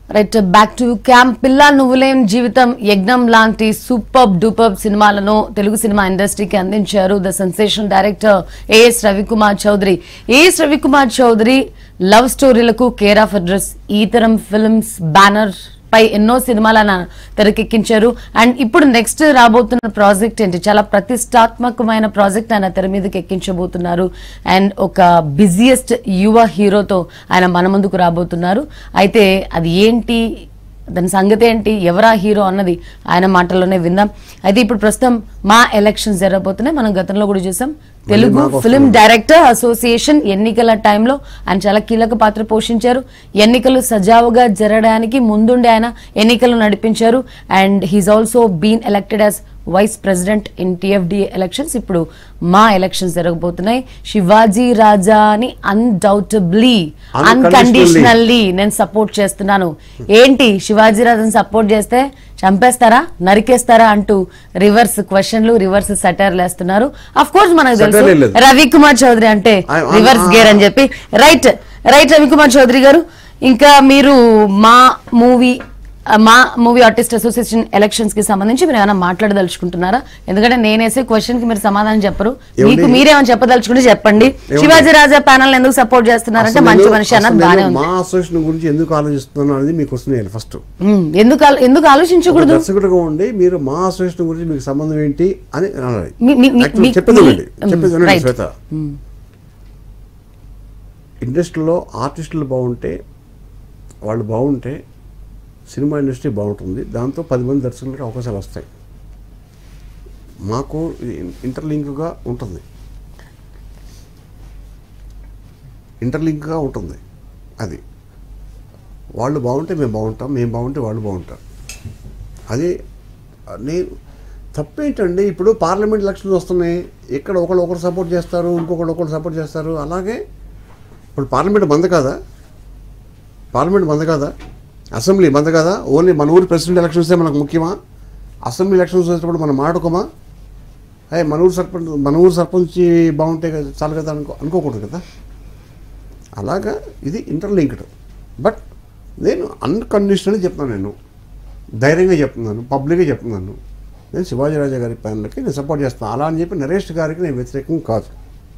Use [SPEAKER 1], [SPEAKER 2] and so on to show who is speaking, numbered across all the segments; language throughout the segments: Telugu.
[SPEAKER 1] రైట్ బ్యాక్ టు క్యాంప్ పిల్ల నువ్వులేం జీవితం యజ్ఞం లాంటి సూపర్ డూపర్ సినిమాలను తెలుగు సినిమా ఇండస్ట్రీకి అందించారు the sensation director as Ravikumar Chowdary A S Ravikumar Chowdary love స్టోరీలకు care of address Ee Tharam films banner పై ఎన్నో సినిమాలను తెరకెక్కించారు అండ్ ఇప్పుడు నెక్స్ట్ రాబోతున్న ప్రాజెక్ట్ ఏంటి చాలా ప్రతిష్టాత్మకమైన ప్రాజెక్ట్ ఆయన తెర మీదకి ఎక్కించబోతున్నారు అండ్ ఒక బిజియెస్ట్ యువ హీరోతో ఆయన మన ముందుకు రాబోతున్నారు అయితే అది ఏంటి దాని సంగతి ఏంటి ఎవరా హీరో అన్నది ఆయన మాటల్లోనే విందాం అయితే ఇప్పుడు ప్రస్తుతం మా ఎలక్షన్స్ జరగబోతున్నాయి మనం గతంలో కూడా చూసాం తెలుగు
[SPEAKER 2] మాకు
[SPEAKER 1] ఫిల్మ్
[SPEAKER 2] వస్తుంది.
[SPEAKER 1] డైరెక్టర్ అసోసియేషన్ ఎన్నికల టైంలో ఆయన చాలా కీలక పాత్ర పోషించారు ఎన్నికలు సజావుగా జరగడానికి ముందుండి ఆయన ఎన్నికలు నడిపించారు and he's also been elected as vice president in TFD elections ఇప్పుడు మా ఎలక్షన్స్ జరగబోతున్నాయి శివాజీ రాజాని అన్డౌటబ్లీ
[SPEAKER 2] Unconditionally.
[SPEAKER 1] అన్కండిషనల్లీ నేను సపోర్ట్ చేస్తున్నాను ఏంటి శివాజీ రాజాని సపోర్ట్ చేస్తే చంపేస్తారా నరికేస్తారా అంటూ రివర్స్ క్వశ్చన్లు రివర్స్ సటైర్లు వేస్తున్నారు అఫ్ కోర్స్ మనకు
[SPEAKER 2] Satire
[SPEAKER 1] తెలుసు
[SPEAKER 2] లేదు.
[SPEAKER 1] రవికుమార్ చౌదరి అంటే
[SPEAKER 2] I- I-
[SPEAKER 1] reverse
[SPEAKER 2] I-
[SPEAKER 1] gear అని చెప్పి రైట్ రైట్ రవికుమార్ చౌదరి గారు ఇంకా మీరు మా మూవీ మా మూవీ ఆర్టిస్ట్ అసోసియేషన్ ఎలక్షన్స్ కి సంబంధించి మీరు ఏమైనా మాట్లాడదలుచుకుంటున్నారా ఎందుకంటే నేనేసే క్వశ్చన్ కి మీరు సమాధానం చెప్పరు
[SPEAKER 2] ఏమండి?
[SPEAKER 1] మీకు మీరేమైనా చెప్పదలుచుకుంటే చెప్పండి
[SPEAKER 2] ఏమండి?
[SPEAKER 1] శివాజీ రాజా ప్యానల్ ఎందుకు సపోర్ట్ చేస్తున్నారంటే
[SPEAKER 2] అసలు
[SPEAKER 1] మంచి
[SPEAKER 2] నేను-
[SPEAKER 1] మనిషి
[SPEAKER 2] అసలు
[SPEAKER 1] అన్నది బానే
[SPEAKER 2] నేను
[SPEAKER 1] ఉంది
[SPEAKER 2] మా అసోసియేషన్ గురించి ఎందుకు ఆలోచిస్తున్నాను అనేది మీకు వస్తుంది ఫస్ట్
[SPEAKER 1] ఉమ్, ఎందుకు ఆలో- ఎందుకు ఆలోచించకూడదు
[SPEAKER 2] దర్శకుడుగా ఉండి మీరు మా అసోసియేషన్ గురించి మీకు సంబంధం ఏంటి అని అనాలి
[SPEAKER 1] మీ- మీ- మీ-
[SPEAKER 2] Actually
[SPEAKER 1] మీ-
[SPEAKER 2] చెప్పేది
[SPEAKER 1] మీ-
[SPEAKER 2] వినండి. చెప్పేది వినండి
[SPEAKER 1] right.
[SPEAKER 2] శ్వేత ఇండస్ట్రీలో ఆర్టిస్టులు బాగుంటే వాళ్ళు బాగుంటే సినిమా ఇండస్ట్రీ బాగుంటుంది దాంతో పది మంది దర్శకులకి అవకాశాలు వస్తాయి మాకు ఇది ఇంటర్లింక్గా ఉంటుంది ఇంటర్లింక్గా ఉంటుంది అది వాళ్ళు బాగుంటే మేము బాగుంటాం మేము బాగుంటే వాళ్ళు బాగుంటారు అది నేను తప్పేంటండి ఇప్పుడు పార్లమెంట్ ఎలక్షన్స్ వస్తున్నాయి ఇక్కడ ఒకళ్ళు ఒకరు సపోర్ట్ చేస్తారు ఇంకొకళ్ళు ఒకరు సపోర్ట్ చేస్తారు అలాగే ఇప్పుడు పార్లమెంట్ బంద్ కాదా పార్లమెంట్ బంద్ కాదా అసెంబ్లీ బంద్ కాదా ఓన్లీ మన ఊరు ప్రెసిడెంట్ ఎలక్షన్సే మనకు ముఖ్యమా అసెంబ్లీ ఎలక్షన్స్ వచ్చేటప్పుడు మనం మాడుకోమా అయ్యే మన ఊరు సర్పంచ్ మన ఊరు సర్పంచ్ బాగుంటే కదా చాలు కదా అనుకో అనుకోకూడదు కదా అలాగా ఇది ఇంటర్లింక్డ్ బట్ నేను అన్కండిషనల్ చెప్తున్నాను నేను ధైర్యంగా చెప్తున్నాను పబ్లిక్గా చెప్తున్నాను నేను శివాజీరాజా గారి ప్యానల్కి నేను సపోర్ట్ చేస్తాను అలా అని చెప్పి నరేష్ గారికి నేను వ్యతిరేకం కాదు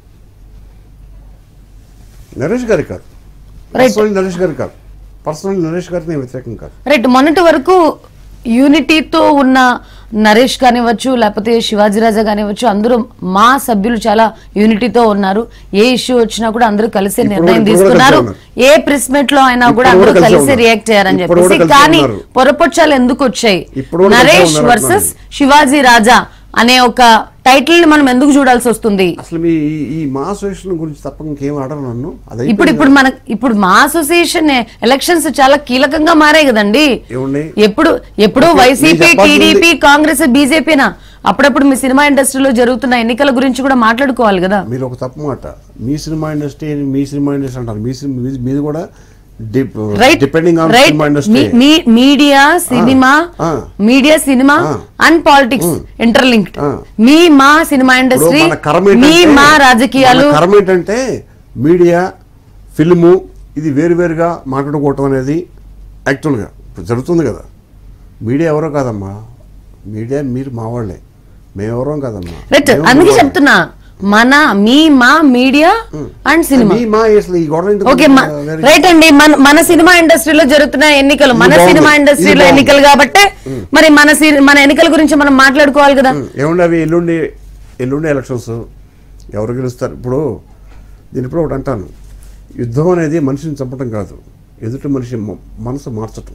[SPEAKER 2] నరేష్ గారికి కాదు
[SPEAKER 1] Right.
[SPEAKER 2] పర్సనల్ నరేష్ గారికి కాదు పర్సనల్ నరేష్ గారికి నేను వ్యతిరేకం కాదు
[SPEAKER 1] రైట్ మొన్నటి వరకు యూనిటీతో ఉన్న నరేష్ కానివ్వచ్చు లేకపోతే శివాజీరాజా కానివ్వచ్చు అందరూ మా సభ్యులు చాలా యూనిటీతో ఉన్నారు ఏ ఇష్యూ వచ్చినా కూడా అందరూ కలిసి
[SPEAKER 2] ఇప్పుడు
[SPEAKER 1] నిర్ణయం
[SPEAKER 2] కూడా- ఇప్పుడు కూడా
[SPEAKER 1] తీసుకున్నారు
[SPEAKER 2] కలిసే
[SPEAKER 1] ఏ ప్రెస్ మీట్ లో అయినా కూడా
[SPEAKER 2] ఇప్పుడు
[SPEAKER 1] అందరూ
[SPEAKER 2] కూడా కలిసే
[SPEAKER 1] కలిసి
[SPEAKER 2] ఉన్నారు.
[SPEAKER 1] రియాక్ట్ చేయారని
[SPEAKER 2] ఇప్పుడు కూడా
[SPEAKER 1] చెప్పేసి
[SPEAKER 2] కలిసే
[SPEAKER 1] కానీ
[SPEAKER 2] ఉన్నారు.
[SPEAKER 1] పొరపక్షాలు ఎందుకు వచ్చాయి
[SPEAKER 2] ఇప్పుడు కూడా కలిసే
[SPEAKER 1] నరేష్
[SPEAKER 2] ఉన్నారు
[SPEAKER 1] వర్సెస్
[SPEAKER 2] అంటున్నాను.
[SPEAKER 1] శివాజీ రాజా అనే ఒక టైటిల్ ని మనం ఎందుకు చూడాల్సి వస్తుంది
[SPEAKER 2] అసలు మీ ఈ- ఈ మా అసోసియేషన్ గురించి తప్ప ఇంకేం అడగను నన్ను అది
[SPEAKER 1] ఇప్పుడు ఇప్పుడు మన ఇప్పుడు మా అసోసియేషన్ ఎలక్షన్స్ చాలా కీలకంగా మారాయి కదండి
[SPEAKER 2] ఏమండి?
[SPEAKER 1] ఎప్పుడు ఎప్పుడు
[SPEAKER 2] ఓకే,
[SPEAKER 1] వైసీపీ
[SPEAKER 2] నేను చెప్పాల్సింది-
[SPEAKER 1] టీడీపీ కాంగ్రెస్ బీజేపీనా అప్పుడప్పుడు మీ సినిమా ఇండస్ట్రీలో జరుగుతున్న ఎన్నికల గురించి కూడా మాట్లాడుకోవాలి కదా
[SPEAKER 2] మీరు ఒక తప్పు మాట మీ సినిమా ఇండస్ట్రీ అని మీ సినిమా ఇండస్ట్రీ అంటారు మీ సినిమా మీది- మీది కూడా
[SPEAKER 1] right
[SPEAKER 2] depending on
[SPEAKER 1] right
[SPEAKER 2] cinema industry
[SPEAKER 1] media cinema
[SPEAKER 2] ఆ.
[SPEAKER 1] మీడియా సినిమా
[SPEAKER 2] ఆ.
[SPEAKER 1] అండ్ పాలిటిక్స్ ఇంటర్లింక్డ్
[SPEAKER 2] ఆ.
[SPEAKER 1] మీ మా సినిమా ఇండస్ట్రీ
[SPEAKER 2] మన కర్మ
[SPEAKER 1] మీ
[SPEAKER 2] ఏంటంటే-
[SPEAKER 1] మా రాజకీయాలు
[SPEAKER 2] మన కర్మ ఏంటంటే మీడియా ఫిల్ము ఇది వేరువేరుగా మాట్లాడుకోవటం అనేది యాక్చువల్గా ఇప్పుడు జరుగుతుంది కదా మీడియా ఎవరో కాదమ్మా మీడియా మీరు మా వాళ్ళే మేమెవరో కాదమ్మా
[SPEAKER 1] రైట్
[SPEAKER 2] మేము
[SPEAKER 1] అందుకే
[SPEAKER 2] మీ వాళ్ళే.
[SPEAKER 1] చెప్తున్నా మన మీ మా మీడియా అండ్ సినిమా
[SPEAKER 2] మీ మా అసలు ఈ గొడవ ఎందుకు
[SPEAKER 1] ఓకే మ-
[SPEAKER 2] వేరే-
[SPEAKER 1] రైట్ అండి మన మన సినిమా ఇండస్ట్రీలో జరుగుతున్న ఎన్నికలు మన
[SPEAKER 2] ఇది బాగుంది.
[SPEAKER 1] సినిమా
[SPEAKER 2] ఇది
[SPEAKER 1] ఇండస్ట్రీలో
[SPEAKER 2] బాగుంది.
[SPEAKER 1] ఎన్నికలు కాబట్టి మరి మన సి- మన ఎన్నికల గురించి మనం మాట్లాడుకోవాలి కదా
[SPEAKER 2] ఏముండి అవి ఎల్లుండి ఎల్లుండి ఎలక్షన్స్ ఎవరు గెలుస్తారు ఇప్పుడు దీని ఇప్పుడు ఒకటి అంటాను యుద్ధం అనేది మనిషిని చంపటం కాదు ఎదుటి మనిషి మ- మనసు మార్చటం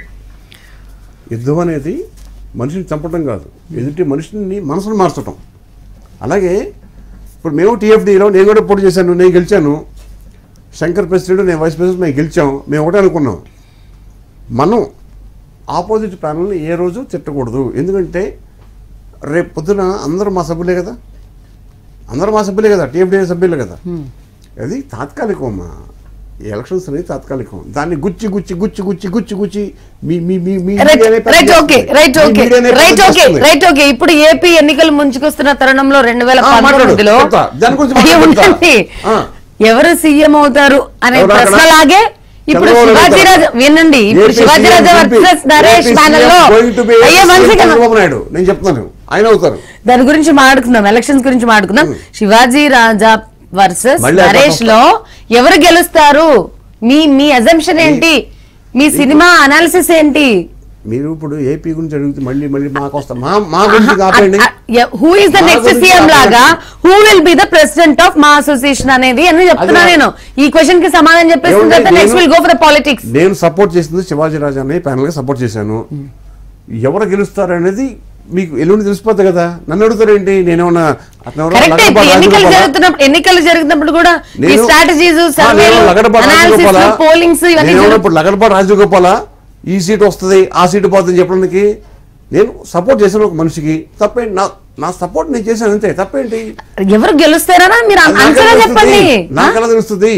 [SPEAKER 2] యుద్ధం అనేది మనిషిని చంపటం కాదు ఎదుటి మనిషిని మనసును మార్చటం అలాగే ఇప్పుడు మేము టీఎఫ్డీలో నేను కూడా పోటీ చేశాను నేను గెలిచాను శంకర్ ప్రెసిడెంట్ నేను వైస్ ప్రెసిడెంట్ మేము గెలిచాం మేము ఒకటే అనుకున్నాం మనం ఆపోజిట్ ప్యానల్ని ఏ రోజు తిట్టకూడదు ఎందుకంటే రేపు పొద్దున అందరూ మా సభ్యులే కదా అందరూ మా సభ్యులే కదా టీఎఫ్డీ సభ్యులే కదా అది తాత్కాలికం అమ్మా ఈ ఎలక్షన్స్ అనేది తాత్కాలికం దాన్ని గుచ్చి గుచ్చి గుచ్చి గుచ్చి గుచ్చి గుచ్చి మీ మీ మీ మీ
[SPEAKER 1] రైట్
[SPEAKER 2] మీడియానే పెద్ద
[SPEAKER 1] రైట్ ఓకే
[SPEAKER 2] చేస్తుంది.
[SPEAKER 1] రైట్
[SPEAKER 2] మీ
[SPEAKER 1] ఓకే
[SPEAKER 2] మీడియానే పెద్ద
[SPEAKER 1] రైట్ ఓకే
[SPEAKER 2] చేస్తుంది.
[SPEAKER 1] రైట్ ఓకే ఇప్పుడు ఏపీ ఎన్నికలు ముంచుకొస్తున్న తరుణంలో రెండు వేల
[SPEAKER 2] ఆ, మాట్లాడు.
[SPEAKER 1] పంతొమ్మిదిలో
[SPEAKER 2] చెప్తా. దాని గురించి
[SPEAKER 1] అయ్యో,
[SPEAKER 2] మాట్లాడతా.
[SPEAKER 1] ఉండండి.
[SPEAKER 2] ఆ.
[SPEAKER 1] ఎవరు సీఎం అవుతారు అనే
[SPEAKER 2] ఎవరు అక్కడ?
[SPEAKER 1] ప్రశ్నలాగే ఇప్పుడు
[SPEAKER 2] చంద్రబాబు నాయుడు
[SPEAKER 1] శివాజీ రాజా వినండి ఇప్పుడు
[SPEAKER 2] APC
[SPEAKER 1] Shivaji Raja
[SPEAKER 2] MP,
[SPEAKER 1] versus Naresh
[SPEAKER 2] APC
[SPEAKER 1] panel లో
[SPEAKER 2] going to be
[SPEAKER 1] అయ్యే
[SPEAKER 2] APC
[SPEAKER 1] మనిషి కదా.
[SPEAKER 2] చంద్రబాబు నాయుడు నేను చెప్తున్నాను ఆయన అవుతారు
[SPEAKER 1] దాని గురించి మాట్లాడుకుందాం ఎలక్షన్స్ గురించి మాట్లాడుకుందాం శివాజీ రాజా వర్సెస్
[SPEAKER 2] మళ్ళీ ఆ
[SPEAKER 1] నరేష్
[SPEAKER 2] పక్క
[SPEAKER 1] లో ఎవరు గెలుస్తారు మీ మీ అజంప్షన్ ఏంటి మీ సినిమా అనాలిసిస్ ఏంటి
[SPEAKER 2] మీరు ఇప్పుడు ఏపీ గురించి అడిగితే మళ్ళీ మళ్ళీ మాకు వస్తాం మా మా గురించి కాపాడండి
[SPEAKER 1] హూ ఇస్ ద
[SPEAKER 2] మా
[SPEAKER 1] నెక్స్ట్
[SPEAKER 2] గురించి
[SPEAKER 1] సీఎం లాగా
[SPEAKER 2] కాపాడండి.
[SPEAKER 1] Who will be the president of మా అసోసియేషన్ అనేది అని చెప్తున్నా
[SPEAKER 2] అదే.
[SPEAKER 1] నేను ఈ క్వశ్చన్ కి సమాధానం చెప్పేసిన
[SPEAKER 2] ఏమండి,
[SPEAKER 1] తర్వాత నెక్స్ట్
[SPEAKER 2] నేను-
[SPEAKER 1] will go for the politics
[SPEAKER 2] నేను సపోర్ట్ చేసింది శివాజీ రాజాని ప్యానల్ గా సపోర్ట్ చేశాను ఎవరు గెలుస్తారు అనేది మీకు ఎల్లుండి తెలిసిపోద్ది కదా నన్ను అడుగుతారేంటి నేనేమన్నా అతను ఎవరో
[SPEAKER 1] కరెక్ట్
[SPEAKER 2] లగడపాటి
[SPEAKER 1] ఎన్నికలు
[SPEAKER 2] రాజగోపాలా?
[SPEAKER 1] జరుగుతున్నప్పుడు ఎన్నికలు జరుగుతున్నప్పుడు కూడా ఈ
[SPEAKER 2] నేను-
[SPEAKER 1] స్ట్రాటజీస్
[SPEAKER 2] ఆ,
[SPEAKER 1] సర్వేలు
[SPEAKER 2] నేను లగడపాటి
[SPEAKER 1] అనాలిసిస్
[SPEAKER 2] రాజగోపాలా?
[SPEAKER 1] పోలింగ్స్ ఇవన్నీ
[SPEAKER 2] నేను
[SPEAKER 1] జరుగు-
[SPEAKER 2] ఇప్పుడు లగడపాటి రాజగోపాల ఈ సీట్ వస్తుంది ఆ సీటు పోతుంది చెప్పడానికి నేను సపోర్ట్ చేశాను ఒక మనిషికి తప్పేంటి నా నా సపోర్ట్ నేను చేశాను అంతే తప్పేంటి
[SPEAKER 1] ఎవరు గెలుస్తారనా మీరు
[SPEAKER 2] అది నాకెలా
[SPEAKER 1] అంచనా చెప్పండి
[SPEAKER 2] తెలుస్తుంది? నాకెలా తెలుస్తుంది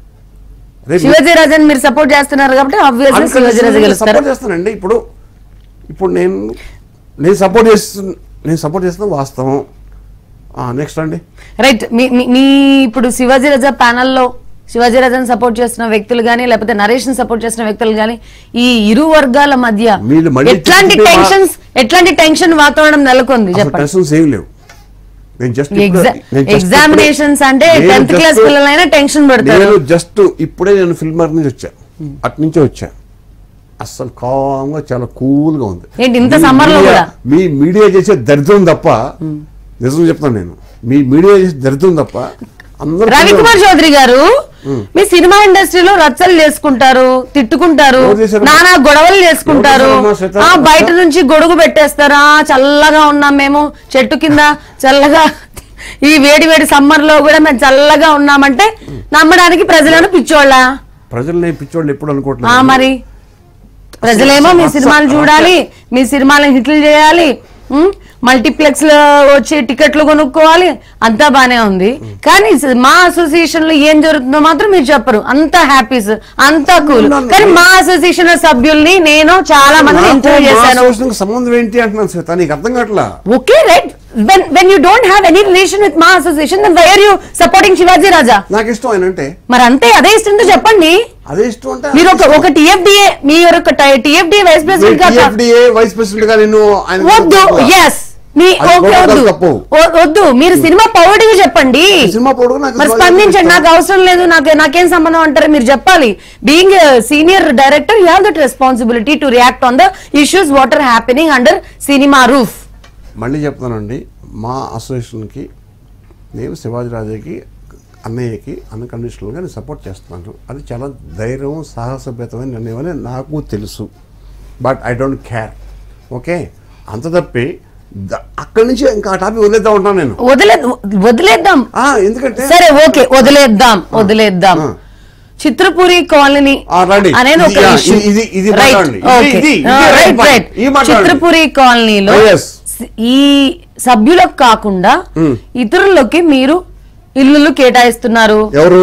[SPEAKER 2] రేపు
[SPEAKER 1] శివాజీ రాజన్ మీరు సపోర్ట్ చేస్తున్నారు కాబట్టి ఆబ్వియస్లీ శివాజీ రాజా గెలుస్తారు
[SPEAKER 2] సపోర్ట్ చేస్తానండి ఇప్పుడు ఇప్పుడు నేను నేను సపోర్ట్ చేస్తు నేను సపోర్ట్ చేస్తున్నా వాస్తవం నెక్స్ట్ అండి
[SPEAKER 1] రైట్ మీ మీ- మీ ఇప్పుడు శివాజీ రాజా ప్యానల్లో శివాజీ రాజాని సపోర్ట్ చేస్తున్న వ్యక్తులు కానీ లేకపోతే నరేష్ ని సపోర్ట్ చేస్తున్న వ్యక్తులు కానీ ఈ ఇరు వర్గాల మధ్య
[SPEAKER 2] వీళ్ళు మళ్ళీ
[SPEAKER 1] ఎట్లాంటి
[SPEAKER 2] తిరిగి మా-
[SPEAKER 1] టెన్షన్స్ ఎట్లాంటి టెన్షన్ వాతావరణం నెలకొంది
[SPEAKER 2] అసలు
[SPEAKER 1] చెప్పండి
[SPEAKER 2] టెన్షన్స్ ఏం లేవు నేను జస్ట్
[SPEAKER 1] ఎగ్జా- ఎగ్జామినేషన్స్ అంటే టెన్త్ క్లాస్ పిల్లలైనా టెన్షన్ పడతారు
[SPEAKER 2] నేను జస్ట్ ఇప్పుడే నేను ఫిల్మర్ నుంచి వచ్చా అటు నుంచే వచ్చా అస్సలు కామ్గా చాలా కూల్ గా ఉంది
[SPEAKER 1] ఏంటి ఇంత
[SPEAKER 2] మీ
[SPEAKER 1] summer లో
[SPEAKER 2] మీడియా-
[SPEAKER 1] కూడా?
[SPEAKER 2] మీ మీడియా చేసే దరిద్రం తప్ప నిజం చెప్తాను నేను మీ మీడియా చేసే దరిద్రం తప్ప అందరూ
[SPEAKER 1] రవికుమార్ చౌదరి గారు మీ సినిమా ఇండస్ట్రీలో రచ్చలు చేసుకుంటారు తిట్టుకుంటారు
[SPEAKER 2] ఎవరు చేశారు?
[SPEAKER 1] నానా గొడవలు చేసుకుంటారు
[SPEAKER 2] ఎవరు చేశారమ్మా శ్వేత?
[SPEAKER 1] ఆ బయట నుంచి గొడుగు పెట్టేస్తారా చల్లగా ఉన్నాం మేము చెట్టు కింద చల్లగా ఈ వేడి వేడి సమ్మర్ లో కూడా మేము చల్లగా ఉన్నామంటే నమ్మడానికి ప్రజలను పిచ్చోళ్ళ
[SPEAKER 2] ప్రజలు నేను పిచ్చోళ్ళు ఎప్పుడు
[SPEAKER 1] ఆ
[SPEAKER 2] అనుకోవట్లేదు
[SPEAKER 1] మరి ప్రజలేమో మీ సినిమాలు చూడాలి మీ సినిమాలను హిట్లు చేయాలి మల్టీప్లెక్స్ లో వచ్చే టికెట్లు కొనుక్కోవాలి అంతా బానే ఉంది కానీ స- మా అసోసియేషన్ లో ఏం జరుగుతుందో మాత్రం మీరు చెప్పరు అంత హ్యాపీస్ అంతా కూల్ కానీ మా అసోసియేషన్ సభ్యుల్ని నేను చాలా మంది
[SPEAKER 2] నాకు
[SPEAKER 1] ఇంటర్వ్యూ
[SPEAKER 2] మా
[SPEAKER 1] చేశాను
[SPEAKER 2] అసోసియేషన్కి సంబంధం ఏంటి అంటున్నాను శ్వేత నీకు అర్థం కావట్లా
[SPEAKER 1] okay right when when you don't have any relation with మా association then why are you supporting Shivaji Raja
[SPEAKER 2] నాకు ఇష్టం ఆయన అంటే
[SPEAKER 1] మరి అంతే అదే ఇస్తుందో చెప్పండి
[SPEAKER 2] అదే ఇష్టం అంటే
[SPEAKER 1] మీరు ఒక ఒక టిఎఫ్డిఏ మీరు ఒక టిఎఫ్డిఏ వైస్ ప్రెసిడెంట్ గా
[SPEAKER 2] TFDA వైస్ ప్రెసిడెంట్ గా నేను ఆయన
[SPEAKER 1] వద్దు ఎస్ మీ
[SPEAKER 2] అది
[SPEAKER 1] ఓకే
[SPEAKER 2] కూడా
[SPEAKER 1] వద్దు
[SPEAKER 2] తప్పు.
[SPEAKER 1] వ- వద్దు మీరు సినిమా పౌరుడిగా చెప్పండి
[SPEAKER 2] సినిమా పొడుగు నాకు
[SPEAKER 1] మరి
[SPEAKER 2] శివాజీ
[SPEAKER 1] స్పందించండి
[SPEAKER 2] ఇష్టం.
[SPEAKER 1] నాకు అవసరం లేదు నాకు నాకేం సంబంధం అంటారు మీరు చెప్పాలి being senior director you have that responsibility to react on the issues what are happening under cinema roof
[SPEAKER 2] మళ్ళీ చెప్తానండి మా అసోసియేషన్కి నేను శివాజీ రాజాకి అన్నయ్యకి అన్కండిషనల్గా నేను సపోర్ట్ చేస్తున్నాను అది చాలా ధైర్యం సాహసభరితమైన నిర్ణయం అని నాకు తెలుసు but I don't care okay అంత తప్పి ద- అక్కడి నుంచి ఇంకా ఆ టాపిక్ వదిలేద్దాం ఉంటాను నేను
[SPEAKER 1] వదిలే వదిలేద్దాం
[SPEAKER 2] ఆ, ఎందుకంటే
[SPEAKER 1] సరే ఓకే వదిలేద్దాం వదిలేద్దాం
[SPEAKER 2] ఆ.
[SPEAKER 1] చిత్రపురి కాలనీ
[SPEAKER 2] ఆ, రండి.
[SPEAKER 1] అనేది ఒక
[SPEAKER 2] ఇది- ఆ,
[SPEAKER 1] issue.
[SPEAKER 2] ఇది- ఇది
[SPEAKER 1] Right.
[SPEAKER 2] మాట్లాడండి. ఇది-
[SPEAKER 1] Okay.
[SPEAKER 2] ఇది- ఇది
[SPEAKER 1] ఆ,
[SPEAKER 2] right
[SPEAKER 1] right,
[SPEAKER 2] point.
[SPEAKER 1] right.
[SPEAKER 2] ఇది మాట్లాడండి.
[SPEAKER 1] చిత్రపురి కాలనీలో
[SPEAKER 2] Yes.
[SPEAKER 1] ఈ సభ్యులకు కాకుండా
[SPEAKER 2] Hmm.
[SPEAKER 1] ఇతరులకి మీరు ఇల్లులు కేటాయిస్తున్నారు
[SPEAKER 2] ఎవరు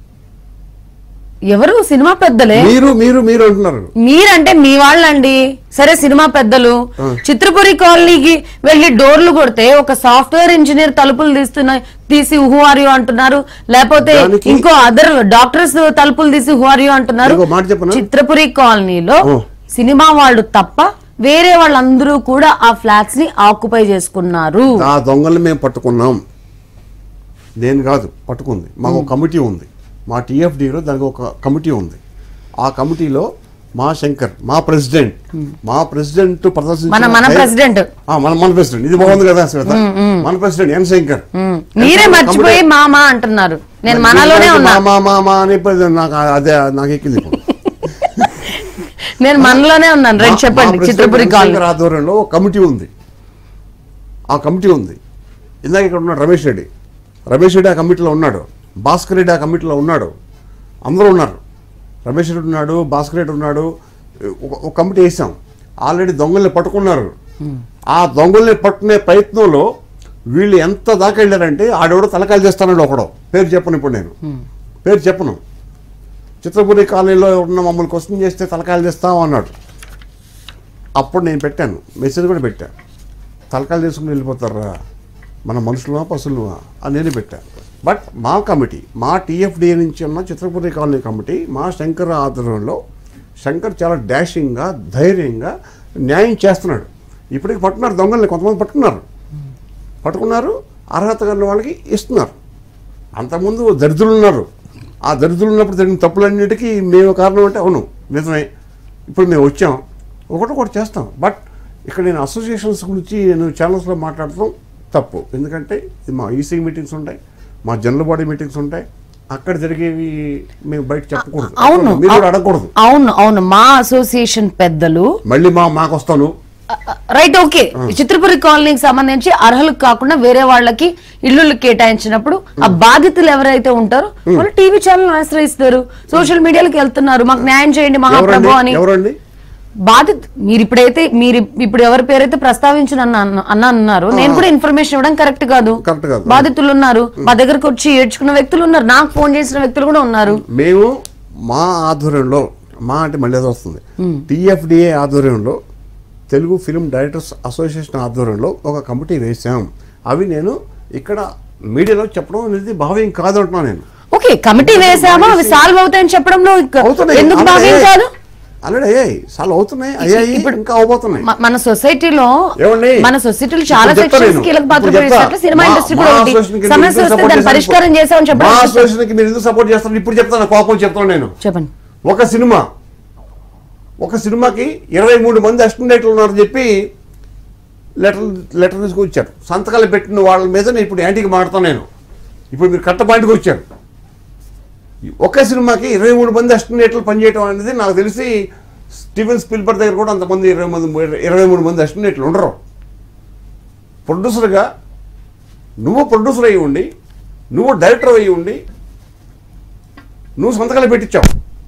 [SPEAKER 1] ఎవరు సినిమా పెద్దలే
[SPEAKER 2] మీరు మీరు మీరు అంటున్నారు
[SPEAKER 1] మీరంటే మీ వాళ్ళండి సరే సినిమా పెద్దలు
[SPEAKER 2] ఆ.
[SPEAKER 1] చిత్రపురి కాలనీకి వెళ్ళి డోర్లు కొడితే ఒక సాఫ్ట్వేర్ ఇంజనీర్ తలుపులు తీస్తున్నాయి తీసి హువారియో అంటున్నారు లేకపోతే
[SPEAKER 2] దానికి-
[SPEAKER 1] ఇంకో అదర్ డాక్టర్స్ తలుపులు తీసి హువారియో అంటున్నారు
[SPEAKER 2] ఇంకో మాట చెప్పనా?
[SPEAKER 1] చిత్రపురి కాలనీలో
[SPEAKER 2] ఓ.
[SPEAKER 1] సినిమా వాళ్ళు తప్ప వేరే వాళ్ళందరూ కూడా ఆ ఫ్లాట్స్ ని ఆక్యుపై చేసుకున్నారు
[SPEAKER 2] ఆ దొంగల్ని మేము పట్టుకున్నాం నేను కాదు పట్టుకుంది మాకు ఒక కమిటీ ఉంది మా టీఎఫ్డీలో దానికి ఒక కమిటీ ఉంది ఆ కమిటీలో మా శంకర్ మా ప్రెసిడెంట్ మా ప్రెసిడెంట్ ప్రదర్శించిన
[SPEAKER 1] మన మన
[SPEAKER 2] ధైర్యం-
[SPEAKER 1] ప్రెసిడెంట్
[SPEAKER 2] ఆ, మన మన ప్రెసిడెంట్ ఇది బాగుంది కదా శ్వేత మన ప్రెసిడెంట్ ఎన్ శంకర్
[SPEAKER 1] మీరే
[SPEAKER 2] కమిటీ-
[SPEAKER 1] మర్చిపోయి మామా అంటున్నారు నేను మనలోనే
[SPEAKER 2] మా-
[SPEAKER 1] ఉన్నా
[SPEAKER 2] మా మా మా అని ఇప్పుడు నాకు అదే నాకు ఎక్కింది ఇప్పుడు.
[SPEAKER 1] నేను మనలోనే ఉన్నాను రండి
[SPEAKER 2] మా-
[SPEAKER 1] చెప్పండి
[SPEAKER 2] మా ప్రెసిడెంట్
[SPEAKER 1] చిత్రపురి
[SPEAKER 2] ఎన్
[SPEAKER 1] కాలనీ
[SPEAKER 2] శంకర్ ఆధ్వర్యంలో ఒక కమిటీ ఉంది ఆ కమిటీ ఉంది ఇందాక ఇక్కడ ఉన్నాడు రమేష్ రెడ్డి రమేష్ రెడ్డి ఆ కమిటీలో ఉన్నాడు భాస్కర్ రెడ్డి ఆ కమిటీలో ఉన్నాడు అందరూ ఉన్నారు రమేష్ రెడ్డి ఉన్నాడు భాస్కర్ రెడ్డి ఉన్నాడు ఒక ఒక కమిటీ వేసాం ఆల్రెడీ దొంగల్ని పట్టుకున్నారు ఆ దొంగల్ని పట్టుకునే ప్రయత్నంలో వీళ్ళు ఎంత దాకా వెళ్ళారంటే ఆడెవడో తలకాయలు చేస్తానని ఒకడో పేరు చెప్పను ఇప్పుడు నేను పేరు చెప్పను చిత్రపురి కాలనీలో ఉన్న మమ్మల్ని క్వశ్చన్ చేస్తే తలకాయలు చేస్తాం అన్నాడు అప్పుడు నేను పెట్టాను మెసేజ్ కూడా పెట్టాను తలకాయలు చేసుకుని వెళ్ళిపోతారా మన మనుషులమా పశువులమా అని నేనే పెట్టాను బట్ మా కమిటీ మా టీఎఫ్డిఏ నుంచి ఉన్న చిత్రపురి కాలనీ కమిటీ మా శంకర్ ఆధ్వర్యంలో శంకర్ చాలా డాషింగ్గా ధైర్యంగా న్యాయం చేస్తున్నాడు ఇప్పటికి పట్టున్నారు దొంగల్ని కొంతమంది పట్టుకున్నారు పట్టుకున్నారు అర్హత కలిగిన వాళ్ళకి ఇస్తున్నారు అంతకుముందు దరిద్రులు ఉన్నారు ఆ దరిద్రులు ఉన్నప్పుడు జరిగిన తప్పులన్నిటికీ మేము కారణం అంటే అవును నిజమే ఇప్పుడు మేము వచ్చాం ఒకటి ఒకటి చేస్తాం బట్ ఇక్కడ నేను అసోసియేషన్స్ గురించి నేను ఛానల్స్లో మాట్లాడటం తప్పు ఎందుకంటే ఇది మా ఈసీ మీటింగ్స్ ఉంటాయి మా జనరల్ బాడీ మీటింగ్స్ ఉంటాయి అక్కడ జరిగేవి మేము బయట చెప్పకూడదు
[SPEAKER 1] అవును
[SPEAKER 2] మీరు కూడా అడగకూడదు
[SPEAKER 1] అవును అవును మా అసోసియేషన్ పెద్దలు
[SPEAKER 2] మళ్ళీ మా మాకు వస్తాను
[SPEAKER 1] రైట్ ఓకే చిత్రపురి కాలనీకి సంబంధించి అర్హులకు కాకుండా వేరే వాళ్ళకి ఇల్లులు కేటాయించినప్పుడు ఆ బాధితులు ఎవరైతే ఉంటారో వాళ్ళు టీవీ ఛానల్ ఆశ్రయిస్తారు సోషల్ మీడియాలకు వెళ్తున్నారు మాకు న్యాయం చేయండి
[SPEAKER 2] ఎవరండి
[SPEAKER 1] మహాప్రభు అని
[SPEAKER 2] ఎవరండి
[SPEAKER 1] బాధిత మీరు ఇప్పుడైతే మీరు ఇప్పుడు ఎవరి పేరైతే ప్రస్తావించిన అన్న అన్న అన్నారు నేను కూడా ఇన్ఫర్మేషన్ ఇవ్వడం కరెక్ట్ కాదు
[SPEAKER 2] కరెక్ట్ కాదు.
[SPEAKER 1] బాధితులు ఉన్నారు మా దగ్గరకు వచ్చి ఏడ్చుకున్న వ్యక్తులు ఉన్నారు నాకు ఫోన్ చేసిన వ్యక్తులు కూడా ఉన్నారు
[SPEAKER 2] మేము మా ఆధ్వర్యంలో మా అంటే మళ్ళీ అది వస్తుంది టిఎఫ్డిఏ ఆధ్వర్యంలో తెలుగు ఫిల్మ్ డైరెక్టర్స్ అసోసియేషన్ ఆధ్వర్యంలో ఒక కమిటీ వేశాం అవి నేను ఇక్కడ మీడియాలో చెప్పడం అనేది భావ్యం కాదు అంటున్నాను నేను
[SPEAKER 1] ఓకే కమిటీ వేసామా అవి సాల్వ్ అవుతాయని చెప్పడంలో ఇక-
[SPEAKER 2] అవుతున్నాయి
[SPEAKER 1] ఎందుకు భావ్యం కాదు
[SPEAKER 2] ఆల్రెడీ అయ్యాయి చాలా అవుతున్నాయి అయ్యాయి
[SPEAKER 1] ఇప్పుడు-
[SPEAKER 2] ఇంకా అవబోతున్నాయి
[SPEAKER 1] మ- మన సొసైటీలో
[SPEAKER 2] ఏమండి?
[SPEAKER 1] మన సొసైటీలో చాలా
[SPEAKER 2] ఇప్పుడు చెప్తా
[SPEAKER 1] సెక్షన్స్
[SPEAKER 2] నేను.
[SPEAKER 1] కీలక పాత్ర
[SPEAKER 2] ఇప్పుడు చెప్తా.
[SPEAKER 1] పోషిస్తున్నట్లు సినిమా
[SPEAKER 2] మా-
[SPEAKER 1] ఇండస్ట్రీ
[SPEAKER 2] మా
[SPEAKER 1] కూడా ఒకటి
[SPEAKER 2] అసోసియేషన్కి మీరు
[SPEAKER 1] సమస్య
[SPEAKER 2] ఎందుకు
[SPEAKER 1] వస్తే
[SPEAKER 2] సపోర్ట్
[SPEAKER 1] దాన్ని
[SPEAKER 2] చేస్తారు?
[SPEAKER 1] పరిష్కారం చేసామని
[SPEAKER 2] మా
[SPEAKER 1] చెప్పడం
[SPEAKER 2] అసోసియేషన్కి మీరు ఎందుకు సపోర్ట్ చేస్తారు ఇప్పుడు చెప్తాను కోపం చెప్తాను నేను
[SPEAKER 1] చెప్పండి
[SPEAKER 2] ఒక సినిమా ఒక సినిమాకి ఇరవై మూడు మంది అసిస్టెంట్లు ఉన్నారని చెప్పి లెటర్ లెటర్ తీసుకొచ్చారు సంతకాలు పెట్టిన వాళ్ళ మీద నేను ఇప్పుడు యాంటీకి మాడతాను నేను ఇప్పుడు మీరు కట్ట పాయింట్కి వచ్చారు ఒకే సినిమాకి ఇరవై మూడు మంది అసిస్టెంట్లు పనిచేయడం అనేది నాకు తెలిసి స్టీవెన్ స్పిల్బర్ దగ్గర కూడా అంతమంది ఇరవై మంది ఇరవై మూడు మంది అసిస్టెంట్లు ఉండరు ప్రొడ్యూసర్గా నువ్వు ప్రొడ్యూసర్ అయ్యి ఉండి నువ్వు డైరెక్టర్ అయ్యి ఉండి నువ్వు సంతకాలు పెట్టించావు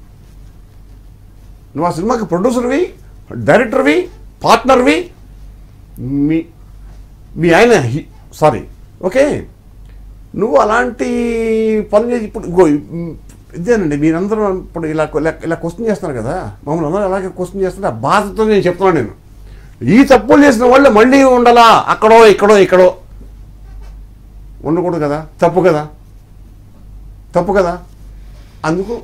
[SPEAKER 2] నువ్వు ఆ సినిమాకి ప్రొడ్యూసర్వి డైరెక్టర్వి పార్ట్నర్వి మీ మీ ఆయన సారీ ఓకే నువ్వు అలాంటి పనులు చేసి ఇప్పుడు ఇగో, మ్, ఇదేనండి మీరందరూ ఇప్పుడు ఇలా ఇలా- ఇలా క్వశ్చన్ చేస్తున్నారు కదా మమ్మల్ని అందరూ అలాగే క్వశ్చన్ చేస్తుంటే ఆ బాధతో నేను చెప్తున్నాను నేను ఈ తప్పులు చేసిన వాళ్ళు మళ్ళీ ఉండాలా అక్కడో ఇక్కడో ఇక్కడో ఉండకూడదు కదా తప్పు కదా తప్పు కదా అందుకు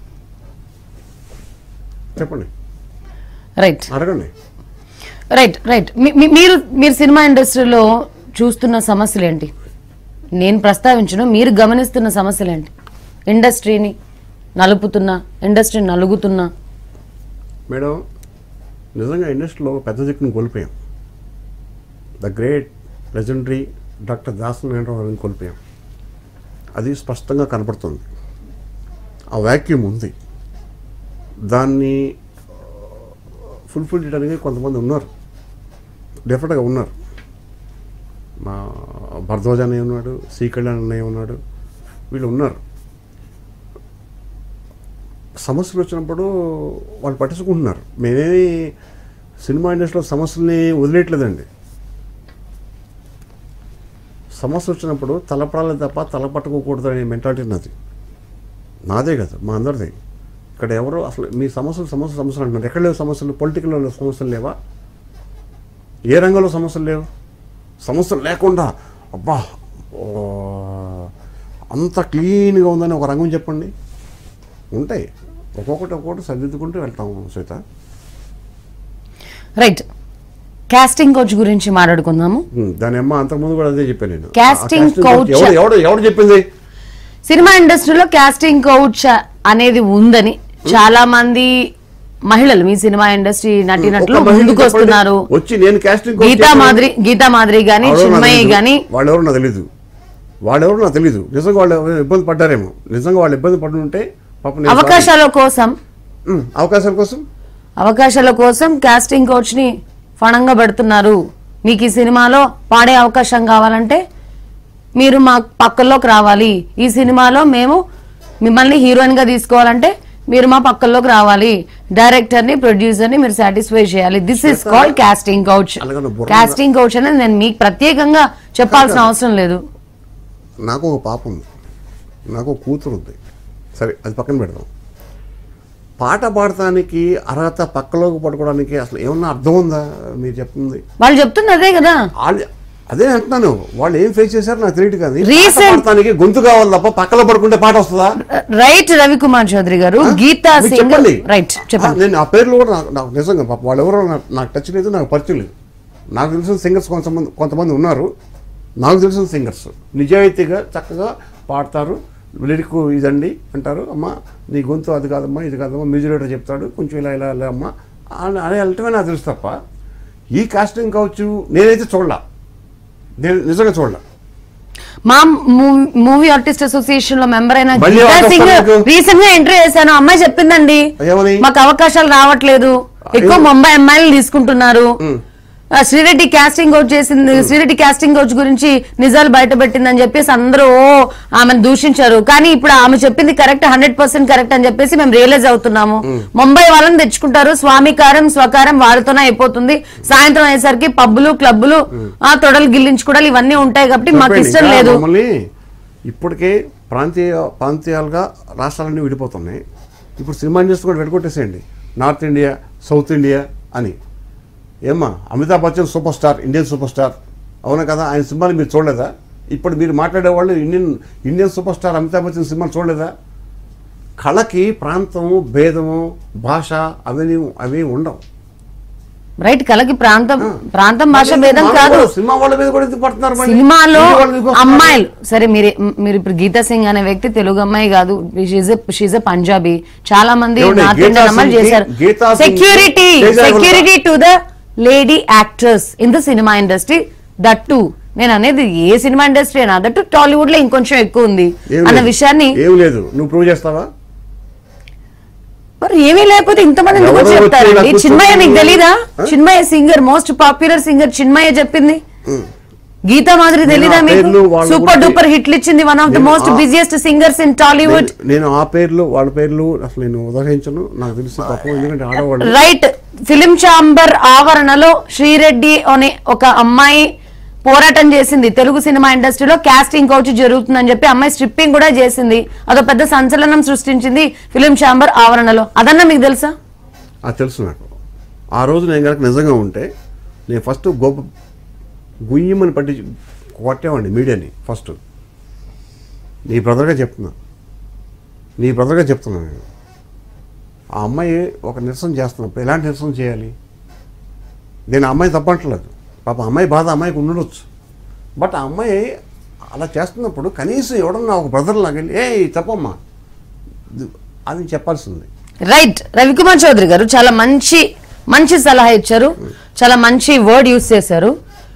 [SPEAKER 2] చెప్పండి
[SPEAKER 1] రైట్
[SPEAKER 2] అడగండి
[SPEAKER 1] రైట్ రైట్ మీ- మీ- మీరు మీరు సినిమా ఇండస్ట్రీలో చూస్తున్న సమస్యలు ఏంటి నేను ప్రస్తావించను మీరు గమనిస్తున్న సమస్యలు ఏంటి ఇండస్ట్రీని నలుపుతున్నా ఇండస్ట్రీని నలుగుతున్నా
[SPEAKER 2] మేడం నిజంగా ఇండస్ట్రీలో పెద్ద దిక్కును కోల్పోయాం the great legendary doctor Dasan గారిని కోల్పోయాం అది స్పష్టంగా కనపడుతుంది ఆ వాక్యూమ్ ఉంది దాన్ని ఫుల్ఫిల్ చేయడానికి కొంతమంది ఉన్నారు డెఫినెట్గా ఉన్నారు మా భరద్వాజ్ అన్నయ్య ఉన్నాడు సి కళ్యాణ్ అన్నయ్య ఉన్నాడు వీళ్ళు ఉన్నారు సమస్యలు వచ్చినప్పుడు వాళ్ళు పట్టించుకుంటున్నారు మేమేమి సినిమా ఇండస్ట్రీలో సమస్యల్ని వదిలేయట్లేదండి సమస్య వచ్చినప్పుడు తలపడాలి తప్ప తల పట్టుకోకూడదు అనే మెంటాలిటీ నాది నాదే కదా మా అందరిది ఇక్కడ ఎవరు అసలు మీ సమస్యలు సమస్య సమస్యలు అంటున్నారు ఎక్కడ లేవు సమస్యలు పొలిటికల్లో సమస్యలు లేవా ఏ రంగంలో సమస్యలు లేవు సమస్యలు లేకుండా అబ్బా ఓ, అంత క్లీన్గా ఉందని ఒక రంగం చెప్పండి ఉంటాయి ఒక్కొక్కటి ఒక్కొక్కటి సరిదిద్దుకుంటూ వెళ్తాం సీత
[SPEAKER 1] రైట్ కాస్టింగ్ కోచ్ గురించి మాట్లాడుకుందాము
[SPEAKER 2] ఉమ్, దాని అమ్మ అంతకుముందు కూడా అదే చెప్పాను నేను
[SPEAKER 1] Casting
[SPEAKER 2] ఆ casting
[SPEAKER 1] coach.
[SPEAKER 2] ఎవడు ఎవడు ఎవడు చెప్పింది
[SPEAKER 1] సినిమా ఇండస్ట్రీలో కాస్టింగ్ కోచ్ అనేది ఉందని చాలా మంది మహిళలు మీ సినిమా ఇండస్ట్రీ నటినట్లు
[SPEAKER 2] ఒక్క మహిళ
[SPEAKER 1] ముందుకు
[SPEAKER 2] చెప్పండి.
[SPEAKER 1] వస్తున్నారు
[SPEAKER 2] వచ్చి నేను కాస్టింగ్
[SPEAKER 1] గీతా మాదిరి గీతా మాదిరి గాని చిన్మయి గాని
[SPEAKER 2] వాళ్ళెవరు నాకు తెలీదు వాళ్ళెవరు నాకు తెలీదు నిజంగా వాళ్ళు ఎవరైనా ఇబ్బంది పడ్డారేమో నిజంగా వాళ్ళు ఇబ్బంది పడి ఉంటే పాపం నేను
[SPEAKER 1] అవకాశాల కోసం
[SPEAKER 2] sorry. ఉమ్, అవకాశాల కోసం
[SPEAKER 1] అవకాశాల కోసం కాస్టింగ్ కోచ్ ని ఫణంగా పెడుతున్నారు మీకు ఈ సినిమాలో పాడే అవకాశం కావాలంటే మీరు మా పక్కల్లోకి రావాలి ఈ సినిమాలో మేము మిమ్మల్ని హీరోయిన్ గా తీసుకోవాలంటే మీరు మా పక్కల్లోకి రావాలి డైరెక్టర్ ని ప్రొడ్యూసర్ ని మీరు సాటిస్ఫై చేయాలి this is called casting couch
[SPEAKER 2] అలాగని బుర్ర-
[SPEAKER 1] కాస్టింగ్ కౌచ్ అనేది నేను మీకు ప్రత్యేకంగా చెప్పాల్సిన అవసరం లేదు
[SPEAKER 2] నాకు ఒక పాప ఉంది నాకు ఒక కూతురు ఉంది సరే అది పక్కన పెడదాం పాట పాడటానికి అర్హత పక్కలోకి పడుకోవడానికి అసలు ఏమన్నా అర్థం ఉందా మీరు చెప్తుంది
[SPEAKER 1] వాళ్ళు చెప్తుంది అదే కదా
[SPEAKER 2] వాళ్ళు అదే అంటున్నాను వాళ్ళు ఏం ఫేస్ చేశారో నాకు తెలియదు కానీ
[SPEAKER 1] Recent-
[SPEAKER 2] పాట పాడటానికి గొంతు కావాలి తప్ప పక్కలో పడుకుంటే పాట వస్తుందా
[SPEAKER 1] రైట్ రవికుమార్ చౌదరి గారు గీతా
[SPEAKER 2] మీరు
[SPEAKER 1] సింగ్
[SPEAKER 2] చెప్పండి
[SPEAKER 1] రైట్ చెప్పండి
[SPEAKER 2] ఆ, నేను ఆ పేర్లు కూడా నాకు నాకు నిజంగా పాప వాళ్ళు ఎవరో నాకు నాకు టచ్ లేదు నాకు పరిచయం లేదు నాకు తెలిసిన సింగర్స్ కొంతమంది కొంతమంది ఉన్నారు నాకు తెలిసిన సింగర్స్ నిజాయితీగా చక్కగా పాడతారు లిరిక్ ఇదండి అంటారు అమ్మ నీ గొంతు అది కాదమ్మా ఇది కాదమ్మా మ్యూజిలేటర్ చెప్తాడు కొంచెం ఇలా ఇలా ఇలా అమ్మా అని అని వెళ్ళటమే నాకు తెలుసు తప్ప ఈ కాస్టింగ్ కావచ్చు నేనైతే చూడలా నేను నిజంగా చూడలా
[SPEAKER 1] మా మూవీ ఆర్టిస్ట్ అసోసియేషన్ లో మెంబర్ అయిన
[SPEAKER 2] మళ్ళీ
[SPEAKER 1] గీతా
[SPEAKER 2] అవకాశం
[SPEAKER 1] సింగ్
[SPEAKER 2] మీకు?
[SPEAKER 1] రీసెంట్ గా ఎంట్రీ చేశాను అమ్మాయి చెప్పిందండి
[SPEAKER 2] ఏమని?
[SPEAKER 1] మాకు అవకాశాలు రావట్లేదు ఎక్కువ ముంబై అమ్మాయిలు తీసుకుంటున్నారు ఆ, శ్రీరెడ్డి కాస్టింగ్ కోచ్ చేసింది శ్రీరెడ్డి కాస్టింగ్ కోచ్ గురించి నిజాలు బయట పెట్టిందని చెప్పేసి అందరూ ఓ ఆమెను దూషించారు కానీ ఇప్పుడు ఆమె చెప్పింది కరెక్ట్ హండ్రెడ్ పర్సెంట్ కరెక్ట్ అని చెప్పేసి మేము రియలైజ్ అవుతున్నాము ముంబై వాళ్ళని తెచ్చుకుంటారు స్వామికారం స్వకారం వారితోనే అయిపోతుంది సాయంత్రం అయ్యేసరికి పబ్బులు క్లబ్బులు ఆ తొడలు గిల్లించుకోవడాలు ఇవన్నీ ఉంటాయి కాబట్టి మాకు
[SPEAKER 2] చెప్పండి,
[SPEAKER 1] ఇష్టం
[SPEAKER 2] ఇంకా
[SPEAKER 1] లేదు
[SPEAKER 2] మమ్మల్ని ఇప్పటికే ప్రాంతీయ ప్రాంతీయాలుగా రాష్ట్రాలన్నీ విడిపోతున్నాయి ఇప్పుడు సినిమా ఇండస్ట్రీ కూడా విడగొట్టేసేయండి నార్త్ ఇండియా సౌత్ ఇండియా అని ఏమ్మా Amitabh Bachchan super star Indian super star అవునా కదా ఆయన సినిమాలు మీరు చూడలేదా ఇప్పుడు మీరు మాట్లాడే వాళ్ళు Indian Indian super star Amitabh Bachchan సినిమాలు చూడలేదా కళకి ప్రాంతము భేదము భాష అవన్నీ అవి ఉండవు
[SPEAKER 1] రైట్ కలకి ప్రాంతం ప్రాంతం భాష భేదం
[SPEAKER 2] మన
[SPEAKER 1] కాదు
[SPEAKER 2] వాళ్ళు సినిమా వాళ్ళ మీద కూడా ఎందుకు పడుతున్నారు మరి?
[SPEAKER 1] సినిమాలో
[SPEAKER 2] ఇంటి వాళ్ళ మీదకి వస్తున్నారు.
[SPEAKER 1] అమ్మాయిలు సరే మీరు మీరు ఇప్పుడు గీతా సింగ్ అనే వ్యక్తి తెలుగు అమ్మాయి కాదు షీజ్ పంజాబీ చాలా మంది
[SPEAKER 2] ఏమండి,
[SPEAKER 1] నార్త్
[SPEAKER 2] గీతా
[SPEAKER 1] ఇండియన్ అమ్మాయిలు
[SPEAKER 2] సింగ్కి-
[SPEAKER 1] చేశారు
[SPEAKER 2] గీతా సింగ్కి
[SPEAKER 1] సెక్యూరిటీ
[SPEAKER 2] తేజ ఎవరు?
[SPEAKER 1] Security to the lady actors in the cinema industry that to నేను అనేది ఏ సినిమా ఇండస్ట్రీ అయినా దట్ టాలీవుడ్ లో ఇంకొంచెం ఎక్కువ ఉంది
[SPEAKER 2] ఏం
[SPEAKER 1] అన్న
[SPEAKER 2] లేదు.
[SPEAKER 1] విషయాన్ని
[SPEAKER 2] ఏం లేదు నువ్వు ప్రూవ్ చేస్తావా
[SPEAKER 1] మరి ఏమీ లేకపోతే ఇంతమంది ఎందుకు
[SPEAKER 2] ఎవరో
[SPEAKER 1] వచ్చి
[SPEAKER 2] వచ్చి ఇలా
[SPEAKER 1] చెప్తారండి
[SPEAKER 2] కూర్చొని
[SPEAKER 1] చిన్మయ్య మీకు తెలీదా
[SPEAKER 2] ఆ?
[SPEAKER 1] Chinmayi singer most popular singer Chinmayi చెప్పింది గీతా మాదిరి
[SPEAKER 2] నేను
[SPEAKER 1] తెలీదా
[SPEAKER 2] ఆ
[SPEAKER 1] మీకు
[SPEAKER 2] పేర్లు వాళ్ళ
[SPEAKER 1] సూపర్
[SPEAKER 2] గురించి-
[SPEAKER 1] డూపర్ హిట్లు ఇచ్చింది వన్ ఆఫ్ ద
[SPEAKER 2] నేను
[SPEAKER 1] మోస్ట్
[SPEAKER 2] ఆ-
[SPEAKER 1] బిజియెస్ట్ సింగర్స్ ఇన్ టాలీవుడ్
[SPEAKER 2] నేను- నేను ఆ పేర్లు వాళ్ళ పేర్లు అసలు నేను ఉదహించను నాకు తెలిసి తప్ప ఎందుకంటే ఆడవాళ్ళు
[SPEAKER 1] రైట్ ఫిలిం ఛాంబర్ ఆవరణలో శ్రీరెడ్డి అనే ఒక అమ్మాయి పోరాటం చేసింది తెలుగు సినిమా ఇండస్ట్రీలో కాస్టింగ్ కౌచ్ జరుగుతుందని చెప్పి అమ్మాయి స్ట్రిప్పింగ్ కూడా చేసింది అదో పెద్ద సంచలనం సృష్టించింది ఫిలిం ఛాంబర్ ఆవరణలో అదన్నా మీకు తెలుసా
[SPEAKER 2] అది తెలుసు నాకు ఆ రోజు నేను కనుక నిజంగా ఉంటే నేను ఫస్ట్ గొప్ప గుయ్యమని పట్టి కొట్టేవాడిని మీడియాని ఫస్ట్ నీ బ్రదర్గా చెప్తున్నా నీ బ్రదర్గా చెప్తున్నా నేను ఆ అమ్మాయి ఒక నిరసన చేస్తున్నప్పుడు ఎలాంటి నిరసన చేయాలి నేను ఆ అమ్మాయి తప్పట్లేదు పాప అమ్మాయి బాధ అమ్మాయికి ఉండొచ్చు బట్ ఆ అమ్మాయి అలా చేస్తున్నప్పుడు కనీసం ఎవడన్నా ఒక బ్రదర్ లాగెళ్ళి ఏ తప్పమ్మా ఇది- అది చెప్పాల్సింది
[SPEAKER 1] రైట్ రవికుమార్ చౌదరి గారు చాలా మంచి మంచి సలహా ఇచ్చారు చాలా మంచి వర్డ్ యూస్ చేశారు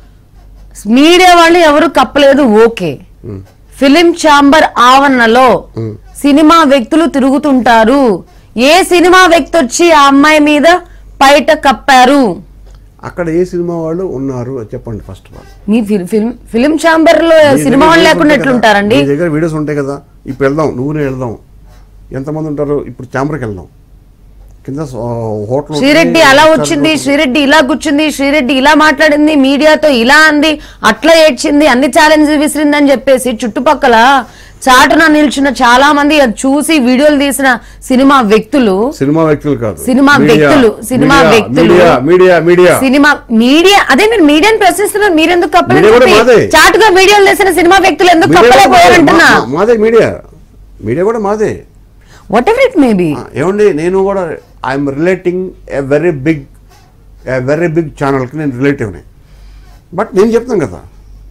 [SPEAKER 1] మీడియా వాళ్ళు ఎవరు కప్పలేదు ఓకే ఫిలిం ఛాంబర్ ఆవరణలో సినిమా వ్యక్తులు తిరుగుతుంటారు ఏ సినిమా వ్యక్తి వచ్చి ఆ అమ్మాయి మీద పైట కప్పారు
[SPEAKER 2] అక్కడ ఏ సినిమా వాళ్ళు ఉన్నారు అది చెప్పండి ఫస్ట్ ఆఫ్ ఆల్
[SPEAKER 1] మీ ఫిల్- ఫిల్మ్ ఫిలిం ఛాంబర్ లో సినిమా వాళ్ళు లేకుండా ఎట్లుంటారండి
[SPEAKER 2] మీ దగ్గర వీడియోస్ ఉంటాయి కదా ఇప్పుడు వెళ్దాం నువ్వు నేను వెళ్దాం ఎంతమంది ఉంటారు ఇప్పుడు ఛాంబర్కి వెళ్దాం కింద హోటల్
[SPEAKER 1] శ్రీరెడ్డి అలా వచ్చింది శ్రీరెడ్డి ఇలా కూర్చుంది శ్రీరెడ్డి ఇలా మాట్లాడింది మీడియాతో ఇలా అంది అట్లా ఏడ్చింది అన్ని ఛాలెంజ్ విసిరింది అని చెప్పేసి చుట్టుపక్కల చాటున నిల్చున్న చాలా మంది అది చూసి వీడియోలు తీసిన సినిమా వ్యక్తులు
[SPEAKER 2] సినిమా వ్యక్తులు కాదు
[SPEAKER 1] సినిమా
[SPEAKER 2] మీడియా,
[SPEAKER 1] వ్యక్తులు, సినిమా
[SPEAKER 2] మీడియా,
[SPEAKER 1] వ్యక్తులు.
[SPEAKER 2] Media media media
[SPEAKER 1] cinema media అదే మీరు మీడియాని ప్రశ్నిస్తున్నారు మీరెందుకు
[SPEAKER 2] మీడియా కూడా
[SPEAKER 1] కప్పలేదు
[SPEAKER 2] మాదే.
[SPEAKER 1] చాటుగా వీడియోలు తీసిన సినిమా వ్యక్తులు ఎందుకు
[SPEAKER 2] మీడియా కూడా మాదే.
[SPEAKER 1] కప్పలేకపోయారంటున్నా
[SPEAKER 2] మా- మాదే మీడియా మీడియా కూడా మాదే
[SPEAKER 1] whatever it may be
[SPEAKER 2] ఆ, ఏమండి నేను కూడా I'm relating a very big a very big ఛానల్కి నేను రిలేటివ్ని బట్ నేను చెప్తాను కదా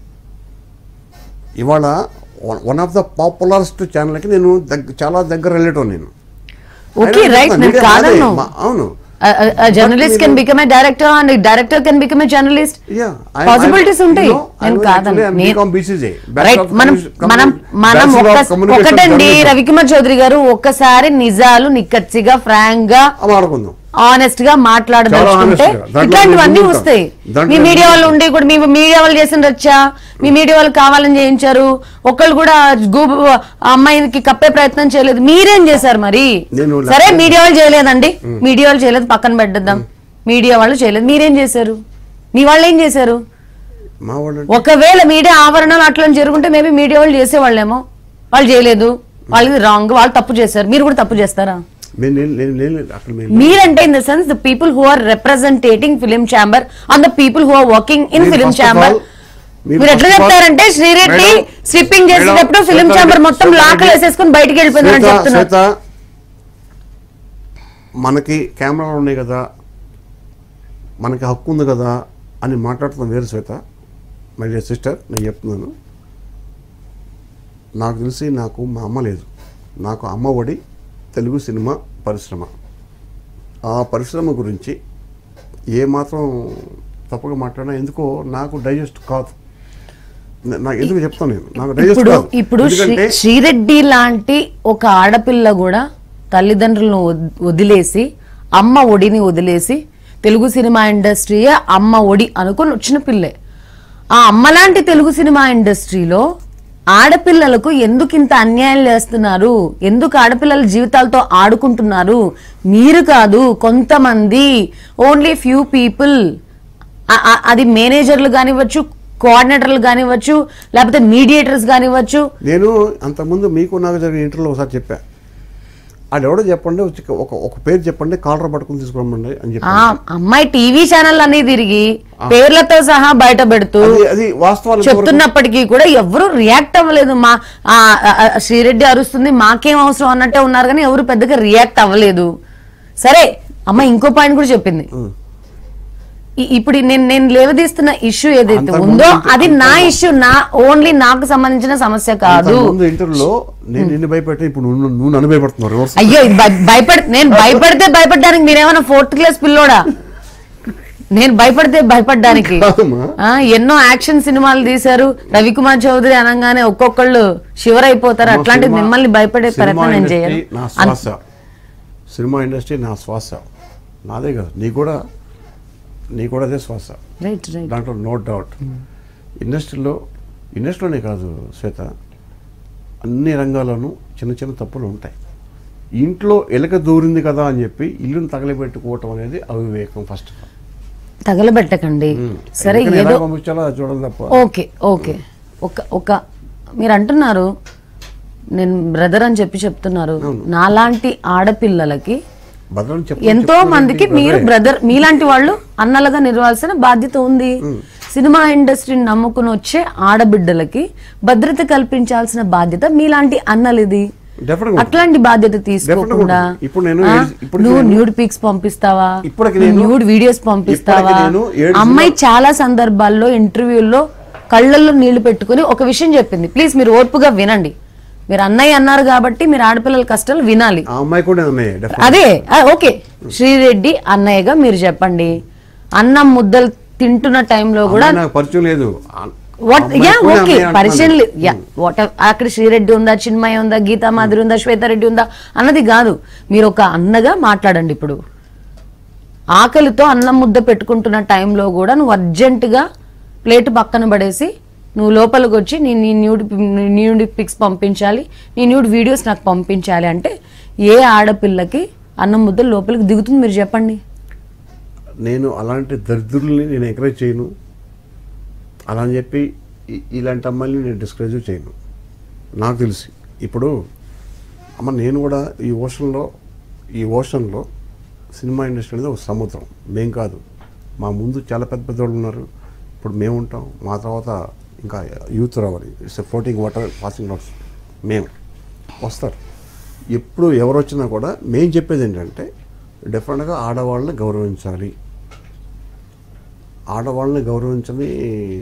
[SPEAKER 2] ఇవాళ వన్ ఆఫ్ ద పాపులరెస్ట్ ఛానల్కి నేను దగ్గ చాలా దగ్గర రిలేటివ్ నేను
[SPEAKER 1] ఓకే
[SPEAKER 2] అయినా
[SPEAKER 1] రైట్
[SPEAKER 2] చెప్తాను,
[SPEAKER 1] నేను
[SPEAKER 2] మీడియా మాదే.
[SPEAKER 1] కాదన్ను
[SPEAKER 2] మా- అవును
[SPEAKER 1] journalist can become a director and director can become a journalist
[SPEAKER 2] Yeah, I-
[SPEAKER 1] possibilities
[SPEAKER 2] I-
[SPEAKER 1] ఉంటాయి
[SPEAKER 2] you know, I
[SPEAKER 1] నేను
[SPEAKER 2] was
[SPEAKER 1] కాదను
[SPEAKER 2] actually, I'm
[SPEAKER 1] నేను-
[SPEAKER 2] BCom BCJ, Bachelor
[SPEAKER 1] right
[SPEAKER 2] of
[SPEAKER 1] మనం
[SPEAKER 2] Communication-
[SPEAKER 1] మనం మనం
[SPEAKER 2] Bachelor of
[SPEAKER 1] ఒక్క-
[SPEAKER 2] Communication
[SPEAKER 1] ఒకటండి
[SPEAKER 2] Journalism.
[SPEAKER 1] రవికుమార్ చౌదరి గారు ఒక్కసారి నిజాలు నిక్కచ్చిగా ఫ్రాంక్ గా
[SPEAKER 2] ఆ, మాట్లాడుకుందాం
[SPEAKER 1] ఆనెస్ట్ గా మాట్లాడదలుచుకుంటే
[SPEAKER 2] honest గా. దాంట్లో
[SPEAKER 1] ఇట్లాంటివన్నీ
[SPEAKER 2] నేను ముందుంటా.
[SPEAKER 1] వస్తాయి
[SPEAKER 2] దాంట్లో
[SPEAKER 1] మీ
[SPEAKER 2] నేను
[SPEAKER 1] మీడియా వాళ్ళు
[SPEAKER 2] ముందుంటా.
[SPEAKER 1] ఉండి కూడా మీ మీడియా వాళ్ళు చేసిన రచ్చా మీ మీడియా వాళ్ళు కావాలని చేయించారు ఒకళ్ళు కూడా గూబు ఆ అమ్మాయికి కప్పే ప్రయత్నం చేయలేదు మీరేం చేశారు మరి
[SPEAKER 2] నేను
[SPEAKER 1] సరే
[SPEAKER 2] లక్ష-
[SPEAKER 1] మీడియా వాళ్ళు చేయలేదండి మీడియా వాళ్ళు చేయలేదు పక్కన పెట్టేద్దాం మీడియా వాళ్ళు చేయలేదు మీరేం చేశారు మీ వాళ్ళు ఏం చేశారు
[SPEAKER 2] మా వాళ్ళు
[SPEAKER 1] ఒకవేళ మీడియా ఆవరణలు అట్లా జరుగుంటే మేబీ మీడియా వాళ్ళు చేసేవాళ్ళేమో వాళ్ళు చేయలేదు వాళ్ళది రాంగ్ వాళ్ళు తప్పు చేశారు మీరు కూడా తప్పు చేస్తారా
[SPEAKER 2] నేను నేను- నేను నేను అక్కడ మేము
[SPEAKER 1] మీరంటే in the sense the people who are representing film chamber and the people who are working in
[SPEAKER 2] నేను
[SPEAKER 1] film
[SPEAKER 2] first of
[SPEAKER 1] chamber
[SPEAKER 2] all, మీరు
[SPEAKER 1] మీరు ఎట్లా
[SPEAKER 2] first of all-
[SPEAKER 1] చెప్తారంటే శ్రీరెడ్డి
[SPEAKER 2] మేడం,
[SPEAKER 1] స్ట్రిప్పింగ్ చేసేటప్పుడు
[SPEAKER 2] madam,
[SPEAKER 1] film
[SPEAKER 2] Shweta
[SPEAKER 1] chamber
[SPEAKER 2] Reddy,
[SPEAKER 1] మొత్తం
[SPEAKER 2] శ్వేత
[SPEAKER 1] లాకలు
[SPEAKER 2] రెడ్డి,
[SPEAKER 1] వేసేసుకుని బయటికి వెళ్ళిపోయిందని
[SPEAKER 2] శ్వేత,
[SPEAKER 1] చెప్తున్నారు
[SPEAKER 2] శ్వేత, మనకి కెమెరాలు ఉన్నాయి కదా మనకి హక్కు ఉంది కదా అని మాట్లాడుతున్నాం వేరు శ్వేత మై డియర్ సిస్టర్ నేను చెప్తున్నాను నాకు తెలిసి నాకు మా అమ్మ లేదు నాకు అమ్మ ఒడి తెలుగు సినిమా పరిశ్రమ ఆ పరిశ్రమ గురించి ఏ మాత్రం తప్పుగా మాట్లాడినా ఎందుకో నాకు డైజెస్ట్ కాదు నే- నాకు ఎందుకు చెప్తాను నేను నాకు డైజెస్ట్
[SPEAKER 1] ఇప్పుడు
[SPEAKER 2] కాదు
[SPEAKER 1] ఇప్పుడు శ్రీ-
[SPEAKER 2] ఎందుకంటే
[SPEAKER 1] శ్రీరెడ్డి లాంటి ఒక ఆడపిల్ల కూడా తల్లిదండ్రులను వద్- వదిలేసి అమ్మ ఒడిని వదిలేసి తెలుగు సినిమా ఇండస్ట్రీయే అమ్మ ఒడి అనుకుని వచ్చిన పిల్లే ఆ అమ్మ లాంటి తెలుగు సినిమా ఇండస్ట్రీలో ఆడపిల్లలకు ఎందుకు ఇంత అన్యాయం చేస్తున్నారు ఎందుకు ఆడపిల్లల జీవితాలతో ఆడుకుంటున్నారు మీరు కాదు కొంతమంది ఓన్లీ ఫ్యూ పీపుల్ ఆ- ఆ- అది మేనేజర్లు కానివ్వచ్చు కోఆర్డినేటర్లు కానివ్వచ్చు లేకపోతే మీడియేటర్స్ కానివ్వచ్చు
[SPEAKER 2] నేను అంతకుముందు మీకు నాకు జరిగిన ఇంటర్వ్యూలో ఒకసారి చెప్పా అది ఎవడో చెప్పండి వచ్చి ఒక ఒక పేరు చెప్పండి కాలర్ పట్టుకుని తీసుకురమ్మండి అని చెప్పి
[SPEAKER 1] ఆ అమ్మాయి టీవీ ఛానల్ అన్ని తిరిగి పేర్లతో సహా బయట పెడుతూ
[SPEAKER 2] అది అది వాస్తవాలు ఎంతవరకు-
[SPEAKER 1] చెప్తున్నప్పటికీ కూడా ఎవరు రియాక్ట్ అవ్వలేదు మా ఆ, ఆ, ఆ, శ్రీరెడ్డి అరుస్తుంది మాకేం అవసరం అన్నట్టే ఉన్నారు కానీ ఎవరు పెద్దగా రియాక్ట్ అవ్వలేదు సరే అమ్మ ఇంకో పాయింట్ కూడా చెప్పింది ఈ- ఇప్పుడు నేను నేను లేవదీస్తున్న ఇష్యూ ఏదైతే
[SPEAKER 2] అంతకు
[SPEAKER 1] ఉందో
[SPEAKER 2] ముందు-
[SPEAKER 1] అది నా ఇష్యూ నా ఓన్లీ నాకు సంబంధించిన సమస్య కాదు
[SPEAKER 2] ముందు ఇంటర్వ్యూలో నేను నిన్ను భయపెట్టి ఇప్పుడు నువ్వు నువ్వు నన్ను భయపడుతున్నావు రివర్స్
[SPEAKER 1] అయ్యో ఇది భయ- భయపడ నేను భయపడితే భయపడడానికి మీరేమన్నా ఫోర్త్ క్లాస్ పిల్లోడా నేను భయపడితే భయపడడానికి
[SPEAKER 2] కాదమ్మా.
[SPEAKER 1] ఆ, ఎన్నో యాక్షన్ సినిమాలు తీశారు రవికుమార్ చౌదరి అనగానే ఒక్కొక్కళ్ళు షివర్ అయిపోతారు
[SPEAKER 2] అమ్మా,
[SPEAKER 1] అట్లాంటి
[SPEAKER 2] సినిమా-
[SPEAKER 1] మిమ్మల్ని భయపడే
[SPEAKER 2] సినిమా
[SPEAKER 1] ప్రయత్నం నేను
[SPEAKER 2] ఇండస్ట్రీ
[SPEAKER 1] చేయను
[SPEAKER 2] నా
[SPEAKER 1] అన్-
[SPEAKER 2] శ్వాస సినిమా ఇండస్ట్రీ నా శ్వాస నాదే కదా నీ కూడా నీ కూడా అదే శ్వాస
[SPEAKER 1] రైట్ రైట్
[SPEAKER 2] దాంట్లో నో డౌట్ ఇండస్ట్రీలో ఇండస్ట్రీలోనే కాదు శ్వేత అన్ని రంగాల్లోనూ చిన్న చిన్న తప్పులు ఉంటాయి ఇంట్లో ఎలక దూరింది కదా అని చెప్పి ఇల్లుని తగలబెట్టుకోవటం అనేది అవివేకం ఫస్ట్
[SPEAKER 1] తగలబెట్టకండి సరే ఏదో
[SPEAKER 2] పంపించాలో అది చూడాలి తప్ప
[SPEAKER 1] ఓకే ఓకే ఒక ఒక మీరు అంటున్నారు నేను బ్రదర్ అని చెప్పి చెప్తున్నారు నాలాంటి ఆడపిల్లలకి
[SPEAKER 2] భద్రం చెప్పు
[SPEAKER 1] ఎంతో మందికి మీరు బ్రదర్ మీలాంటి వాళ్ళు అన్నలుగా నిర్వాల్సిన బాధ్యత ఉంది సినిమా ఇండస్ట్రీని నమ్ముకుని వచ్చే ఆడబిడ్డలకి భద్రత కల్పించాల్సిన బాధ్యత మీలాంటి అన్నలిది
[SPEAKER 2] డెఫినెట్గా
[SPEAKER 1] అట్లాంటి బాధ్యత తీసుకోకుండా
[SPEAKER 2] ఉంటుంది. ఇప్పుడు నేను
[SPEAKER 1] ఆ,
[SPEAKER 2] ఏడు- ఇప్పుడు
[SPEAKER 1] నువ్వు
[SPEAKER 2] నేను-
[SPEAKER 1] న్యూడ్ పిక్స్ పంపిస్తావా
[SPEAKER 2] ఇప్పటికి నేను-
[SPEAKER 1] న్యూడ్ వీడియోస్ పంపిస్తావా
[SPEAKER 2] ఇప్పటికి నేను ఏడు
[SPEAKER 1] అమ్మాయి చాలా సందర్భాల్లో ఇంటర్వ్యూల్లో కళ్ళల్లో నీళ్లు పెట్టుకుని ఒక విషయం చెప్పింది ప్లీజ్ మీరు ఓర్పుగా వినండి మీరు అన్నయ్య అన్నారు కాబట్టి మీరు ఆడపిల్లల కష్టాలు వినాలి
[SPEAKER 2] ఆ అమ్మాయి కూడా అమ్మాయి definitely.
[SPEAKER 1] అదే ఆ, ఓకే శ్రీరెడ్డి అన్నయ్యగా మీరు చెప్పండి అన్నం ముద్దలు తింటున్న టైంలో కూడా
[SPEAKER 2] అమ్మాయి నాకు పరిచయం లేదు ఆ-
[SPEAKER 1] వాట్
[SPEAKER 2] అమ్మాయి
[SPEAKER 1] యా
[SPEAKER 2] కూడా
[SPEAKER 1] ఓకే
[SPEAKER 2] అమ్మాయి అంటున్నాను.
[SPEAKER 1] పరిచయం లే- యా వాట్ అక్కడ శ్రీరెడ్డి ఉందా చిన్మయ ఉందా గీతా మాధురి ఉందా శ్వేతారెడ్డి ఉందా అన్నది కాదు మీరు ఒక అన్నగా మాట్లాడండి ఇప్పుడు ఆకలితో అన్నం ముద్ద పెట్టుకుంటున్న టైంలో కూడా నువ్వు అర్జెంటుగా ప్లేట్ పక్కన పడేసి నువ్వు లోపలికి వచ్చి నీ నీ న్యూడ్ న్యూడ్ పిక్స్ పంపించాలి నీ న్యూడ్ వీడియోస్ నాకు పంపించాలి అంటే ఏ ఆడపిల్లకి అన్నం ముద్ద లోపలికి దిగుతుంది మీరు చెప్పండి
[SPEAKER 2] నేను అలాంటి దరిద్రుల్ని నేను ఎంకరేజ్ చేయను అలా అని చెప్పి ఇ- ఇలాంటి అమ్మాయిని నేను డిస్కరేజ్ చేయను నాకు తెలిసి ఇప్పుడు అమ్మ నేను కూడా ఈ ఓషన్లో ఈ ఓషన్లో సినిమా ఇండస్ట్రీ అనేది ఒక సముద్రం మేం కాదు మా ముందు చాలా పెద్ద పెద్ద వాళ్ళు ఉన్నారు ఇప్పుడు మేము ఉంటాం మా తర్వాత ఇంకా యూత్ రావాలి it's floating water passing outs మేము వస్తారు ఎప్పుడు ఎవరు వచ్చినా కూడా మేము చెప్పేది ఏంటంటే డెఫినెట్గా ఆడవాళ్ళని గౌరవించాలి ఆడవాళ్ళని గౌరవించని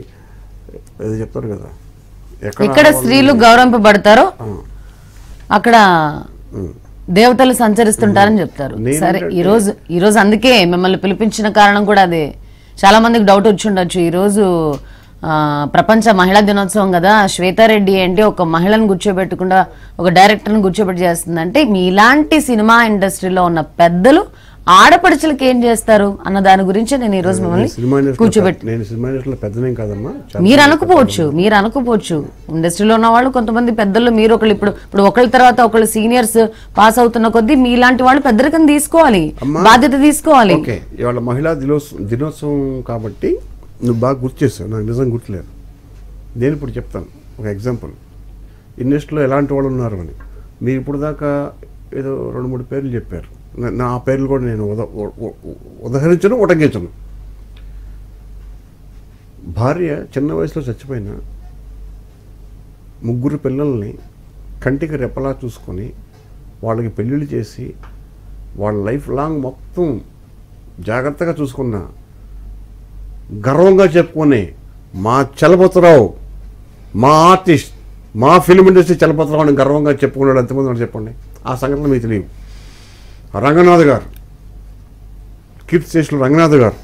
[SPEAKER 2] ఏదో చెప్తారు కదా
[SPEAKER 1] ఇక్కడ
[SPEAKER 2] ఆడవాళ్ళని-
[SPEAKER 1] స్త్రీలు గౌరవింపబడతారో
[SPEAKER 2] ఆ,
[SPEAKER 1] అక్కడ
[SPEAKER 2] ఉమ్.
[SPEAKER 1] దేవతలు సంచరిస్తుంటారని చెప్తారు
[SPEAKER 2] నేను
[SPEAKER 1] సరే
[SPEAKER 2] ఏంటంటే-
[SPEAKER 1] ఈ రోజు ఈ రోజు అందుకే మిమ్మల్ని పిలిపించిన కారణం కూడా అదే చాలా మందికి డౌట్ వచ్చి ఉండొచ్చు ఈ రోజు ఆ, ప్రపంచ మహిళా దినోత్సవం కదా శ్వేతారెడ్డి అంటే ఒక మహిళను కూర్చోబెట్టకుండా ఒక డైరెక్టర్ని కూర్చోబెట్టి చేస్తుందంటే మీలాంటి సినిమా ఇండస్ట్రీలో ఉన్న పెద్దలు ఆడపడుచులకి ఏం చేస్తారు అన్న దాని గురించి నేను ఈ రోజు
[SPEAKER 2] నేను
[SPEAKER 1] మిమ్మల్ని
[SPEAKER 2] సినిమా ఇండస్ట్రీలో
[SPEAKER 1] కూర్చోబెట్టి
[SPEAKER 2] పెద్ద- నేను సినిమా ఇండస్ట్రీలో పెద్దనేం కాదమ్మా చాలా
[SPEAKER 1] మీరు అనుకోపోవచ్చు మీరు అనుకోపోవచ్చు ఇండస్ట్రీలో ఉన్న వాళ్ళు కొంతమంది పెద్దలు మీరు ఒకళ్ళు ఇప్పుడు ఇప్పుడు ఒకళ్ళ తర్వాత ఒకళ్ళు సీనియర్స్ పాస్ అవుతున్న కొద్దీ మీలాంటి వాళ్ళు పెద్దరికం తీసుకోవాలి
[SPEAKER 2] అమ్మా.
[SPEAKER 1] బాధ్యత తీసుకోవాలి
[SPEAKER 2] ఓకే ఇవాళ మహిళా దినోత్సవం దినోత్సవం కాబట్టి నువ్వు బాగా గుర్తు చేసావు నాకు నిజం గుర్తులేదు నేను ఇప్పుడు చెప్తాను ఒక ఎగ్జాంపుల్ ఇండస్ట్రీలో ఎలాంటి వాళ్ళు ఉన్నారు అని మీరు ఇప్పుడు దాకా ఏదో రెండు మూడు పేర్లు చెప్పారు నా- నా ఆ పేర్లు కూడా నేను ఉద ఉ- ఉ- ఉదహరించను ఉటంకించను భార్య చిన్న వయసులో చచ్చిపోయిన ముగ్గురు పిల్లల్ని కంటికి రెప్పలా చూసుకొని వాళ్ళకి పెళ్ళిళ్ళు చేసి వాళ్ళ లైఫ్ లాంగ్ మొత్తం జాగ్రత్తగా చూసుకున్న గర్వంగా చెప్పుకునే మా చలపతిరావు మా ఆర్టిస్ట్ మా ఫిల్మ్ ఇండస్ట్రీ చలపతిరావు అని గర్వంగా చెప్పుకున్నాడు ఎంతమంది ఉన్నారు చెప్పండి ఆ సంఘటన మీకు తెలియవు రంగనాథ్ గారు కీర్తి స్టేషన్లో రంగనాథ్ గారు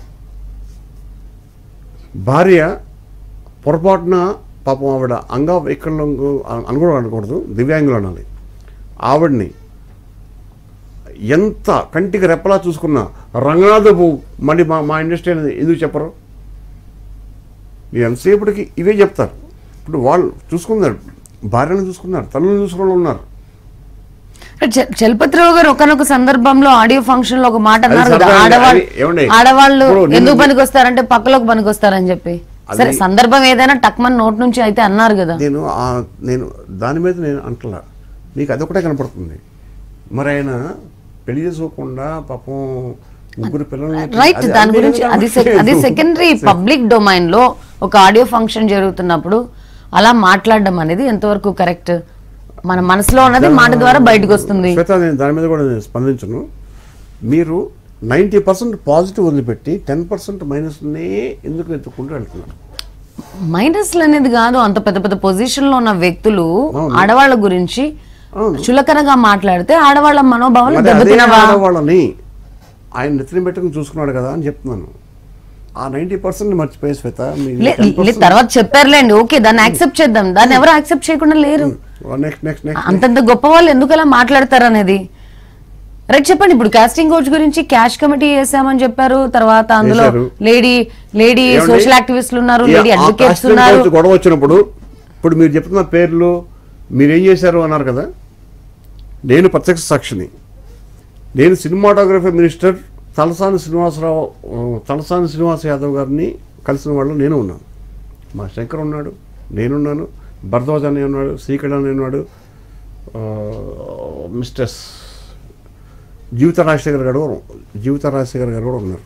[SPEAKER 2] భార్య పొరపాటున పాపం ఆవిడ అంగవైకల్యం అని కూడా అనకూడదు దివ్యాంగులు అనాలి ఆవిడ్ని ఎంత కంటికి రెప్పలా చూసుకున్న రంగనాథపు మళ్ళీ మా మా ఇండస్ట్రీ అనేది ఎందుకు చెప్పరు మీరు ఎంతసేపటికి ఇవే చెప్తారు ఇప్పుడు వాళ్ళు చూసుకున్నారు భార్యను చూసుకున్నారు తల్లుని చూసుకున్న వాళ్ళు ఉన్నారు
[SPEAKER 1] చ- చలపతిరావు గారు ఒకనొక సందర్భంలో ఆడియో ఫంక్షన్ లో ఒక మాట
[SPEAKER 2] అది
[SPEAKER 1] అన్నారు కదా
[SPEAKER 2] సరదాగా
[SPEAKER 1] ఆడవాళ్ళు
[SPEAKER 2] అది ఏమండి?
[SPEAKER 1] ఆడవాళ్ళు
[SPEAKER 2] ఇప్పుడు నిన్ను-
[SPEAKER 1] ఎందుకు పనికి వస్తారంటే పక్కలోకి పనికి వస్తారని చెప్పి
[SPEAKER 2] అది-
[SPEAKER 1] సరే సందర్భం ఏదైనా టక్మన్ నోట్ నుంచి అయితే అన్నారు కదా
[SPEAKER 2] నేను ఆ నేను దాని మీద నేను అంటలా నీకు అదొకటే కనపడుతుంది మరి ఆయన పెళ్లి చేసుకోకుండా పాపం ముగ్గురు పిల్లల్ని
[SPEAKER 1] రైట్
[SPEAKER 2] అది-
[SPEAKER 1] దాని
[SPEAKER 2] అది
[SPEAKER 1] గురించి
[SPEAKER 2] నేను
[SPEAKER 1] అది సెక్- అది
[SPEAKER 2] అనట్లేదు.
[SPEAKER 1] సెకండరీ పబ్లిక్ డొమైన్ లో ఒక ఆడియో ఫంక్షన్ జరుగుతున్నప్పుడు అలా మాట్లాడడం అనేది ఎంతవరకు కరెక్ట్ మన మనసులో ఉన్నది మాట ద్వారా బయటకు వస్తుంది
[SPEAKER 2] శ్వేత నేను దాని మీద కూడా నేను స్పందించను మీరు నైంటీ పర్సెంట్ పాజిటివ్ వదిలిపెట్టి టెన్ పర్సెంట్ మైనస్నే ఎందుకు ఎత్తుకుంటూ వెళ్తున్నారు
[SPEAKER 1] మైనస్లు అనేది కాదు అంత పెద్ద పెద్ద పొజిషన్ లో ఉన్న వ్యక్తులు
[SPEAKER 2] అవును.
[SPEAKER 1] ఆడవాళ్ళ గురించి
[SPEAKER 2] అవును.
[SPEAKER 1] చులకనగా మాట్లాడితే ఆడవాళ్ళ మనోభావాలు
[SPEAKER 2] మరి అదే
[SPEAKER 1] దెబ్బతినవా
[SPEAKER 2] ఆడవాళ్ళని ఆయన నెత్తిని పెట్టుకుని చూసుకున్నాడు కదా అని చెప్తున్నాను ఆ నైంటీ పర్సెంట్ మర్చిపోయి శ్వేత
[SPEAKER 1] లే- లే- తర్వాత చెప్పారులేండి ఓకే దాన్ని యాక్సెప్ట్ చేద్దాం దాన్ని ఎవరు యాక్సెప్ట్ చేయకుండా లేరు
[SPEAKER 2] నెక్స్ట్ నెక్స్ట్ నెక్స్ట్
[SPEAKER 1] అంతంత గొప్ప వాళ్ళు ఎందుకు అలా మాట్లాడతారు అనేది రైట్ చెప్పండి ఇప్పుడు కాస్టింగ్ కోచ్ గురించి క్యాష్ కమిటీ చేసామని చెప్పారు తర్వాత అందులో
[SPEAKER 2] చేశారు.
[SPEAKER 1] లేడీ లేడీ
[SPEAKER 2] ఏమండి?
[SPEAKER 1] సోషల్ యాక్టివిస్టులు ఉన్నారు లేడీ
[SPEAKER 2] ఆ
[SPEAKER 1] అడ్వకేట్స్
[SPEAKER 2] కాస్ట్యూమ్
[SPEAKER 1] ఉన్నారు
[SPEAKER 2] కోచ్ గొడవ వచ్చినప్పుడు ఇప్పుడు మీరు చెప్తున్న పేర్లు మీరేం చేశారు అన్నారు కదా నేను ప్రత్యక్ష సాక్షిని నేను సినిమాటోగ్రఫీ మినిస్టర్ తలసాని శ్రీనివాసరావు ఆ, తలసాని శ్రీనివాస యాదవ్ గారిని కలిసిన వాళ్ళు నేను ఉన్నాను మా శంకర్ ఉన్నాడు నేనున్నాను భరద్వాజ్ అని ఉన్నాడు శ్రీకళ అని ఉన్నాడు ఆ, మిస్టర్స్ జీవిత రాజశేఖర్ గారు కూడా- జీవిత రాజశేఖర్ గారు కూడా ఉన్నారు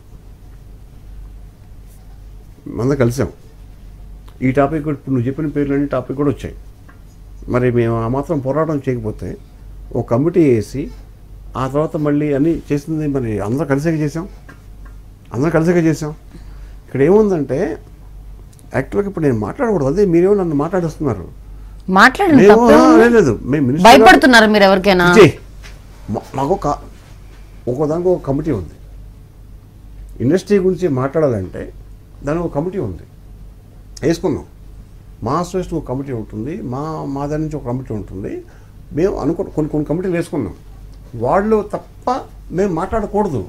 [SPEAKER 2] మన కలిసాం ఈ టాపిక్ కూడా ఇప్పుడు నువ్వు చెప్పిన పేర్లన్నీ టాపిక్ కూడా వచ్చాయి మరి మేము ఆ మాత్రం పోరాటం చేయకపోతే ఒక కమిటీ వేసి ఆ తర్వాత మళ్ళీ అన్నీ చేసింది మరి అందరూ కలిసాక చేసాం అందరం కలిసాక చేసాం ఇక్కడ ఏముందంటే యాక్చువల్గా ఇప్పుడు నేను మాట్లాడకూడదు అదే మీరేమో నన్ను మాట్లాడిస్తున్నారు
[SPEAKER 1] మాట్లాడండి
[SPEAKER 2] మేము
[SPEAKER 1] తప్పే ఉంది.
[SPEAKER 2] లేదు, లేదు మేము మినిస్టర్ గారు-
[SPEAKER 1] భయపడుతున్నారు మీరు ఎవరికైనా
[SPEAKER 2] విజయ్, మా- మాకు ఒక ఒకదానికి ఒక కమిటీ ఉంది ఇండస్ట్రీ గురించి మాట్లాడాలంటే దానికి ఒక కమిటీ ఉంది వేసుకున్నాం మా అసోసియేషన్ ఒక కమిటీ ఉంటుంది మా మా దాని నుంచి ఒక కమిటీ ఉంటుంది మేము అనుకో కొన్ని కొన్ని కమిటీలు వేసుకున్నాం వాళ్ళు తప్ప మేము మాట్లాడకూడదు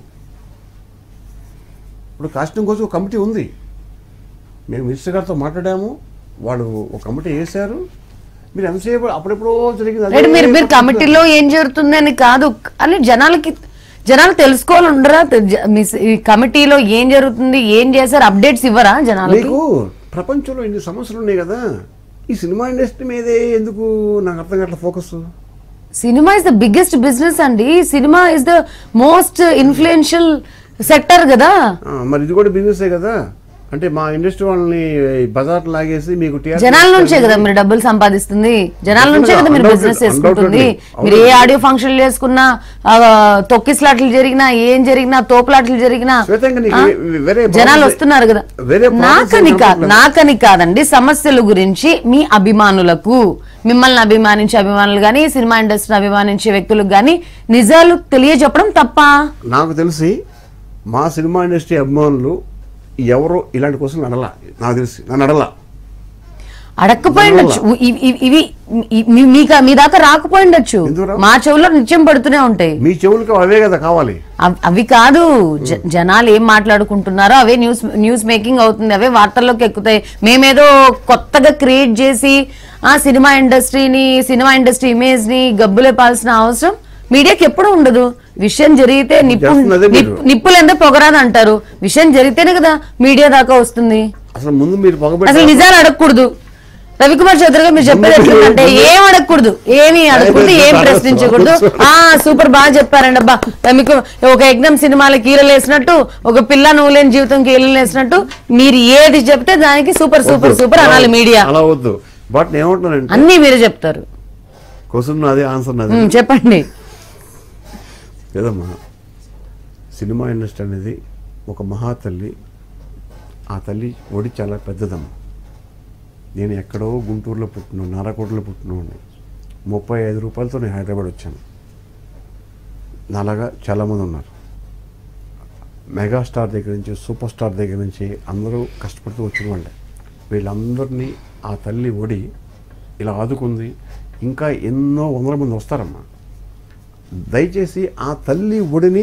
[SPEAKER 2] ఇప్పుడు కాస్ట్యూమ్ కోసం ఒక కమిటీ ఉంది మేము మినిస్టర్ గారితో మాట్లాడాము వాళ్ళు ఒక కమిటీ వేశారు మీరు ఎంతసేపు అప్పుడెప్పుడో జరిగింది అదే
[SPEAKER 1] రైట్ మీరు మీరు
[SPEAKER 2] పద్ధతిలో-
[SPEAKER 1] కమిటీలో ఏం జరుగుతుంది అని కాదు అని జనాలకి జనాలు తెలుసుకోవాలి ఉండరా జ- మీ స- ఈ కమిటీలో ఏం జరుగుతుంది ఏం చేశారు అప్డేట్స్ ఇవ్వరా జనాలకి
[SPEAKER 2] మీకు ప్రపంచంలో ఇన్ని సమస్యలు ఉన్నాయి కదా ఈ సినిమా ఇండస్ట్రీ మీదే ఎందుకు నాకు అర్థం కావట్లే focus
[SPEAKER 1] cinema is the biggest business అండి cinema is the most influential sector కదా
[SPEAKER 2] మరి ఇది కూడా బిజినెసే కదా అంటే మా ఇండస్ట్రీ వాళ్ళని బజార్ లాగేసి మీకు TRP
[SPEAKER 1] జనాల నుంచే కదా మీరు డబ్బులు సంపాదిస్తుంది జనాల నుంచే కదా మీరు
[SPEAKER 2] Undoubtedly,
[SPEAKER 1] బిజినెస్ చేసుకుంటుంది
[SPEAKER 2] undoubtedly.
[SPEAKER 1] మీరు ఏ ఆడియో ఫంక్షన్ చేసుకున్నా ఆ, తొక్కిసలాట్లు జరిగినా ఏం జరిగినా తోపులాట్లు జరిగినా
[SPEAKER 2] శ్వేతంగా నీకు
[SPEAKER 1] ఆ,
[SPEAKER 2] వే- వేరే
[SPEAKER 1] జనాలు
[SPEAKER 2] problems-
[SPEAKER 1] వస్తున్నారు కదా
[SPEAKER 2] వేరే problems
[SPEAKER 1] నాకని
[SPEAKER 2] ఏం
[SPEAKER 1] కాదు
[SPEAKER 2] కనపడలేదు.
[SPEAKER 1] నాకని కాదండి సమస్యల గురించి మీ అభిమానులకు మిమ్మల్ని అభిమానించే అభిమానులు కానీ సినిమా ఇండస్ట్రీని అభిమానించే వ్యక్తులకు కానీ నిజాలు తెలియజెప్పడం తప్ప
[SPEAKER 2] నాకు తెలిసి మా సినిమా ఇండస్ట్రీ అభిమానులు ఎవరు ఇలాంటి క్వశ్చన్ అడలా నాకు తెలిసి నన్ను అడలా
[SPEAKER 1] అడక్కపోయిండొచ్చు ఇవి- ఇవి- ఇవి మీ- మీ- మీక మీ దాకా రాకపోయిండొచ్చు
[SPEAKER 2] ఎందుకు రావు?
[SPEAKER 1] మా చెవుల్లో నిత్యం పడుతూనే ఉంటాయి
[SPEAKER 2] మీ చెవులకు అవే కదా కావాలి
[SPEAKER 1] అవ్- అవి కాదు జ- జనాలు ఏం మాట్లాడుకుంటున్నారో అవే న్యూస్ న్యూస్ మేకింగ్ అవుతుంది అవే వార్తల్లోకి ఎక్కుతాయి మేమేదో కొత్తగా క్రియేట్ చేసి ఆ సినిమా ఇండస్ట్రీని సినిమా ఇండస్ట్రీ ఇమేజ్ ని గబ్బులేపాల్సిన అవసరం మీడియాకి ఎప్పుడు ఉండదు విషయం జరిగితే నిప్పు
[SPEAKER 2] చేస్తున్నదే మీరు.
[SPEAKER 1] నిప్పు- నిప్పులు ఎంత పొగరాదు అంటారు విషయం జరిగితేనే కదా మీడియా దాకా వస్తుంది
[SPEAKER 2] అసలు ముందు మీరు
[SPEAKER 1] అసలు
[SPEAKER 2] పొగబెట్టి
[SPEAKER 1] నిజాలు అడగకూడదు రవికుమార్ చౌదరి గారు మీరు చెప్పేది ఎట్లుందంటే ఏం అడగకూడదు ఏమి అడగకూడదు ఏం ప్రశ్నించకూడదు ఆ సూపర్ బాగా చెప్పారండి అబ్బా మీకు ఒక యజ్ఞం సినిమాలకి కీరలు వేసినట్టు ఒక పిల్ల నువ్వు లేని జీవితం కీరలు వేసినట్టు మీరు ఏది చెప్తే దానికి సూపర్ సూపర్
[SPEAKER 2] వద్దు.
[SPEAKER 1] సూపర్ అనాలి మీడియా
[SPEAKER 2] అలా వద్దు బట్ నేను ఏమంటున్నానంటే
[SPEAKER 1] అన్ని మీరే చెప్తారు
[SPEAKER 2] క్వశ్చన్ నాది ఆన్సర్ నాది
[SPEAKER 1] ఉమ్, చెప్పండి
[SPEAKER 2] లేదమ్మా సినిమా ఇండస్ట్రీ అనేది ఒక మహా తల్లి ఆ తల్లి ఒడి చాలా పెద్దదమ్మా నేను ఎక్కడో గుంటూరులో పుట్టిన నారాకోటలో పుట్టినవాడిని ముప్పై ఐదు రూపాయలతో నేను హైదరాబాద్ వచ్చాను నాలాగా చాలామంది ఉన్నారు మెగాస్టార్ దగ్గర నుంచి సూపర్ స్టార్ దగ్గర నుంచి అందరూ కష్టపడుతూ వచ్చిన వాళ్ళే వీళ్ళందరినీ ఆ తల్లి ఒడి ఇలా ఆదుకుంది ఇంకా ఎన్నో వందల మంది వస్తారమ్మా దయచేసి ఆ తల్లి ఒడిని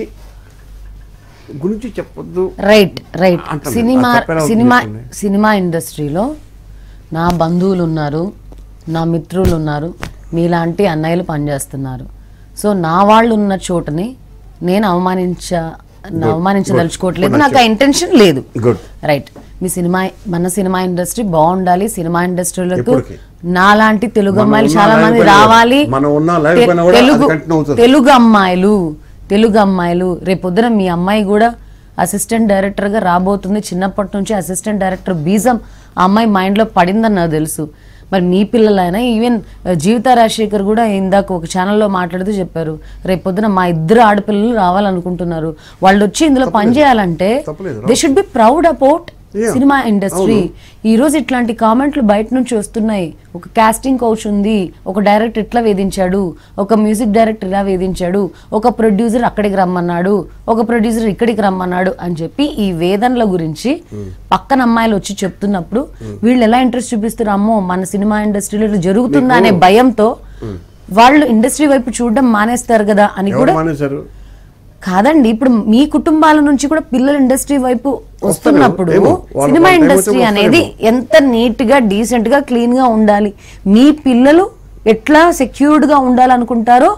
[SPEAKER 2] గురించి చెప్పొద్దు
[SPEAKER 1] రైట్ రైట్
[SPEAKER 2] అంటాను.
[SPEAKER 1] సినిమా
[SPEAKER 2] అది తప్పేలా
[SPEAKER 1] సినిమా
[SPEAKER 2] ఉంటుంది.
[SPEAKER 1] సినిమా ఇండస్ట్రీలో నా బంధువులు ఉన్నారు నా మిత్రులు ఉన్నారు మీలాంటి అన్నయ్యలు పనిచేస్తున్నారు సో నా వాళ్ళు ఉన్న చోటని నేను అవమానించ
[SPEAKER 2] Good.
[SPEAKER 1] అవమానించదలుచుకోవట్లేదు
[SPEAKER 2] Good.
[SPEAKER 1] నాకు ఆ ఇంటెన్షన్ లేదు
[SPEAKER 2] గుడ్
[SPEAKER 1] రైట్ మీ సినిమా మన సినిమా ఇండస్ట్రీ బాగుండాలి సినిమా ఇండస్ట్రీలకు
[SPEAKER 2] ఎప్పటికీ?
[SPEAKER 1] నాలాంటి తెలుగు
[SPEAKER 2] మనం
[SPEAKER 1] అమ్మాయిలు
[SPEAKER 2] ఉన్నా
[SPEAKER 1] చాలా మంది
[SPEAKER 2] లేకపోయినా
[SPEAKER 1] రావాలి
[SPEAKER 2] మనం ఉన్నా లేకపోయినా కూడా అది
[SPEAKER 1] తెలుగు
[SPEAKER 2] continue అవుతుంది.
[SPEAKER 1] తెలుగు అమ్మాయిలు తెలుగు అమ్మాయిలు రేపొద్దున మీ అమ్మాయి కూడా అసిస్టెంట్ డైరెక్టర్ గా రాబోతుంది చిన్నప్పటి నుంచి అసిస్టెంట్ డైరెక్టర్ బీజం ఆ అమ్మాయి మైండ్ లో పడిందని నాకు తెలుసు మరి మీ పిల్లలైనా ఈవెన్ జీవిత రాజశేఖర్ కూడా ఇందాక ఒక ఛానల్లో మాట్లాడుతూ చెప్పారు రేపొద్దున మా ఇద్దరు ఆడపిల్లలు రావాలనుకుంటున్నారు వాళ్ళు వచ్చి ఇందులో పని చేయాలంటే
[SPEAKER 2] తప్పలేదు,
[SPEAKER 1] they should be proud about
[SPEAKER 2] Yeah.
[SPEAKER 1] Cinema industry ఈ రోజు ఇట్లాంటి కామెంట్లు బయట నుంచి వస్తున్నాయి ఒక కాస్టింగ్ కౌచ్ ఉంది ఒక డైరెక్టర్ ఇట్లా వేధించాడు ఒక మ్యూజిక్ డైరెక్టర్ ఇలా వేధించాడు ఒక ప్రొడ్యూసర్ అక్కడికి రమ్మన్నాడు ఒక ప్రొడ్యూసర్ ఇక్కడికి రమ్మన్నాడు అని చెప్పి ఈ వేదనల గురించి పక్కన అమ్మాయిలు వచ్చి చెప్తున్నప్పుడు వీళ్ళు ఎలా ఇంట్రెస్ట్ చూపిస్తారు అమ్మో మన సినిమా ఇండస్ట్రీలో ఇట్లా జరుగుతుందా అనే భయంతో వాళ్ళు ఇండస్ట్రీ వైపు చూడడం మానేస్తారు కదా అని
[SPEAKER 2] ఎవరు
[SPEAKER 1] కూడా
[SPEAKER 2] మానేశారు
[SPEAKER 1] కాదండి ఇప్పుడు మీ కుటుంబాల నుంచి కూడా పిల్లలు ఇండస్ట్రీ వైపు వస్తున్నప్పుడు
[SPEAKER 2] ఏమో, వాళ్ళ-
[SPEAKER 1] సినిమా
[SPEAKER 2] వాళ్ళ టైం
[SPEAKER 1] ఇండస్ట్రీ
[SPEAKER 2] వచ్చి
[SPEAKER 1] అనేది ఎంత నీట్ గా డీసెంట్ గా క్లీన్ గా ఉండాలి మీ పిల్లలు ఎట్లా సెక్యూర్డ్ గా ఉండాలనుకుంటారో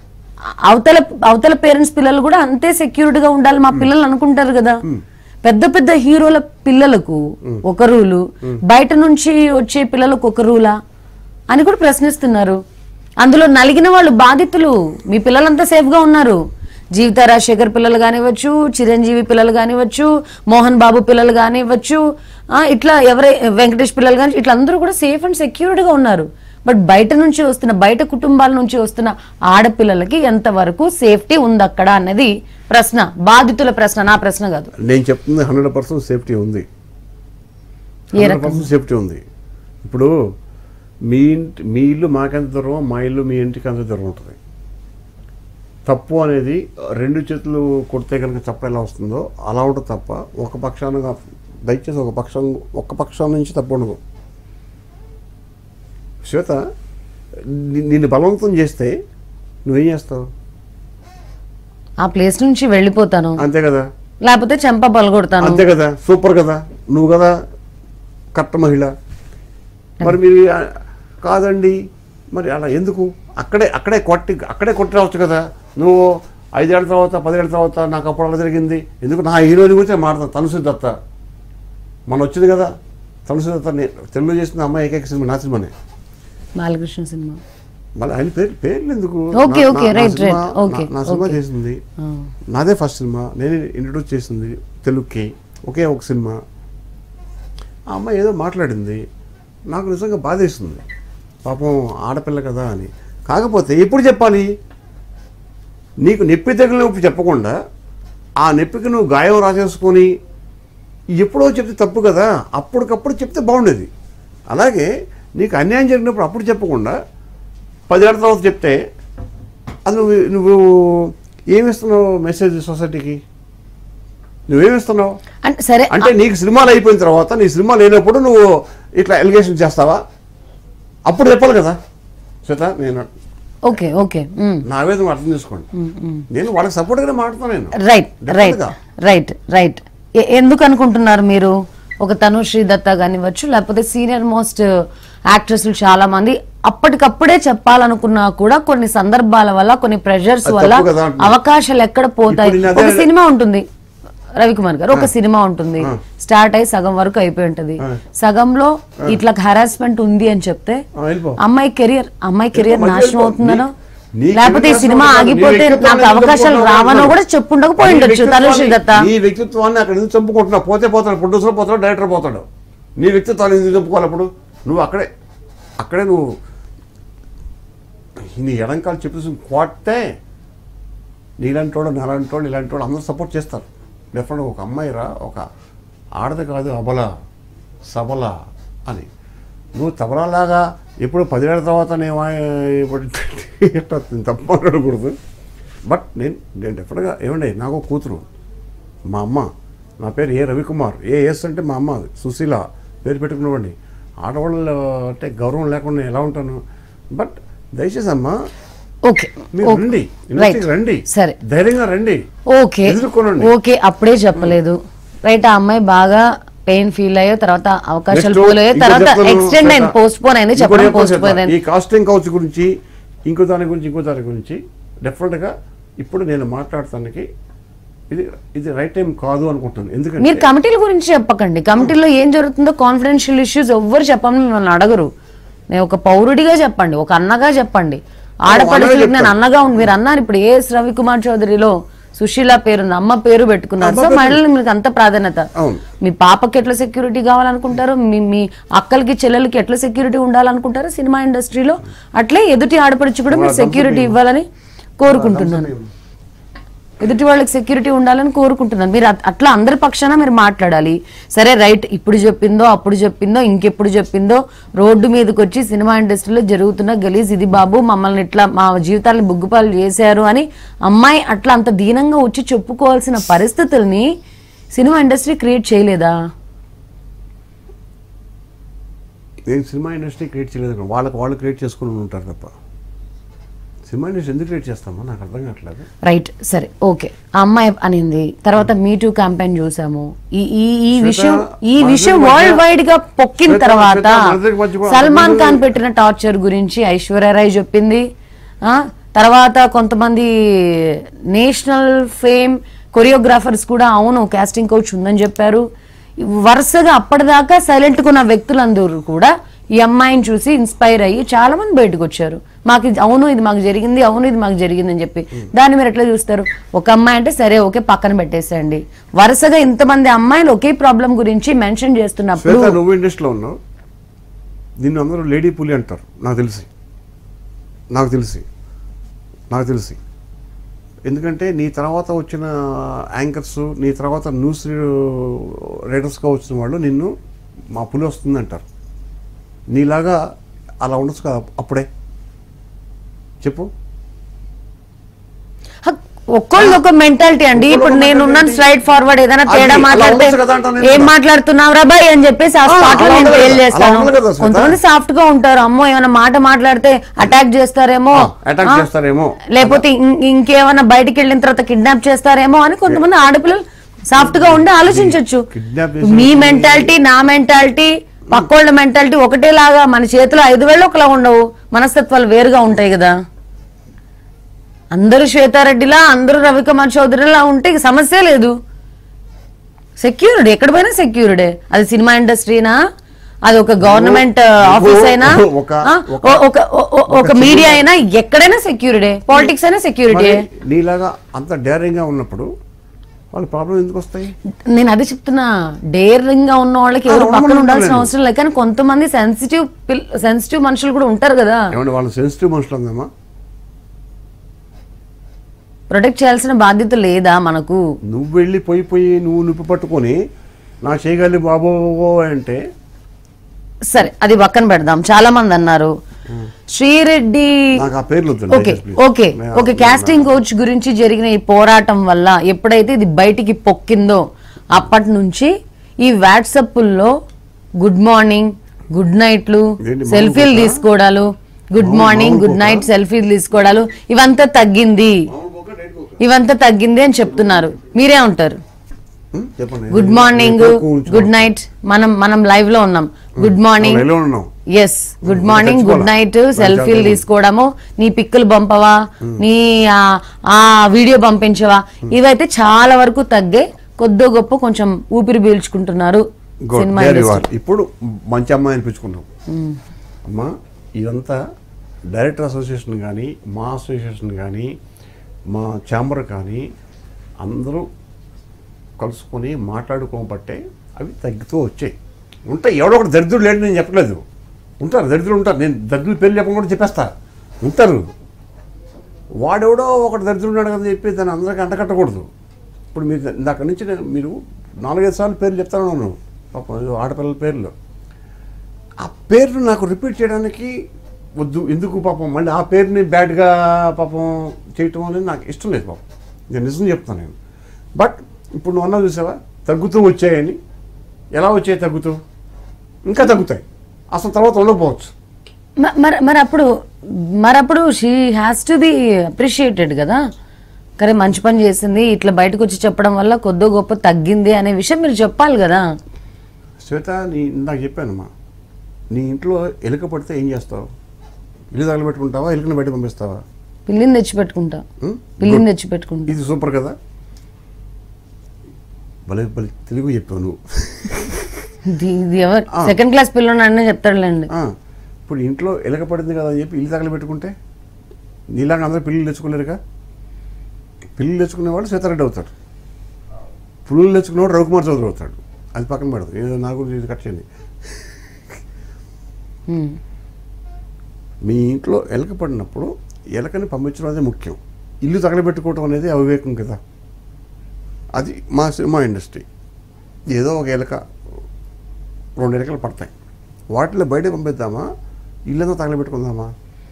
[SPEAKER 1] అవతల అవతల పేరెంట్స్ పిల్లలు కూడా అంతే సెక్యూర్డ్ గా ఉండాలి మా పిల్లలు అనుకుంటారు కదా పెద్ద పెద్ద హీరోల పిల్లలకు ఒక రూలు బయట నుంచి వచ్చే పిల్లలకు ఒక రూలా అని కూడా ప్రశ్నిస్తున్నారు అందులో నలిగిన వాళ్ళు బాధితులు మీ పిల్లలంతా సేఫ్ గా ఉన్నారు జీవిత రాజశేఖర్ పిల్లలు కానివ్వచ్చు చిరంజీవి పిల్లలు కానివ్వచ్చు మోహన్ బాబు పిల్లలు కానివ్వచ్చు ఆ, ఇట్లా ఎవరై వెంకటేష్ పిల్లలు కానీ ఇట్లా అందరూ కూడా సేఫ్ అండ్ సెక్యూర్డ్ గా ఉన్నారు బట్ బయట నుంచి వస్తున్న బయట కుటుంబాల నుంచి వస్తున్న ఆడపిల్లలకి ఎంతవరకు సేఫ్టీ ఉంది అక్కడ అన్నది ప్రశ్న బాధితుల ప్రశ్న నా ప్రశ్న కాదు
[SPEAKER 2] నేను చెప్తుంది హండ్రెడ్ పర్సెంట్ సేఫ్టీ ఉంది
[SPEAKER 1] ఏ
[SPEAKER 2] హండ్రెడ్
[SPEAKER 1] రకం
[SPEAKER 2] పర్సెంట్ సేఫ్టీ ఉంది ఇప్పుడు మీ ఇంటి మీ ఇల్లు మాకెంత దూరం మా ఇల్లు మీ ఇంటికి అంత దూరం ఉంటుంది తప్పు అనేది రెండు చేతులు కొడితే కనుక తప్ప ఎలా వస్తుందో అలా ఉంటుంది తప్ప ఒక పక్షాన దయచేసి ఒక పక్షం ఒక పక్షం నుంచి తప్పు ఉండదు శ్వేత ని- నిన్ను బలవంతం చేస్తే నువ్వేం చేస్తావు
[SPEAKER 1] ఆ ప్లేస్ నుంచి వెళ్ళిపోతాను
[SPEAKER 2] అంతే కదా
[SPEAKER 1] లేకపోతే చెంప పలగొడతాను
[SPEAKER 2] అంతే కదా సూపర్ కదా నువ్వు కదా కట్ట మహిళ మరి మీరు ఆ, కాదండి మరి అలా ఎందుకు అక్కడే అక్కడే కొట్టి అక్కడే కొట్టి రావచ్చు కదా నువ్వు ఐదేళ్ల తర్వాత పదేళ్ల తర్వాత నాకు అప్పుడు అలా జరిగింది ఎందుకు నా హీరోని గురించి మాట్లాడతాను తనుసు దత్త మన వచ్చింది కదా తనుసు దత్త నే- తెలుగులో చేసిన అమ్మాయి ఏకైక సినిమా నా సినిమానే
[SPEAKER 1] బాలకృష్ణ సినిమా
[SPEAKER 2] మళ్ళీ ఆయన పేరు పేర్లు ఎందుకు
[SPEAKER 1] Okay,
[SPEAKER 2] నా-
[SPEAKER 1] okay,
[SPEAKER 2] నా- నా
[SPEAKER 1] right,
[SPEAKER 2] సినిమా-
[SPEAKER 1] right. Okay,
[SPEAKER 2] నా- నా సినిమా
[SPEAKER 1] okay.
[SPEAKER 2] చేసింది
[SPEAKER 1] ఆ.
[SPEAKER 2] నాదే ఫస్ట్ సినిమా నేనే ఇంట్రడ్యూస్ చేసింది తెలుగుకి ఒకే ఒక సినిమా ఆ అమ్మాయి ఏదో మాట్లాడింది నాకు నిజంగా బాధేస్తుంది పాపం ఆడపిల్ల కదా అని కాకపోతే ఎప్పుడు చెప్పాలి నీకు నొప్పి తగిలినప్పుడు చెప్పకుండా ఆ నొప్పికి నువ్వు గాయం రాసేసుకొని ఎప్పుడో చెప్తే తప్పు కదా అప్పటికప్పుడు చెప్తే బాగుండేది అలాగే నీకు అన్యాయం జరిగినప్పుడు అప్పుడు చెప్పకుండా పదేళ్ల తర్వాత చెప్తే అది నువ్వు నువ్వు ఏమిస్తున్నావు మెసేజ్ సొసైటీకి నువ్వేమిస్తున్నావు
[SPEAKER 1] అంటే సరే
[SPEAKER 2] అంటే నీకు సినిమాలు అయిపోయిన తర్వాత నీ సినిమా లేనప్పుడు నువ్వు ఇట్లా ఎలిగేషన్ చేస్తావా అప్పుడు చెప్పాలి కదా శ్వేత నేను
[SPEAKER 1] ఓకే ఓకే ఉమ్.
[SPEAKER 2] నా ఆవేదన అర్థం చేసుకోండి నేను వాళ్ళకి సపోర్ట్గానే మాట్లాడుతాను నేను
[SPEAKER 1] రైట్ రైట్
[SPEAKER 2] Definitely గా.
[SPEAKER 1] రైట్ రైట్ ఎ- ఎందుకు అనుకుంటున్నారు మీరు ఒక తనుశ్రీ దత్త కానివ్వచ్చు లేకపోతే సీనియర్ మోస్ట్ యాక్ట్రెస్లు చాలా మంది అప్పటికప్పుడే చెప్పాలనుకున్నా కూడా కొన్ని సందర్భాల వల్ల కొన్ని ప్రెషర్స్
[SPEAKER 2] అది
[SPEAKER 1] వల్ల
[SPEAKER 2] తప్పు కదా అంటున్నా.
[SPEAKER 1] అవకాశాలు ఎక్కడ పోతాయి
[SPEAKER 2] ఇప్పుడు నేను అదే-
[SPEAKER 1] ఒక సినిమా ఉంటుంది రవికుమార్ గారు ఒక సినిమా ఉంటుంది స్టార్ట్ అయ్యి సగం వరకు అయిపోయి ఉంటది
[SPEAKER 2] ఆ.
[SPEAKER 1] సగంలో ఇట్లా హరాస్మెంట్ ఉంది అని చెప్తే
[SPEAKER 2] ఆ, వెళ్ళిపో.
[SPEAKER 1] అమ్మాయి కెరియర్ అమ్మాయి కెరియర్
[SPEAKER 2] మధ్యలో
[SPEAKER 1] నాశనం అవుతుందనో
[SPEAKER 2] నీ- నీ
[SPEAKER 1] లేకపోతే ఈ
[SPEAKER 2] కెరీర్
[SPEAKER 1] సినిమా
[SPEAKER 2] నాశనం అవుతుంది.
[SPEAKER 1] ఆగిపోతే
[SPEAKER 2] నీ వ్యక్తిత్వాన్ని
[SPEAKER 1] నాకు అవకాశాలు
[SPEAKER 2] చంపుకుంటున్నావు
[SPEAKER 1] రావనో
[SPEAKER 2] అంటున్నావు.
[SPEAKER 1] కూడా చెప్పుండక
[SPEAKER 2] నీ
[SPEAKER 1] ఉండొచ్చు తనుశ్రీ
[SPEAKER 2] వ్యక్తిత్వాన్ని-
[SPEAKER 1] దత్త
[SPEAKER 2] నీ వ్యక్తిత్వాన్ని అక్కడ ఎందుకు చంపుకుంటున్నావు పోతే పోతాడు ప్రొడ్యూసర్ పోతాడు డైరెక్టర్ పోతాడు నీ వ్యక్తిత్వాన్ని ఎందుకు చంపుకోవాలి అప్పుడు నువ్వు అక్కడే అక్కడే నువ్వు నీ ఎడంకాలు చెప్పేసి కొట్టే నీలాంటి వాడు నాలాంటి వాడు ఇలాంటి వాడు అందరూ సపోర్ట్ చేస్తారు డెఫినెట్గా ఒక అమ్మాయి రా ఒక ఆడది కాదు అబల సబల అని నువ్వు తబలాలాగా ఎప్పుడు పదివేల తర్వాత నేను ఇప్పుడు ఇట్లా తప్పు మాట్లాడకూడదు బట్ నేను నేను డెఫినెట్గా ఏమండి నాకు ఒక కూతురు మా అమ్మ నా పేరు ఏ రవికుమార్ ఏ ఎస్ అంటే మా అమ్మ సుశీల పేరు పెట్టుకున్నవాడిని ఆడవాళ్ళు అంటే గౌరవం లేకుండా నేను ఎలా ఉంటాను బట్ దయచేసి అమ్మా
[SPEAKER 1] ఓకే
[SPEAKER 2] మీరు
[SPEAKER 1] ఓకే.
[SPEAKER 2] రండి
[SPEAKER 1] రైట్
[SPEAKER 2] ఇండస్ట్రీకి రండి
[SPEAKER 1] సరే
[SPEAKER 2] ధైర్యంగా రండి
[SPEAKER 1] ఓకే
[SPEAKER 2] ఎదుర్కోనండి.
[SPEAKER 1] ఓకే అప్పుడే చెప్పలేదు రైట్ ఆ అమ్మాయి బాగా పెయిన్ ఫీల్ అయ్యో తర్వాత అవకాశాలు
[SPEAKER 2] Next,
[SPEAKER 1] పోలయ్యో
[SPEAKER 2] ఇంకో
[SPEAKER 1] తర్వాత
[SPEAKER 2] చెప్తాను,
[SPEAKER 1] ఎక్స్టెండ్ అయింది
[SPEAKER 2] శ్వేత.
[SPEAKER 1] పోస్ట్ పోన్ అయింది
[SPEAKER 2] ఇంకోటి
[SPEAKER 1] చెప్పడం
[SPEAKER 2] చెప్తాను
[SPEAKER 1] పోస్ట్
[SPEAKER 2] శ్వేత.
[SPEAKER 1] పోన్ అయింది
[SPEAKER 2] ఈ కాస్టింగ్ కౌచ్ గురించి ఇంకో దాని గురించి ఇంకో దాని గురించి డెఫినెట్గా ఇప్పుడు నేను మాట్లాడటానికి ఇది ఇది రైట్ టైం కాదు అనుకుంటున్నాను
[SPEAKER 1] మీరు
[SPEAKER 2] ఎందుకంటే
[SPEAKER 1] కమిటీల గురించి చెప్పకండి కమిటీలో ఏం జరుగుతుందో కాన్ఫిడెన్షియల్ ఇష్యూస్ ఎవ్వరు చెప్పమని మిమ్మల్ని అడగరు నేను ఒక పౌరుడిగా చెప్పండి ఒక అన్నగా చెప్పండి ఆడపడుచులకు నేను
[SPEAKER 2] చెప్తాను.
[SPEAKER 1] అన్నగా ఉంది మీరు అన్నారు ఇప్పుడు ఏఎస్ రవికుమార్ చౌదరిలో సుశీల పేరు ఉంది, అమ్మ పేరు పెట్టుకున్నారు సో
[SPEAKER 2] అమ్మ పేరు.
[SPEAKER 1] మహిళలు మీకు అంత ప్రాధాన్యత
[SPEAKER 2] అవును.
[SPEAKER 1] మీ పాపకి ఎట్లా సెక్యూరిటీ కావాలనుకుంటారు మీ మీ అక్కలకి చెల్లెలకి ఎట్లా సెక్యూరిటీ ఉండాలనుకుంటారు సినిమా ఇండస్ట్రీలో అట్లే ఎదుటి ఆడపడుచు కూడా మీరు
[SPEAKER 2] వాళ్ళ
[SPEAKER 1] సెక్యూరిటీ ఇవ్వాలని కోరుకుంటున్నాను ఎదుటి వాళ్ళకి సెక్యూరిటీ ఉండాలని కోరుకుంటున్నాను మీరు అట్- అట్లా అందరి పక్షాన మీరు మాట్లాడాలి సరే రైట్ ఇప్పుడు చెప్పిందో అప్పుడు చెప్పిందో ఇంకెప్పుడు చెప్పిందో రోడ్డు మీదకి వచ్చి సినిమా ఇండస్ట్రీలో జరుగుతున్న గలీజ్ ఇది బాబు మమ్మల్ని ఇట్లా మా జీవితాలను బుగ్గుపాలు చేశారు అని అమ్మాయి అట్లా అంత దీనంగా వచ్చి చెప్పుకోవాల్సిన పరిస్థితుల్ని సినిమా ఇండస్ట్రీ క్రియేట్ చేయలేదా
[SPEAKER 2] నేను సినిమా ఇండస్ట్రీ క్రియేట్ చేయలేదు అనుకో. వాళ్ళకి వాళ్ళు క్రియేట్ చేసుకుని ఉంటారు తప్ప సినిమా ఇండస్ట్రీ ఎందుకు క్రియేట్ చేస్తామో నాకు అర్థం కావట్లేదు
[SPEAKER 1] రైట్ సరే ఓకే ఆ అమ్మాయి అనింది తర్వాత మీ టూ క్యాంపెయిన్ చూసాము ఈ ఈ ఈ
[SPEAKER 2] శ్వేత,
[SPEAKER 1] విషయం ఈ
[SPEAKER 2] మన
[SPEAKER 1] విషయం
[SPEAKER 2] ఇద్దరి మధ్య-
[SPEAKER 1] వరల్డ్ వైడ్ గా పొక్కిన
[SPEAKER 2] శ్వేత,
[SPEAKER 1] తర్వాత
[SPEAKER 2] శ్వేత, మన ఇద్దరి మధ్య కూడా
[SPEAKER 1] సల్మాన్
[SPEAKER 2] అంతకుముందు-
[SPEAKER 1] ఖాన్ పెట్టిన టార్చర్ గురించి ఐశ్వర్యరాయ్ చెప్పింది ఆ తర్వాత కొంతమంది నేషనల్ ఫేమ్ కొరియోగ్రాఫర్స్ కూడా అవును కాస్టింగ్ కోచ్ ఉందని చెప్పారు వరుసగా అప్పటిదాకా సైలెంట్ ఉన్న వ్యక్తులందరూ కూడా ఈ అమ్మాయిని చూసి ఇన్స్పైర్ అయ్యి చాలా మంది బయటకు వచ్చారు మాకు ఇది అవును ఇది మాకు జరిగింది అవును ఇది మాకు జరిగింది అని చెప్పి దాన్ని మీరు ఎట్లా చూస్తారు ఒక అమ్మాయి అంటే సరే ఓకే పక్కన పెట్టేసేయండి వరుసగా ఇంతమంది అమ్మాయిలు ఒకే ప్రాబ్లం గురించి మెన్షన్ చేస్తున్నప్పుడు
[SPEAKER 2] శ్వేత నువ్వు ఇండస్ట్రీలో ఉన్నావు నిన్ను అందరూ లేడీ పులి అంటారు నాకు తెలిసి నాకు తెలిసి నాకు తెలిసి ఎందుకంటే నీ తర్వాత వచ్చిన యాంకర్స్ నీ తర్వాత న్యూస్ రైటర్స్గా వచ్చిన వాళ్ళు నిన్ను మా పులి వస్తుంది అంటారు నీలాగా అలా ఉండొచ్చు కదా అప్పుడే చెప్పు
[SPEAKER 1] హక్, ఒక్కొక్కళ్ళది ఒక మెంటాలిటీ అండి ఇప్పుడు
[SPEAKER 2] ఒక్కొక్కళ్ళ
[SPEAKER 1] నేను ఉన్నాను
[SPEAKER 2] mentality.
[SPEAKER 1] స్ట్రైట్ ఫార్వర్డ్ ఏదైనా
[SPEAKER 2] అది
[SPEAKER 1] తేడా
[SPEAKER 2] అలా
[SPEAKER 1] మాట్లాడితే
[SPEAKER 2] ఉండొచ్చు కదా అంటాను నేను
[SPEAKER 1] ఏం
[SPEAKER 2] కూడా.
[SPEAKER 1] మాట్లాడుతున్నావు రా బాయ్ అని చెప్పేసి ఆ
[SPEAKER 2] ఆ,
[SPEAKER 1] స్పాట్ లో
[SPEAKER 2] అలా
[SPEAKER 1] నేను
[SPEAKER 2] ఉండదు
[SPEAKER 1] ఫెయిల్
[SPEAKER 2] కదా,
[SPEAKER 1] చేస్తాను
[SPEAKER 2] అలా ఉండదు కదా, శ్వేత.
[SPEAKER 1] కొంతమంది సాఫ్ట్ గా ఉంటారు అమ్మో ఏమైనా మాట మాట్లాడితే అటాక్ చేస్తారేమో
[SPEAKER 2] అటాక్
[SPEAKER 1] ఆ,
[SPEAKER 2] చేస్తారేమో
[SPEAKER 1] లేకపోతే ఇం- ఇంకేమైనా బయటికి వెళ్ళిన తర్వాత కిడ్నాప్ చేస్తారేమో అని కొంతమంది ఆడపిల్లలు సాఫ్ట్ గా ఉండి ఆలోచించవచ్చు
[SPEAKER 2] Kidnap చేసిన
[SPEAKER 1] మీ
[SPEAKER 2] వాళ్ళు-
[SPEAKER 1] మెంటాలిటీ నా మెంటాలిటీ పక్కోళ్ళ మెంటాలిటీ ఒకటేలాగా మన చేతిలో ఐదు వేళ్ళు ఒకలా ఉండవు మనస్తత్వాలు వేరుగా ఉంటాయి కదా అందరూ శ్వేతారెడ్డిలా అందరూ రవికుమార్ చౌదరిలా ఉంటే ఇక సమస్య లేదు సెక్యూరిటీ ఎక్కడ పోయినా సెక్యూరిటీ అది సినిమా ఇండస్ట్రీనా అది ఒక గవర్నమెంట్ ఆఫీస్ అయినా
[SPEAKER 2] ఒక-
[SPEAKER 1] ఆ,
[SPEAKER 2] ఒక-
[SPEAKER 1] ఓ- ఒక ఓ- ఓ- ఒక
[SPEAKER 2] ఒక
[SPEAKER 1] మీడియా
[SPEAKER 2] చిన్న-
[SPEAKER 1] అయినా ఎక్కడైనా సెక్యూరిటీ పాలిటిక్స్ అయినా సెక్యూరిటీ
[SPEAKER 2] మరి నీలాగా అంత డేరింగ్గా ఉన్నప్పుడు వాళ్ళ ప్రాబ్లం ఎందుకు వస్తాయి
[SPEAKER 1] నేను అది చెప్తున్నా డేరింగ్ గా ఉన్న వాళ్ళకి ఎవరు
[SPEAKER 2] ఆ,
[SPEAKER 1] పక్కన
[SPEAKER 2] ఉండమని
[SPEAKER 1] ఉండాల్సిన
[SPEAKER 2] అంటలేను.
[SPEAKER 1] అవసరం లేదు కానీ కొంతమంది సెన్సిటివ్ సెన్సిటివ్ మనుషులు కూడా ఉంటారు కదా
[SPEAKER 2] ఏమంటే వాళ్ళు సెన్సిటివ్ మనుషులు ఉందమ్మా
[SPEAKER 1] ప్రొటెక్ట్ చేయాల్సిన బాధ్యత లేదా మనకు
[SPEAKER 2] నువ్వు వెళ్ళి పోయి పోయి నువ్వు నిప్పు పట్టుకొని నా చేయగలి బాబో అంటే
[SPEAKER 1] సరే అది పక్కన పెడదాం చాలా మంది అన్నారు శ్రీరెడ్డి
[SPEAKER 2] నాకు ఆ పేర్లు వద్దు
[SPEAKER 1] ఓకే
[SPEAKER 2] దయచేసి please.
[SPEAKER 1] ఓకే
[SPEAKER 2] నే-
[SPEAKER 1] ఓకే కాస్టింగ్ కోచ్ గురించి జరిగిన ఈ పోరాటం వల్ల ఎప్పుడైతే ఇది బయటికి పొక్కిందో అప్పటి నుంచి ఈ వాట్సాప్ల్లో గుడ్ మార్నింగ్ గుడ్ నైట్లు
[SPEAKER 2] ఏంటి,
[SPEAKER 1] సెల్ఫీలు
[SPEAKER 2] మామూలు
[SPEAKER 1] తీసుకోవడాలు గుడ్
[SPEAKER 2] మామూలు-
[SPEAKER 1] మార్నింగ్
[SPEAKER 2] మామూలు
[SPEAKER 1] గుడ్
[SPEAKER 2] పోకా?
[SPEAKER 1] నైట్ సెల్ఫీలు తీసుకోవడాలు ఇవంతా తగ్గింది ఇవంతా తగ్గింది అని చెప్తున్నారు మీరే ఉంటారు
[SPEAKER 2] హ్మ్? చెప్పండి
[SPEAKER 1] గుడ్ మార్నింగ్
[SPEAKER 2] నేను తక్కువ ఉంచుకో.
[SPEAKER 1] గుడ్ నైట్ మనం మనం లైవ్ లో ఉన్నాం గుడ్ మార్నింగ్
[SPEAKER 2] మనం ఎలా ఉన్నాం
[SPEAKER 1] ఎస్ గుడ్
[SPEAKER 2] ఇంకా
[SPEAKER 1] మార్నింగ్ గుడ్
[SPEAKER 2] తెచ్చుకోవాలా?
[SPEAKER 1] నైట్
[SPEAKER 2] మంచి
[SPEAKER 1] సెల్ఫీలు
[SPEAKER 2] ఆలోచన.
[SPEAKER 1] తీసుకోవడము నీ పిక్కులు పంపవా నీ ఆ- ఆ వీడియో పంపించవా ఇవైతే చాలా వరకు తగ్గే కొద్దో గొప్ప కొంచెం ఊపిరి పీల్చుకుంటున్నారు
[SPEAKER 2] Good,
[SPEAKER 1] cinema
[SPEAKER 2] there you
[SPEAKER 1] industry
[SPEAKER 2] are. ఇప్పుడు మంచి అమ్మాయి అనిపించుకున్నాం అమ్మా ఇదంతా డైరెక్టర్ అసోసియేషన్ కానీ మా అసోసియేషన్ కానీ మా ఛాంబర్ కానీ అందరూ కలుసుకొని మాట్లాడుకోబట్టే అవి తగ్గుతూ వచ్చాయి ఉంటాయి ఎవడో ఒకటి దరిద్రుడు లేడు నేను చెప్పలేదు ఉంటారు దరిద్రులు ఉంటారు నేను దరిద్రుల పేర్లు చెప్పకుండా చెప్పేస్తా ఉంటారు వాడెవడో ఒకటి దరిద్రుడు ఉన్నాడు కదా చెప్పి దాన్ని అందరికీ అంటకట్టకూడదు ఇప్పుడు మీరు ఇందాక నుంచి నేను మీరు నాలుగైదు సార్లు పేర్లు చెప్తాను నన్ను పాపం ఏదో ఆడపిల్లల పేర్లు ఆ పేర్లు నాకు రిపీట్ చేయడానికి వద్దు ఎందుకు పాపం మళ్ళీ ఆ పేరుని బ్యాడ్గా పాపం చేయటం అనేది నాకు ఇష్టం లేదు పాపం నేను నిజం చెప్తాను నేను బట్ ఇప్పుడు నువ్వు అన్నా చూసావా తగ్గుతూ వచ్చాయని ఎలా వచ్చాయి తగ్గుతూ ఇంకా తగ్గుతాయి అసలు తర్వాత ఉండకపోవచ్చు
[SPEAKER 1] మ- మరి మరి అప్పుడు మరి అప్పుడు she has to be appreciated కదా కానీ మంచి పని చేసింది ఇట్లా బయటకు వచ్చి చెప్పడం వల్ల కొద్దో గొప్ప తగ్గింది అనే విషయం మీరు చెప్పాలి కదా
[SPEAKER 2] శ్వేత నీ నాకు చెప్పానమ్మా నీ ఇంట్లో ఎలుక పడితే ఏం చేస్తావు ఇల్లు తగలబెట్టుకుంటావా ఎలుకని బయట పంపిస్తావా
[SPEAKER 1] పిల్లిని తెచ్చి పెట్టుకుంటా
[SPEAKER 2] ఉం?
[SPEAKER 1] పిల్లిని తెచ్చి పెట్టుకుంటా
[SPEAKER 2] ఇది సూపర్ కదా భలే భలే తెలుగు చెప్పావు నువ్వు
[SPEAKER 1] ఇది- ఇది ఎవరు సెకండ్ క్లాస్ పిల్లలు అన్నీ చెప్తాడులేండి
[SPEAKER 2] ఆ, ఇప్పుడు ఇంట్లో ఎలక పడింది కదా అని చెప్పి ఇల్లు తగలబెట్టుకుంటే నీలాగా అందరూ పిల్లలు తెచ్చుకోలేరుగా పిల్లలు తెచ్చుకునేవాడు సీతారెడ్డి అవుతాడు పుల్లలు తెచ్చుకునేవాడు రవికుమార్ చౌదరి అవుతాడు అది పక్కన పెడదు ఏదో నా గురించి ఇది కట్ చేయండి
[SPEAKER 1] ఉం.
[SPEAKER 2] మీ ఇంట్లో ఎలక పడినప్పుడు ఎలకని పంపించడం అనేది ముఖ్యం ఇల్లు తగలబెట్టుకోవటం అనేది అవివేకం కదా అది మా సినిమా ఇండస్ట్రీ ఏదో ఒక ఎలక రెండు ఎలకలు పడతాయి వాటిలో బయట పంపిద్దామా ఇల్లంతా తగలబెట్టుకుందామా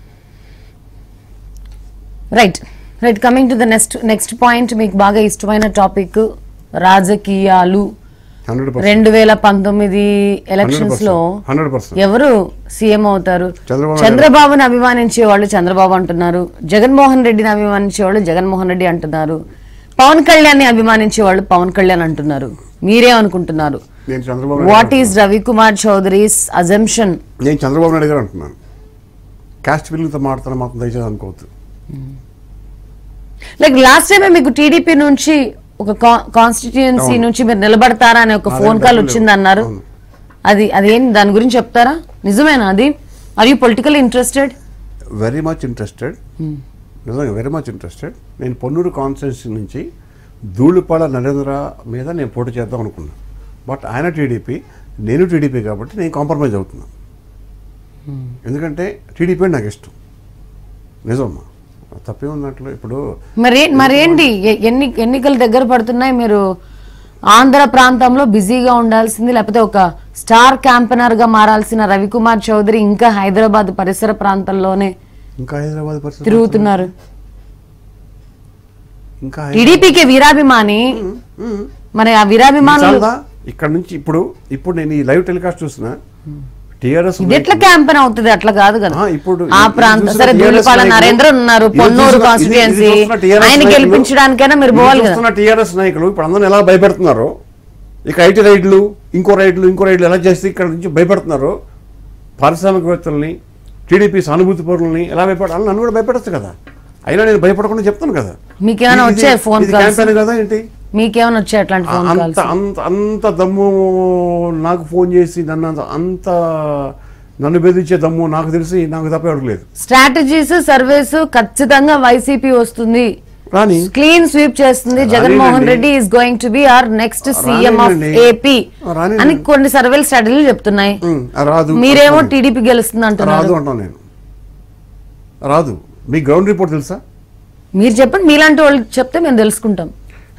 [SPEAKER 1] right right coming to the next next point మీకు బాగా ఇష్టమైన టాపిక్ రాజకీయాలు
[SPEAKER 2] హండ్రెడ్
[SPEAKER 1] రెండు వేల పంతొమ్మిది ఎలక్షన్స్ లో
[SPEAKER 2] హండ్రెడ్ పర్సెంట్
[SPEAKER 1] ఎవరు సీఎం అవుతారు
[SPEAKER 2] చంద్రబాబు
[SPEAKER 1] చంద్రబాబుని అభిమానించే వాళ్ళు చంద్రబాబు అంటున్నారు జగన్మోహన్ రెడ్డిని అభిమానించే వాళ్ళు జగన్మోహన్ రెడ్డి అంటున్నారు పవన్ కళ్యాణ్ ని అభిమానించే వాళ్ళు పవన్ కళ్యాణ్ అంటున్నారు మీరేమనుకుంటున్నారు
[SPEAKER 2] నేను Chandrababu Naidu
[SPEAKER 1] what is Ravikumar Chowdary's assumption
[SPEAKER 2] నేను చంద్రబాబు నాయుడు గారు అంటున్నాను కాస్ట్ బిల్లుతో మాట్లాడుతున్న మాత్రం దయచేసి అనుకోవద్దు
[SPEAKER 1] లైక్ లాస్ట్ టైం మీకు టీడీపీ నుంచి ఒక కాన్స్టిట్యుయెన్సీ
[SPEAKER 2] అవును.
[SPEAKER 1] నుంచి మీరు నిలబడతారా అని ఒక
[SPEAKER 2] అదే
[SPEAKER 1] ఫోన్ కాల్
[SPEAKER 2] డబ్బులు
[SPEAKER 1] వచ్చింది అన్నారు
[SPEAKER 2] అవును.
[SPEAKER 1] అది అదేం దాని గురించి చెప్తారా నిజమేనా అది are you political interested
[SPEAKER 2] very much interested నిజంగా వెరీ మచ్ ఇంట్రెస్టెడ్ నేను పొన్నూరు కాన్స్టిట్యున్సీ నుంచి ధూళిపాల నరేంద్ర మీద నేను పోటీ చేద్దాం అనుకున్నాను బట్ ఆయన టీడీపీ నేను టీడీపీ కాబట్టి నేను కాంప్రమైజ్ అవుతున్నాను ఎందుకంటే టీడీపీ నాకు ఇష్టం నిజమ్మా తప్పే ఉన్నట్లు ఇప్పుడు
[SPEAKER 1] మరి మరేంటి ఎ- ఎన్ని ఎన్నికలు దగ్గర పడుతున్నాయి మీరు ఆంధ్ర ప్రాంతంలో బిజీగా ఉండాల్సింది లేకపోతే ఒక స్టార్ క్యాంపెనర్ గా మారాల్సిన రవికుమార్ చౌదరి ఇంకా హైదరాబాద్ పరిసర ప్రాంతాల్లోనే
[SPEAKER 2] ఇంకా హైదరాబాద్ పరిస్థితి
[SPEAKER 1] తిరుగుతున్నారు
[SPEAKER 2] ఇంకా
[SPEAKER 1] టీడీపీకి వీరాభిమాని మరి ఆ వీరాభిమానులు
[SPEAKER 2] చాలదా ఇక్కడ నుంచి ఇప్పుడు ఇప్పుడు నేను ఈ లైవ్ టెలికాస్ట్ చూసిన టిఆర్ఎస్
[SPEAKER 1] ఇది ఎట్లా క్యాంపెన్ అవుతుంది అట్లా కాదు కదా
[SPEAKER 2] ఆ, ఇప్పుడు
[SPEAKER 1] ఆ
[SPEAKER 2] ఇది
[SPEAKER 1] ప్రాంతం
[SPEAKER 2] చూసిన
[SPEAKER 1] సరే
[SPEAKER 2] TRS
[SPEAKER 1] దూలిపాల
[SPEAKER 2] నాయకులు-
[SPEAKER 1] నరేంద్ర ఉన్నారు
[SPEAKER 2] ఇది
[SPEAKER 1] పొన్నూరు
[SPEAKER 2] చూసిన- ఇది- ఇది
[SPEAKER 1] కాన్స్టిట్యుయెన్సీ
[SPEAKER 2] చూసిన TRS
[SPEAKER 1] ఆయన
[SPEAKER 2] నాయకులు-
[SPEAKER 1] గెలిపించడానికైనా మీరు
[SPEAKER 2] ఇది
[SPEAKER 1] పోవాలి కదా
[SPEAKER 2] చూస్తున్న టీఆర్ఎస్ నాయకులు ఇప్పుడు అందరిని ఎలా భయపెడుతున్నారు ఇక ఐటీ రైడ్లు ఇంకో రైడ్లు ఇంకో రైడ్లు ఎలా చేస్తే ఇక్కడ నుంచి భయపెడుతున్నారు పారిశ్రామికవేత్తల్ని టీడీపీ సానుభూతి పౌరులని ఎలా భయపడాలి నన్ను కూడా భయపెడచ్చు కదా అయినా నేను భయపడకుండా చెప్తాను కదా
[SPEAKER 1] మీకేమైనా
[SPEAKER 2] ఇది-
[SPEAKER 1] వచ్చాయా ఫోన్
[SPEAKER 2] ఇది
[SPEAKER 1] కాల్స్?
[SPEAKER 2] క్యాంపెయిన్ కదా ఏంటి
[SPEAKER 1] మీకేమైనా వచ్చాయి అట్లాంటి ఫోన్
[SPEAKER 2] అంత
[SPEAKER 1] కాల్స్
[SPEAKER 2] అంత అంత దమ్ము నాకు ఫోన్ చేసి నన్ను అంత- అంత నన్ను బెదిరించే దమ్ము నాకు తెలిసి నాకు తప్ప ఎవరికి లేదు
[SPEAKER 1] స్ట్రాటజీస్ సర్వేస్ ఖచ్చితంగా వైసీపీ వస్తుంది
[SPEAKER 2] కానీ
[SPEAKER 1] క్లీన్ స్వీప్ చేస్తుంది జగన్మోహన్
[SPEAKER 2] రానివ్వండి.
[SPEAKER 1] Reddy is going to be our next CM of
[SPEAKER 2] రానివ్వండి.
[SPEAKER 1] ఏపీ
[SPEAKER 2] రానివ్వండి.
[SPEAKER 1] అని కొన్ని సర్వేలు స్ట్రాటజీలు చెప్తున్నాయి
[SPEAKER 2] ఉమ్, రాదు
[SPEAKER 1] మీరేమో
[SPEAKER 2] అంటున్నాను.
[SPEAKER 1] టీడీపీ గెలుస్తుంది
[SPEAKER 2] రాదు
[SPEAKER 1] అంటున్నారు
[SPEAKER 2] అంటాను నేను రాదు మీ గ్రౌండ్ రిపోర్ట్ తెలుసా
[SPEAKER 1] మీరు చెప్పండి మీలాంటి వాళ్ళు చెప్తే మేము తెలుసుకుంటాం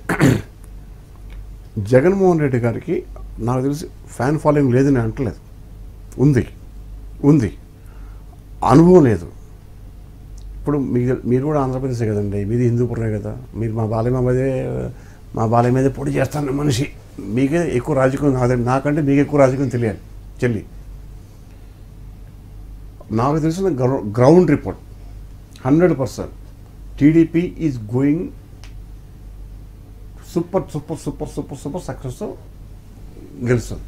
[SPEAKER 2] జగన్మోహన్ రెడ్డి గారికి నాకు తెలిసి ఫ్యాన్ ఫాలోయింగ్ లేదని అంటలేదు ఉంది ఉంది అనుభవం లేదు ఇప్పుడు మీకు మీరు కూడా ఆంధ్రప్రదేశే కదండి మీది హిందూపురమే కదా మీరు మా బాలయ్య మీదే మా బాలయ్య మీదే పొడి చేస్తాను మనిషి మీకే ఎక్కువ రాజకీయం నాదండి నాకంటే మీకు ఎక్కువ రాజకీయం తెలియాలి చెల్లి నాకు తెలిసిన గ్రౌ- ground report hundred percent TDP is going super super super super super success గెలుస్తుంది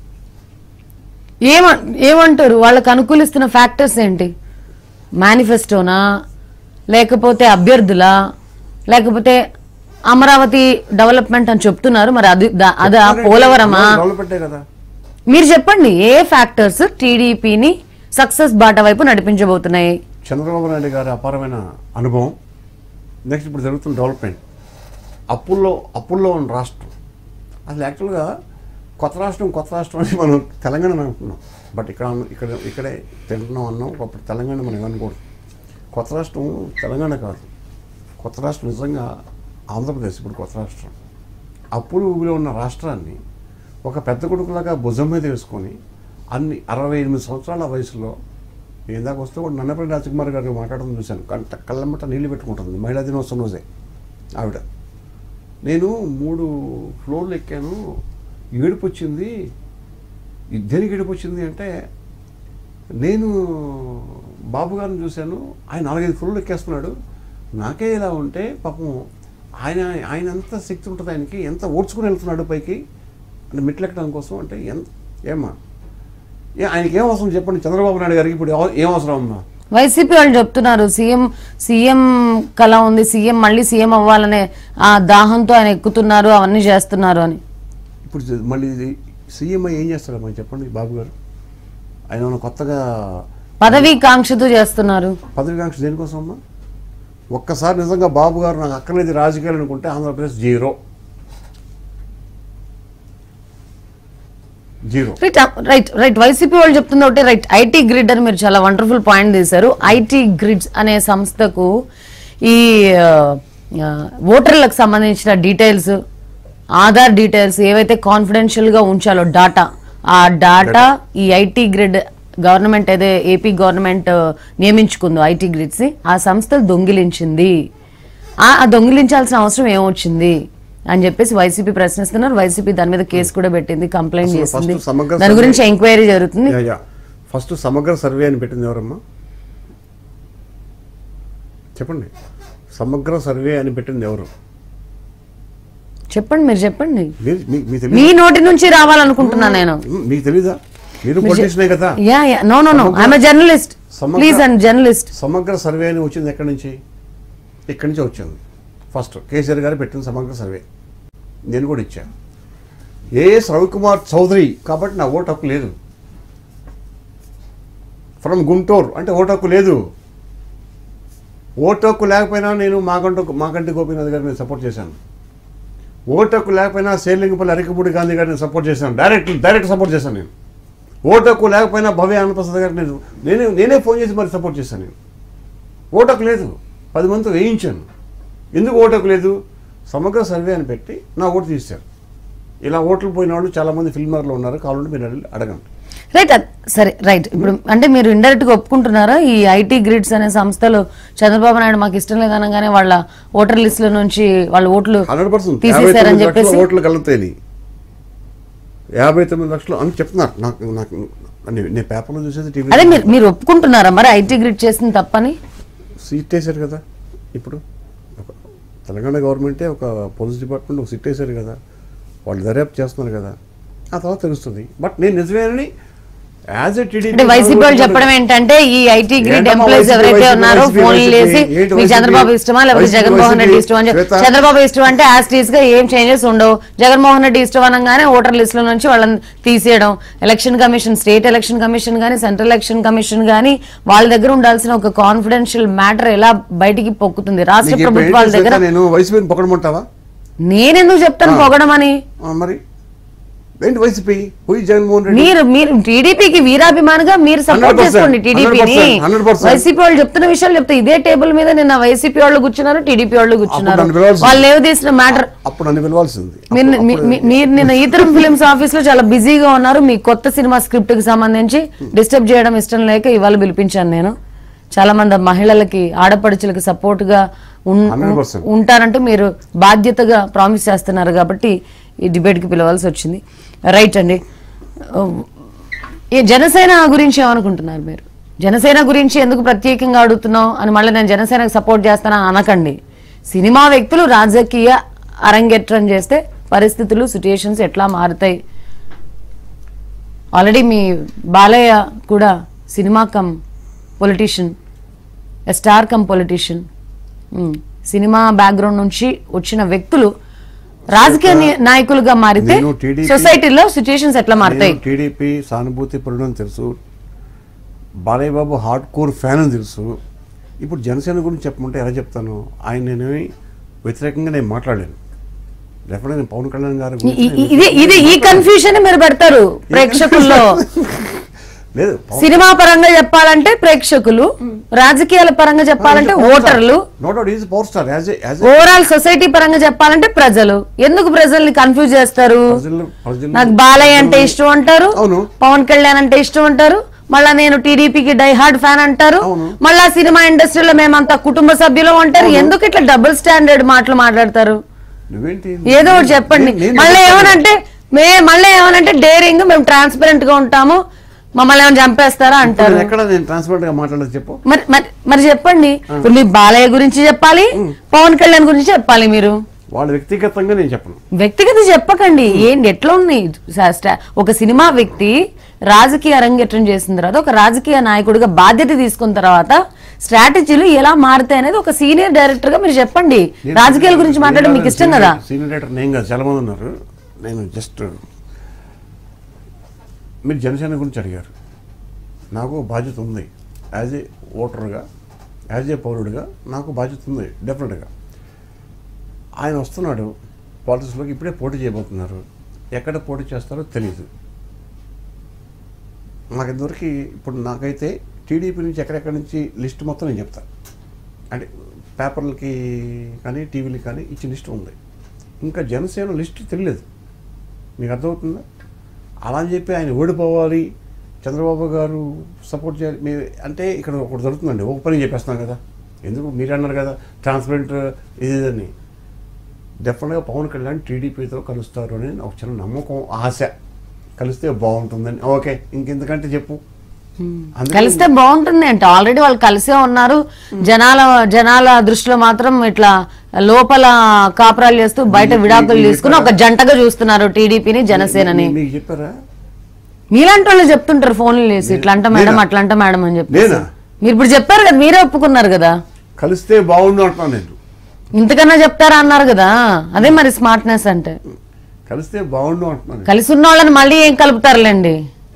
[SPEAKER 1] ఏమ ఏమంటారు వాళ్ళకి అనుకూలిస్తున్న ఫ్యాక్టర్స్ ఏంటి మేనిఫెస్టోనా లేకపోతే అభ్యర్థులా లేకపోతే అమరావతి డెవలప్మెంట్ అని చెప్తున్నారు మరి అది దా- అదా పోలవరమా
[SPEAKER 2] డెవలప్మెంటే కదా
[SPEAKER 1] మీరు చెప్పండి ఏ ఫ్యాక్టర్స్ టీడీపీని సక్సెస్ బాట వైపు నడిపించబోతున్నాయి
[SPEAKER 2] చంద్రబాబు నాయుడు గారి అపారమైన అనుభవం నెక్స్ట్ ఇప్పుడు జరుగుతున్న డెవలప్మెంట్ అప్పుల్లో అప్పుల్లో ఉన్న రాష్ట్రం అసలు యాక్చువల్గా కొత్త రాష్ట్రం కొత్త రాష్ట్రం అని మనం తెలంగాణ అనుకున్నాం బట్ ఇక్కడ ఇక్కడ ఇక్కడే తింటున్నాం అన్నాం అప్పుడు తెలంగాణ మనం ఏమనుకోవడం కొత్త రాష్ట్రం తెలంగాణ కాదు కొత్త రాష్ట్రం నిజంగా ఆంధ్రప్రదేశ్ ఇప్పుడు కొత్త రాష్ట్రం అప్పులు ఊబిలో ఉన్న రాష్ట్రాన్ని ఒక పెద్ద కొడుకులాగా భుజం మీద వేసుకొని అన్ని అరవై ఎనిమిది సంవత్సరాల వయసులో ఇందాక వస్తే కూడా నన్నపల్లి రాజకుమార్ గారు మాట్లాడడం చూశాను కంట కళ్ళమ్మట నీళ్లు పెట్టుకుంటుంది మహిళా దినోత్సవం రోజే ఆవిడ నేను మూడు ఫ్లోర్లు ఎక్కాను ఏడుపు వచ్చింది ఈ దేనికి ఏడుపు వచ్చింది అంటే నేను బాబు గారిని చూశాను ఆయన నాలుగైదు ఫ్లోర్లు ఎక్కేస్తున్నాడు నాకే ఇలా ఉంటే పాపం ఆయన ఆయన ఎంత శక్తి ఉంటుంది ఆయనకి ఎంత ఓడ్చుకుని వెళ్తున్నాడు పైకి అంటే మెట్లు ఎక్కడం కోసం అంటే ఎంత ఏమ్మా ఏ ఆయనకి ఏం అవసరం చెప్పండి చంద్రబాబు నాయుడు గారికి ఇప్పుడు ఎవ- ఏం అవసరం అమ్మా
[SPEAKER 1] వైసీపీ వాళ్ళు చెప్తున్నారు సీఎం సీఎం కళ ఉంది సీఎం మళ్ళీ సీఎం అవ్వాలనే ఆ దాహంతో ఆయన ఎక్కుతున్నారు అవన్నీ చేస్తున్నారు అని
[SPEAKER 2] ఇప్పుడు జ- మళ్ళీ ఇది సీఎం ఏం చేస్తాడమ్మా చెప్పండి బాబు గారు ఆయన ఏమైనా కొత్తగా
[SPEAKER 1] పదవీ కాంక్షతో చేస్తున్నారు
[SPEAKER 2] పదవికాంక్ష దేనికోసం అమ్మా ఒక్కసారి నిజంగా బాబు గారు నాకు అక్కర్లేదు రాజకీయాలు అనుకుంటే Andhra Pradesh zero zero
[SPEAKER 1] right right right YCP వాళ్ళు చెప్తుంది ఒకటి రైట్ ఐటీ గ్రిడ్ అని మీరు చాలా వండర్ఫుల్ పాయింట్ తీశారు ఐటీ గ్రిడ్స్ అనే సంస్థకు ఈ ఆ, ఆ, ఓటర్లకు సంబంధించిన డీటెయిల్స్ ఆధార్ డీటెయిల్స్ ఏవైతే కాన్ఫిడెన్షియల్ గా ఉంచాలో డాటా ఆ డాటా ఈ ఐటీ గ్రిడ్ గవర్నమెంట్ ఏదే ఏపీ గవర్నమెంట్ నియమించుకుందో ఐటీ గ్రిడ్స్ ని ఆ సంస్థ దొంగిలించింది ఆ ఆ దొంగిలించాల్సిన అవసరం ఏమొచ్చింది అని చెప్పేసి వైసీపీ ప్రశ్నిస్తున్నారు వైసీపీ దాని మీద కేసు కూడా పెట్టింది కంప్లైంట్
[SPEAKER 2] అసలు
[SPEAKER 1] చేసింది
[SPEAKER 2] first సమగ్ర
[SPEAKER 1] దాని
[SPEAKER 2] సర్వే-
[SPEAKER 1] గురించి ఎంక్వైరీ జరుగుతుంది
[SPEAKER 2] యా, యా. ఫస్ట్ సమగ్ర సర్వే అని పెట్టింది ఎవరమ్మా చెప్పండి సమగ్ర సర్వే అని పెట్టింది ఎవరు
[SPEAKER 1] చెప్పండి మీరు చెప్పండి
[SPEAKER 2] మీరు మీ- మీకు
[SPEAKER 1] మీ
[SPEAKER 2] తెలియదు
[SPEAKER 1] నోటి నుంచి రావాలనుకుంటున్నా నేను
[SPEAKER 2] మీకు తెలీదా మీరు పొలిటీషనే కదా
[SPEAKER 1] yeah yeah no no no I'm journalist
[SPEAKER 2] సమగ్ర-
[SPEAKER 1] ప్లీజ్ అండ్ జర్నలిస్ట్
[SPEAKER 2] సమగ్ర సర్వే అని వచ్చింది ఎక్కడి నుంచి ఇక్కడి నుంచి వచ్చింది ఫస్ట్ కేసీఆర్ గారు పెట్టిన సమగ్ర సర్వే నేను కూడా ఇచ్చాను ఏఎస్ రవికుమార్ చౌదరి కాబట్టి నా ఓటు హక్కు లేదు ఫ్రమ్ గుంటూరు అంటే ఓటు హక్కు లేదు ఓటు హక్కు లేకపోయినా నేను మాకంటూ మాకంటి గోపీనాథ్ గారిని సపోర్ట్ చేశాను ఓటు హక్కు లేకపోయినా సేలింగపల్లి అరికపూడి గాంధీ గారిని సపోర్ట్ చేశాను డైరెక్ట్ డైరెక్ట్ సపోర్ట్ చేశాను నేను ఓటు హక్కు లేకపోయినా భవ్య ఆనందప్రసాద్ గారిని నేను నేనే నేనే ఫోన్ చేసి మరి సపోర్ట్ చేశాను నేను ఓటు హక్కు లేదు పది మందితో వేయించాను ఎందుకు ఓటు హక్కు లేదు సమగ్ర సర్వే అని పెట్టి నా ఓటు తీశారు ఇలా ఓట్లు పోయిన వాళ్ళు చాలామంది ఫిల్మర్లో ఉన్నారు కావాలంటే మీరు అడిగి- అడగండి
[SPEAKER 1] రైట్ సరే రైట్ ఇప్పుడు అంటే మీరు ఇండైరెక్ట్ గా ఒప్పుకుంటున్నారా ఈ ఐటీ గ్రిడ్స్ అనే సంస్థలు చంద్రబాబు నాయుడు మాకు ఇష్టం లేదనగానే వాళ్ళ ఓటర్ లిస్టుల నుంచి వాళ్ళ ఓట్లు
[SPEAKER 2] హండ్రెడ్ పర్సెంట్
[SPEAKER 1] తీసేశారని చెప్పేసి
[SPEAKER 2] ఓట్లు కలుగుతాయి యాభై తొమ్మిది లక్షలు అని చెప్తున్నారు నాకు నాకు నేను- నేను పేపర్లో చూసేది టీవీ
[SPEAKER 1] అదే మీరు మీరు ఒప్పుకుంటున్నారా మరి ఐటీ గ్రిడ్ చేసింది తప్పని
[SPEAKER 2] సీట్ వేశారు కదా ఇప్పుడు ఒక తెలంగాణ గవర్నమెంటే ఒక పోలీస్ డిపార్ట్మెంట్ ఒక సిట్ వేశారు కదా వాళ్ళు దర్యాప్తు చేస్తున్నారు కదా ఆ తర్వాత తెలుస్తుంది బట్ నేను నిజమేనని యాజ్ ఎ టీడీపీ
[SPEAKER 1] అంటే వైసీపీ వాళ్ళు చెప్పడం ఏంటంటే ఈ ఐటీ గ్రిడ్
[SPEAKER 2] ఏంటమ్మా
[SPEAKER 1] ఎంప్లాయీస్
[SPEAKER 2] వైసీపీ,
[SPEAKER 1] ఎవరైతే
[SPEAKER 2] వైసీపీ,
[SPEAKER 1] ఉన్నారో
[SPEAKER 2] వైసీపీ,
[SPEAKER 1] ఫోన్లు వేసి
[SPEAKER 2] వైసీపీ, ఏంటి
[SPEAKER 1] మీకు
[SPEAKER 2] వైసీపీ?
[SPEAKER 1] చంద్రబాబు ఇష్టమా లేకపోతే
[SPEAKER 2] వైసీపీ,
[SPEAKER 1] జగన్మోహన్ రెడ్డి
[SPEAKER 2] వైసీపీ,
[SPEAKER 1] ఇష్టం అని చెప్పి
[SPEAKER 2] శ్వేత.
[SPEAKER 1] చంద్రబాబు ఇష్టం అంటే యాస్టీస్ గా ఏం చేంజెస్ ఉండవు జగన్మోహన్ రెడ్డి ఇష్టం అనగానే ఓటర్ లిస్టుల నుంచి వాళ్ళని తీసేయడం election commission state election commission గానీ సెంట్రల్ ఎలక్షన్ కమిషన్ గానీ వాళ్ళ దగ్గర ఉండాల్సిన ఒక కాన్ఫిడెన్షియల్ మ్యాటర్ ఎలా బయటికి పొక్కుతుంది రాష్ట్ర
[SPEAKER 2] నీకు ఇప్పుడు
[SPEAKER 1] ప్రభుత్వాల
[SPEAKER 2] ఏంటి
[SPEAKER 1] దగ్గర
[SPEAKER 2] శ్వేత, నేను వైసీపీని పొగడమంటావా
[SPEAKER 1] నేనెందుకు చెప్తాను పొగడమని
[SPEAKER 2] ఆ, మరి ఏంటి వైసీపీ పోయి జగన్మోహన్ రెడ్డి
[SPEAKER 1] మీరు మీరు టీడీపీకి వీరాభిమానిగా మీరు సపోర్ట్
[SPEAKER 2] 100%,
[SPEAKER 1] చేసుకోండి టీడీపీని
[SPEAKER 2] 100%.
[SPEAKER 1] వైసీపీ వాళ్ళు చెప్తున్న విషయాలు చెప్తే ఇదే టేబుల్ మీద నిన్న వైసీపీ వాళ్ళు కూర్చున్నారు టీడీపీ వాళ్ళు కూర్చున్నారు
[SPEAKER 2] నన్ను పిలవాల్సింది.
[SPEAKER 1] వాళ్ళు లేవు తీసిన మ్యాటర్
[SPEAKER 2] అప్పుడు నన్ను పిలవాల్సింది
[SPEAKER 1] మీరు
[SPEAKER 2] అప్పుడు-
[SPEAKER 1] మీ- మీ- మీరు నిన్న ఈతరం ఫిలిమ్స్ ఆఫీస్ లో చాలా బిజీగా ఉన్నారు మీ కొత్త సినిమా స్క్రిప్ట్ కి సంబంధించి డిస్టర్బ్ చేయడం ఇష్టం లేక ఇవాళ పిలిపించాను నేను చాలా మంది మహిళలకి ఆడపడుచులకి సపోర్ట్ గా ఉన్-
[SPEAKER 2] 100%.
[SPEAKER 1] ఉంటారంటూ మీరు బాధ్యతగా ప్రామిస్ చేస్తున్నారు కాబట్టి ఈ డిబేట్ కి పిలవాల్సి వచ్చింది రైట్ అండి ఈ జనసేన గురించి ఏమనుకుంటున్నారు మీరు జనసేన గురించి ఎందుకు ప్రత్యేకంగా అడుగుతున్నావు అని మళ్ళీ నేను జనసేనకు సపోర్ట్ చేస్తానని అనకండి సినిమా వ్యక్తులు రాజకీయ అరంగేట్రం చేస్తే పరిస్థితులు సిచ్యుయేషన్స్ ఎట్లా మారుతాయి ఆల్రెడీ మీ బాలయ్య కూడా cinema come politician star come politician cinema background నుంచి వచ్చిన వ్యక్తులు రాజకీయ ని- నాయకులుగా మారితే
[SPEAKER 2] నేను TDP
[SPEAKER 1] సొసైటీలో సిచ్యుయేషన్స్ ఎట్లా మారుతాయి
[SPEAKER 2] నేను టీడీపీ సానుభూతి పరుడని తెలుసు Balayya Babu hard core fan అని తెలుసు ఇప్పుడు జనసేన గురించి చెప్పమంటే ఎలా చెప్తాను ఆయన నేనేమి వ్యతిరేకంగా నేను మాట్లాడాను డెఫినెట్ నేను పవన్ కళ్యాణ్ గారి
[SPEAKER 1] ఈ-
[SPEAKER 2] గురించి
[SPEAKER 1] ఈ-
[SPEAKER 2] నేను
[SPEAKER 1] ఇది ఇది ఈ కన్ఫ్యూజన్ మీరు పెడతారు ప్రేక్షకుల్లో
[SPEAKER 2] లేదు పవన్
[SPEAKER 1] సినిమా పరంగా చెప్పాలంటే ప్రేక్షకులు రాజకీయాల పరంగా చెప్పాలంటే ఓటర్లు
[SPEAKER 2] no doubt is power star as as
[SPEAKER 1] overall society పరంగా చెప్పాలంటే ప్రజలు ఎందుకు ప్రజల్ని కన్ఫ్యూజ్ చేస్తారు
[SPEAKER 2] ప్రజలు ప్రజలు
[SPEAKER 1] నాకు బాలయ్య అంటే ఇష్టం అంటారు
[SPEAKER 2] అవును.
[SPEAKER 1] పవన్ కళ్యాణ్ అంటే ఇష్టం అంటారు మళ్ళా నేను టీడీపీకి డై హార్డ్ ఫ్యాన్ అంటారు
[SPEAKER 2] అవును.
[SPEAKER 1] మళ్ళా సినిమా ఇండస్ట్రీలో మేమంతా కుటుంబ సభ్యులు అంటారు ఎందుకు ఇట్లా డబుల్ స్టాండర్డ్ మాటలు మాట్లాడతారు
[SPEAKER 2] నువ్వేంటి
[SPEAKER 1] ఏదో ఒకటి చెప్పండి
[SPEAKER 2] నేను- నేను
[SPEAKER 1] మళ్ళీ
[SPEAKER 2] చెప్తాను.
[SPEAKER 1] ఏమనంటే మే మళ్ళీ ఏమనంటే డేరింగ్ మేము ట్రాన్స్పరెంట్ గా ఉంటాము మమ్మల్ని ఏమైనా చంపేస్తారా
[SPEAKER 2] ఇప్పుడు
[SPEAKER 1] అంటారు
[SPEAKER 2] నేను ఎక్కడ నేను ట్రాన్స్పరెంట్ గా మాట్లాడదు చెప్పు
[SPEAKER 1] మరి మరి- మరి చెప్పండి ఇప్పుడు మీ బాలయ్య గురించి చెప్పాలి పవన్ కళ్యాణ్ గురించి చెప్పాలి మీరు
[SPEAKER 2] వాళ్ళు వ్యక్తిగతంగా నేను చెప్పను
[SPEAKER 1] వ్యక్తిగత చెప్పకండి ఏంటి ఎట్లా ఉన్నాయి స- స్టా- ఒక సినిమా వ్యక్తి రాజకీయ అరంగేట్రం చేసిన తర్వాత ఒక రాజకీయ నాయకుడిగా బాధ్యత తీసుకున్న తర్వాత స్ట్రాటజీలు ఎలా మారుతాయి అనేది ఒక సీనియర్ డైరెక్టర్ గా మీరు చెప్పండి రాజకీయాల గురించి మాట్లాడడం మీకు ఇష్టం కదా
[SPEAKER 2] సీనియర్ డైరెక్టర్ నేను కాదు చాలా మంది ఉన్నారు నేను జస్ట్ మీరు జనసేన గురించి అడిగారు నాకు బాధ్యత ఉంది యాజ్ ఏ ఓటర్గా యాజ్ ఏ పౌరుడిగా నాకు బాధ్యత ఉంది డెఫినెట్గా ఆయన వస్తున్నాడు పాలిటిక్స్లోకి ఇప్పుడే పోటీ చేయబోతున్నారు ఎక్కడ పోటీ చేస్తారో తెలియదు నాకు ఇంతవరకు ఇప్పుడు నాకైతే టీడీపీ నుంచి ఎక్కడెక్కడి నుంచి లిస్ట్ మొత్తం నేను చెప్తాను అంటే పేపర్లకి కానీ టీవీలకి కానీ ఇచ్చిన లిస్ట్ ఉంది ఇంకా జనసేన లిస్ట్ తెలియలేదు మీకు అర్థమవుతుందా అలా అని చెప్పి ఆయన ఓడిపోవాలి చంద్రబాబు గారు సపోర్ట్ చేయాలి మీ అంటే ఇక్కడ ఒకటి జరుగుతుందండి ఒక పని చెప్పేస్తున్నాం కదా ఎందుకు మీరు అన్నారు కదా ట్రాన్స్పరెంట్ ఇది ఇదని డెఫినెట్గా పవన్ కళ్యాణ్ టీడీపీతో కలుస్తారు అని ఒక చిన్న నమ్మకం ఆశ కలిస్తే బాగుంటుందని ఓకే ఇంకెందుకంటే చెప్పు అందుకే
[SPEAKER 1] కలిస్తే బాగుంటుంది అంటే ఆల్రెడీ వాళ్ళు కలిసే ఉన్నారు జనాల జనాల దృష్టిలో మాత్రం ఇట్లా లోపల కాపురాలు చేస్తూ బయట
[SPEAKER 2] మీ-
[SPEAKER 1] విడాకులు
[SPEAKER 2] మీ-
[SPEAKER 1] తీసుకుని ఒక జంటగా చూస్తున్నారు టీడీపీని జనసేనని
[SPEAKER 2] మీ- మీకు చెప్పారా
[SPEAKER 1] మీలాంటి వాళ్ళు చెప్తుంటారు ఫోన్లు చేసి ఇట్లా అంట మేడం
[SPEAKER 2] నేనా?
[SPEAKER 1] అట్లా అంట మేడం అని చెప్పి
[SPEAKER 2] నేనా?
[SPEAKER 1] మీరు ఇప్పుడు చెప్పారు కదా మీరే ఒప్పుకున్నారు కదా
[SPEAKER 2] కలిస్తే బాగుండు అంటున్నాను నేను
[SPEAKER 1] ఇంతకన్నా చెప్తారా అన్నారు కదా అదే మరి స్మార్ట్నెస్ అంటే
[SPEAKER 2] కలిస్తే బాగుండు అంటున్నాను నేను.
[SPEAKER 1] కలిసి ఉన్న వాళ్ళని మళ్ళీ ఏం కలుపుతారులేండి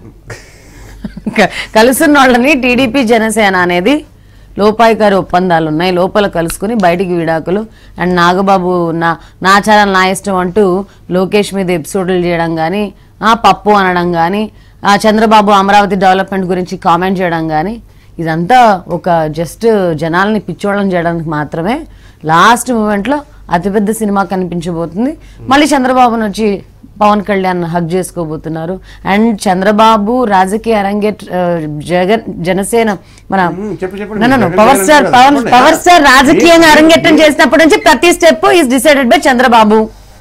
[SPEAKER 1] క- కలిసి ఉన్న వాళ్ళని టీడీపీ జనసేన అనేది లోపాయికారి ఒప్పందాలు ఉన్నాయి లోపల కలుసుకుని బయటికి విడాకులు అండ్ నాగబాబు నా నా ఛానల్ నా ఇష్టం అంటూ లోకేష్ మీద ఎపిసోడ్లు చేయడం కానీ ఆ పప్పు అనడం కానీ ఆ చంద్రబాబు అమరావతి డెవలప్మెంట్ గురించి కామెంట్ చేయడం కానీ ఇదంతా ఒక జస్ట్ జనాల్ని పిచ్చోళం చేయడానికి మాత్రమే లాస్ట్ మూమెంట్లో అతిపెద్ద సినిమా కనిపించబోతుంది మళ్ళీ చంద్రబాబును వచ్చి పవన్ కళ్యాణ్ హక్ చేసుకోబోతున్నారు అండ్ చంద్రబాబు రాజకీయ అరంగేట్ ఆ, జగన్ జనసేన మన
[SPEAKER 2] మ్మ్, చెప్పు చెప్పండి.
[SPEAKER 1] No, no, no.
[SPEAKER 2] Jagan
[SPEAKER 1] power
[SPEAKER 2] గారు
[SPEAKER 1] స్టార్
[SPEAKER 2] కదా,
[SPEAKER 1] పవర్
[SPEAKER 2] చెప్పండి.
[SPEAKER 1] పవర్ స్టార్ రాజకీయంగా
[SPEAKER 2] ఏ-
[SPEAKER 1] అరంగేట్రం
[SPEAKER 2] ఏ-
[SPEAKER 1] చేసినప్పటి నుంచి ప్రతి step is decided by Chandrababu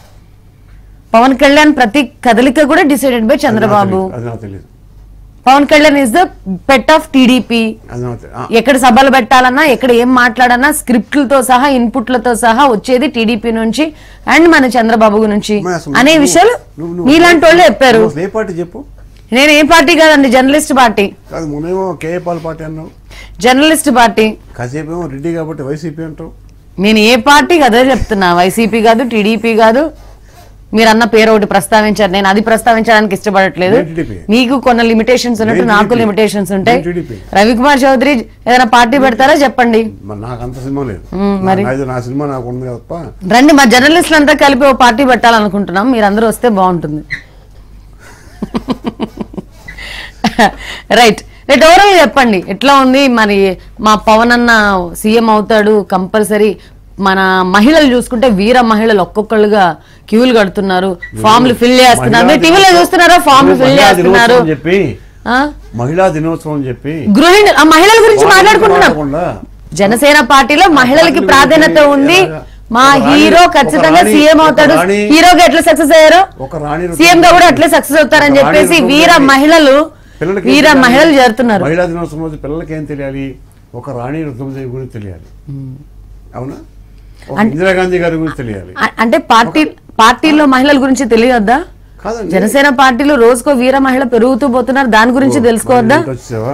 [SPEAKER 1] Pawan Kalyan ప్రతి కదలిక కూడా డిసైడెడ్ బై చంద్రబాబు
[SPEAKER 2] అది నాకు తెలియదు
[SPEAKER 1] Pawan Kalyan is the pet of TDP
[SPEAKER 2] అది నాకు తె- ఆ,
[SPEAKER 1] ఎక్కడ సభలు పెట్టాలన్నా ఎక్కడ ఏం మాట్లాడన్నా స్క్రిప్ట్లతో సహా ఇన్పుట్లతో సహా వచ్చేది టీడీపీ నుంచి అండ్ మన చంద్రబాబు నుంచి
[SPEAKER 2] మరి అసలు
[SPEAKER 1] అనే
[SPEAKER 2] నువ్వు-
[SPEAKER 1] విషయాలు
[SPEAKER 2] నువ్వు- నువ్వు-
[SPEAKER 1] మీలాంటి వాళ్ళు చెప్పారు
[SPEAKER 2] నువ్వు అసలు ఏ పార్టీ చెప్పు
[SPEAKER 1] నేను ఏ పార్టీ కాదండి జర్నలిస్ట్ పార్టీ
[SPEAKER 2] కాదు మొన్నేమో కేఏ పాల్ పార్టీ అన్నావు
[SPEAKER 1] జర్నలిస్ట్ పార్టీ
[SPEAKER 2] కాసేపు ఏమో రెడ్డి కాబట్టి వైసీపీ అంటావు
[SPEAKER 1] నేను ఏ పార్టీ అదే చెప్తున్నా వైసీపీ కాదు టీడీపీ కాదు మీరు అన్న పేరు ఒకటి ప్రస్తావించారు నేను అది ప్రస్తావించడానికి ఇష్టపడట్లేదు
[SPEAKER 2] నేను TDP.
[SPEAKER 1] మీకు కొన్ని లిమిటేషన్స్ ఉన్నట్టు
[SPEAKER 2] నేను
[SPEAKER 1] నాకు
[SPEAKER 2] TDP.
[SPEAKER 1] లిమిటేషన్స్ ఉంటాయి
[SPEAKER 2] నేను TDP.
[SPEAKER 1] రవికుమార్ చౌదరి ఏదైనా పార్టీ పెడతారా చెప్పండి
[SPEAKER 2] మరి నాకు అంత సినిమా లేదు
[SPEAKER 1] మ్మ్, మరి?
[SPEAKER 2] నాకు- నా సినిమా నాకు ఉంది తప్ప
[SPEAKER 1] రండి మా జర్నలిస్టులు అంతా కలిపి ఓ పార్టీ పెట్టాలనుకుంటున్నాం మీరు అందరూ వస్తే బాగుంటుంది రైట్ రైట్ ఓవరాల్ చెప్పండి ఎట్లా ఉంది మరి మా పవన్ అన్న సీఎం అవుతాడు కంపల్సరీ మన మహిళలు చూసుకుంటే వీర మహిళలు ఒక్కొక్కళ్ళుగా క్యూలు కడుతున్నారు ఫామ్లు ఫిల్ చేస్తున్నారు మీరు టీవీలో చూస్తున్నారా ఫామ్లు ఫిల్
[SPEAKER 2] మహిళా
[SPEAKER 1] చేస్తున్నారు
[SPEAKER 2] దినోత్సవం అని చెప్పి
[SPEAKER 1] ఆ?
[SPEAKER 2] మహిళా దినోత్సవం అని చెప్పి
[SPEAKER 1] గృహిణి ఆ మహిళల గురించి మాట్లాడుకుంటున్నాం
[SPEAKER 2] మాట్లాడకుండా
[SPEAKER 1] జనసేన పార్టీలో మహిళలకి ప్రాధాన్యత ఉంది మా
[SPEAKER 2] ఒక రాణి-
[SPEAKER 1] హీరో
[SPEAKER 2] ఒక
[SPEAKER 1] ఖచ్చితంగా
[SPEAKER 2] రాణి-
[SPEAKER 1] సీఎం
[SPEAKER 2] ఒక
[SPEAKER 1] అవుతాడు
[SPEAKER 2] రాణి-
[SPEAKER 1] హీరోగా ఎట్లా సక్సెస్ అయ్యారో
[SPEAKER 2] ఒక రాణి రుతుం-
[SPEAKER 1] సీఎం గా కూడా అట్లే సక్సెస్ అవుతారని
[SPEAKER 2] ఒక రాణి
[SPEAKER 1] చెప్పేసి
[SPEAKER 2] రుతుం
[SPEAKER 1] వీర
[SPEAKER 2] తెలియాలి.
[SPEAKER 1] మహిళలు
[SPEAKER 2] పిల్లలకి ఏం
[SPEAKER 1] వీర
[SPEAKER 2] తెలియాలి?
[SPEAKER 1] మహిళలు చేరుతున్నారు
[SPEAKER 2] మహిళా దినోత్సవం రోజు పిల్లలకి ఏం తెలియాలి ఒక రాణి రుద్రమదేవి గురించి తెలియాలి అవునా ఒక ఇందిరాగాంధీ గారి గురించి తెలియాలి
[SPEAKER 1] అ- అంటే పార్టీ పార్టీలో మహిళల గురించి తెలియవద్దా
[SPEAKER 2] కాదండి
[SPEAKER 1] జనసేన పార్టీలో రోజుకో వీర మహిళ పెరుగుతూ పోతున్నారు దాని గురించి తెలుసుకోవద్దా
[SPEAKER 2] మరి ఇంటికి వచ్చేసావా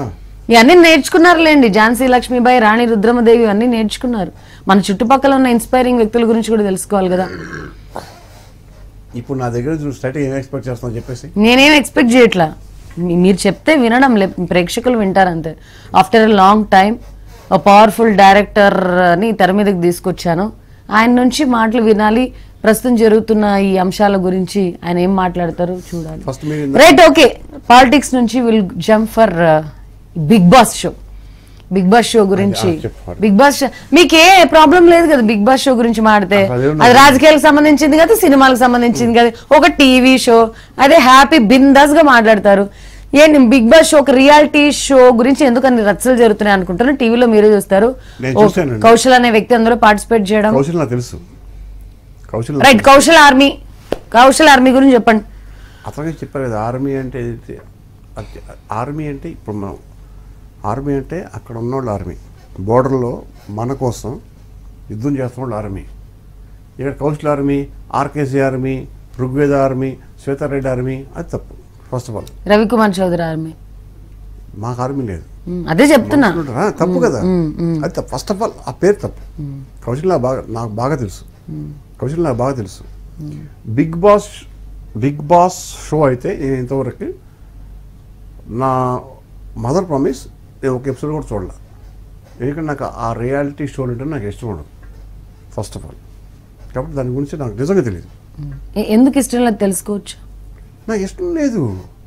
[SPEAKER 1] ఇవన్నీ నేర్చుకున్నారులేండి ఝాన్సీ లక్ష్మీబాయి రాణి రుద్రమదేవి అన్నీ నేర్చుకున్నారు మన చుట్టుపక్కల ఉన్న ఇన్స్పైరింగ్ వ్యక్తుల గురించి కూడా తెలుసుకోవాలి కదా
[SPEAKER 2] ఇప్పుడు నా దగ్గర చూసి స్ట్రైట్ ఏం ఎక్స్పెక్ట్ చేస్తాను చెప్పేసి
[SPEAKER 1] నేనేం ఎక్స్పెక్ట్ చేయట్లా మీ- మీరు చెప్తే వినడం లే ప్రేక్షకులు వింటారు అంతే ఆఫ్టర్ ఎ లాంగ్ టైం ఒక పవర్ఫుల్ డైరెక్టర్ ని తెర మీదకి తీసుకొచ్చాను ఆయన నుంచి మాటలు వినాలి ప్రస్తుతం జరుగుతున్న ఈ అంశాల గురించి ఆయన ఏం మాట్లాడతారు చూడాలి
[SPEAKER 2] ఫస్ట్ మీరు ఇందాక-
[SPEAKER 1] రైట్ ఓకే పాలిటిక్స్ నుంచి will jump for Bigg Boss show Bigg Boss show గురించి
[SPEAKER 2] ఆ, చెప్పు.
[SPEAKER 1] బిగ్ బాస్ షో మీకు ఏ ప్రాబ్లం లేదు కదా బిగ్ బాస్ షో గురించి మాడితే
[SPEAKER 2] అసలు అదే ఉన్నది.
[SPEAKER 1] అది రాజకీయాలకు సంబంధించింది కదా సినిమాలకు సంబంధించింది కదా ఒక టీవీ షో అదే హ్యాపీ బిందాస్ గా మాట్లాడతారు ఏంటి బిగ్ బాస్ షో ఒక రియాలిటీ షో గురించి ఎందుకు అన్ని రచ్చలు జరుగుతున్నాయి అనుకుంటాను టీవీలో మీరే చూస్తారు
[SPEAKER 2] నేను
[SPEAKER 1] ఓ,
[SPEAKER 2] చూశానండి.
[SPEAKER 1] కౌశల్ అనే వ్యక్తి అందులో పార్టిసిపేట్ చేయడం
[SPEAKER 2] కౌశల్ నాకు తెలుసు Kaushal
[SPEAKER 1] right Kaushal army Kaushal army గురించి చెప్పండి
[SPEAKER 2] అతనే చెప్పారు కదా ఆర్మీ అంటే ఇది- అది- ఆర్మీ అంటే ఇప్పుడు మనం ఆర్మీ అంటే అక్కడ ఉన్నోళ్ళు ఆర్మీ బోర్డర్లో మన కోసం యుద్ధం చేస్తున్న వాళ్ళు ఆర్మీ ఇక్కడ Kaushal army RKC army Rigveda army Swetha Reddy army అది తప్పు first of all
[SPEAKER 1] Ravikumar Chowdary army
[SPEAKER 2] మాకు ఆర్మీ లేదు
[SPEAKER 1] ఉమ్, అదే చెప్తున్నా
[SPEAKER 2] ఆ, తప్పు కదా అది తప్పు ఫస్ట్ ఆఫ్ ఆల్ ఆ పేరు తప్పు కౌశల్ నాకు బాగా నాకు బాగా తెలుసు కౌశల్ నాకు బాగా తెలుసు Bigg Boss Bigg Boss show అయితే నేను ఇంతవరకు నా మదర్ ప్రామిస్ నేను ఒక ఎపిసోడ్ కూడా చూడలే ఎందుకంటే నాకు ఆ రియాలిటీ షోలు అంటే నాకు ఇష్టం ఉండదు ఫస్ట్ ఆఫ్ ఆల్ కాబట్టి దాని గురించి నాకు నిజంగా తెలియదు
[SPEAKER 1] ఎ- ఎందుకు ఇష్టం లేదు తెలుసుకోవచ్చు
[SPEAKER 2] నాకు ఇష్టం లేదు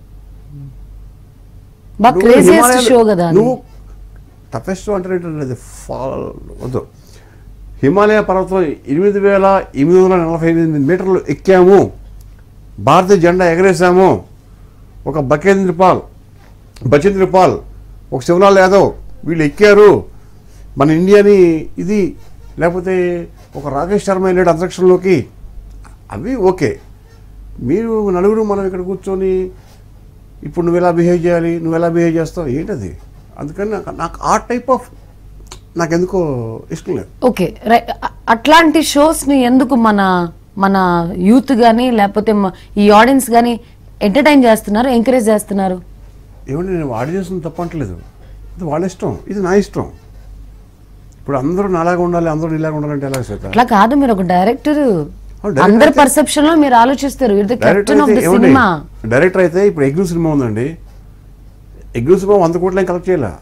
[SPEAKER 1] బాగా
[SPEAKER 2] నువ్వు
[SPEAKER 1] క్రేజియస్ట్
[SPEAKER 2] హిమాలయాలు-
[SPEAKER 1] షో కదా అది.
[SPEAKER 2] నువ్వు టఫెస్ట్ అంటే అది ఫాల్ వద్దు హిమాలయ పర్వతం ఎనిమిది వేల ఎనిమిది వందల నలభై ఎనిమిది మీటర్లు ఎక్కాము భారతీయ జెండా ఎగరేసాము ఒక బకేంద్ర పాల్ బచేంద్ర పాల్ ఒక శివలాల్ యాదవ్ వీళ్ళు ఎక్కారు మన ఇండియాని ఇది లేకపోతే ఒక రాకేష్ శర్మ వెళ్ళాడు అంతరిక్షంలోకి అవి ఓకే మీరు నలుగురు మనం ఇక్కడ కూర్చొని ఇప్పుడు నువ్వు ఎలా బిహేవ్ చేయాలి నువ్వు ఎలా బిహేవ్ చేస్తావు ఏంటది అందుకని నాకు నాకు ఆ టైప్ ఆఫ్ నాకు ఎందుకో ఇష్టం లేదు
[SPEAKER 1] ఓకే రై- అ- అట్లాంటి షోస్ ని ఎందుకు మన మన యూత్ గానీ లేకపోతే మ- ఈ ఆడియన్స్ గానీ ఎంటర్టైన్ చేస్తున్నారు ఎంకరేజ్ చేస్తున్నారు
[SPEAKER 2] ఏమంటే నేను వాడి చేస్తుంది తప్పంటలేదు ఇది వాళ్ళ ఇష్టం ఇది నా ఇష్టం ఇప్పుడు అందరూ నాలాగా ఉండాలి అందరూ నీలాగా ఉండాలంటే ఎలా శ్వేత
[SPEAKER 1] అట్లా కాదు మీరు ఒక డైరెక్టర్
[SPEAKER 2] director
[SPEAKER 1] అందరి
[SPEAKER 2] అయితే-
[SPEAKER 1] పర్సెప్షన్ లో మీరు ఆలోచిస్తారు ఇది
[SPEAKER 2] డైరెక్టర్
[SPEAKER 1] కెప్టెన్ ఆఫ్
[SPEAKER 2] అయితే
[SPEAKER 1] ద
[SPEAKER 2] ఏమండి
[SPEAKER 1] సినిమా
[SPEAKER 2] డైరెక్టర్ అయితే ఇప్పుడు ఎగ్నూ సినిమా ఉందండి ఎగ్నూ సినిమా వంద కోట్లేం కలెక్ట్ చేయాల